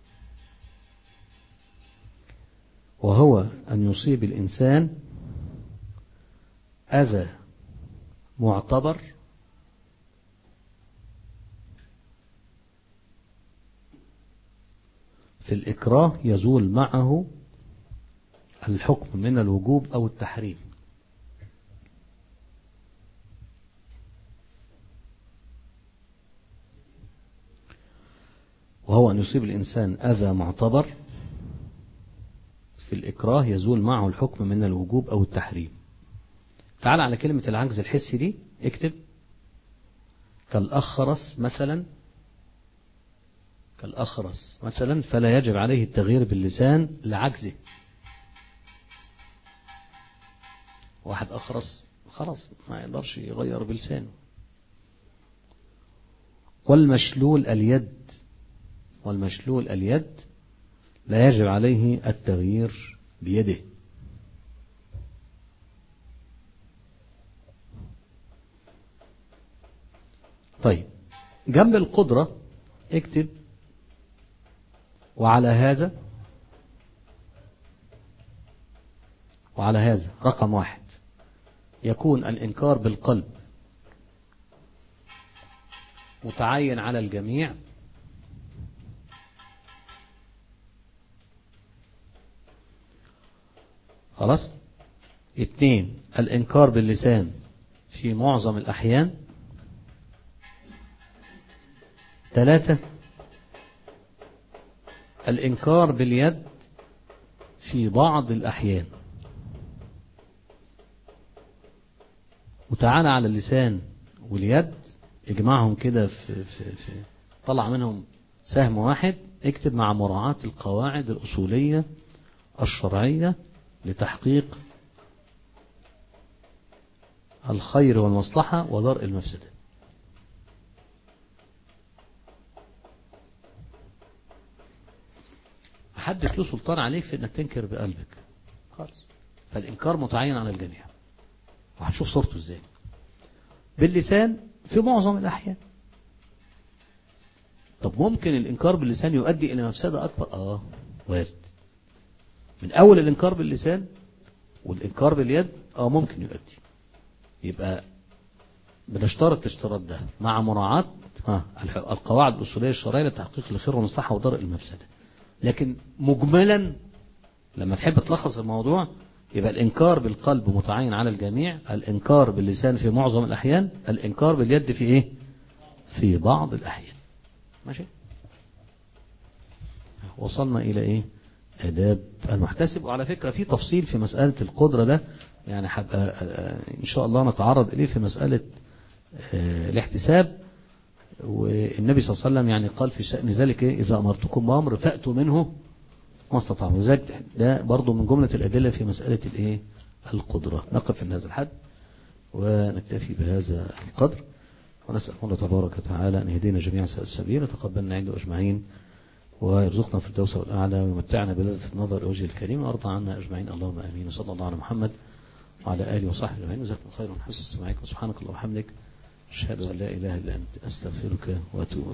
B: وهو أن يصيب الإنسان أذى معتبر في الإكراه يزول معه الحكم من الوجوب أو التحريم وهو أن يصيب الإنسان أذى معتبر في الإكراه يزول معه الحكم من الوجوب أو التحريم تعال على كلمة العجز الحسي دي اكتب كالأخرس مثلا كالأخرس مثلا فلا يجب عليه التغيير باللسان لعجزه واحد أخرس خلاص ما يقدرش يغير بلسانه والمشلول اليد والمشلول اليد لا يجب عليه التغيير بيده طيب جنب القدرة اكتب وعلى هذا وعلى هذا رقم واحد يكون الإنكار بالقلب متعين على الجميع خلاص اثنين الإنكار باللسان في معظم الأحيان ثلاثة الإنكار باليد في بعض الأحيان وتعالى على اللسان واليد اجمعهم كده في, في, في طلع منهم سهم واحد اكتب مع مراعاة القواعد الأصولية الشرعية لتحقيق الخير والمصلحة ودرء المفسدة محدش له سلطان عليك في انك تنكر بقلبك خالص فالإنكار متعين على الجميع وهنشوف صورته ازاي باللسان في معظم الأحيان طب ممكن الإنكار باللسان يؤدي إلى مفسدة أكبر آه وارد من أول الإنكار باللسان والإنكار باليد آه ممكن يؤدي يبقى بنشترط الاشتراط ده مع مراعاة ها القواعد الأصولية الشرعية لتحقيق الخير والمصلحة ودرء المفسدة لكن مجملا لما تحب تلخص الموضوع يبقى الإنكار بالقلب متعين على الجميع الإنكار باللسان في معظم الأحيان الإنكار باليد في إيه في بعض الأحيان ماشي وصلنا إلى إيه آداب المحتسب وعلى فكرة في تفصيل في مسألة القدرة ده يعني حبقى إن شاء الله نتعرض إليه في مسألة الاحتساب والنبي صلى الله عليه وسلم يعني قال في شأن ذلك إيه إذا أمرتكم بأمر فأتوا منه ما استطاعوا لذلك ده برضو من جملة الأدلة في مسألة الإيه القدرة نقف في هذا الحد ونكتفي بهذا القدر ونسأل الله تبارك وتعالى أن يهدينا جميعا سواء السبيل وتقبلنا عنده أجمعين ويرزقنا في الدوسة والأعلى ويمتعنا بلذة النظر إلى وجه الكريم وأرضى عنا أجمعين اللهم آمين وصلى الله على محمد وعلى آله وصحبه أجمعين وجزاكم خيرا وحسن استماعكم سبحانك اللهم وبحمدك أشهد أن لا إله إلا أنت أستغفرك وأتوب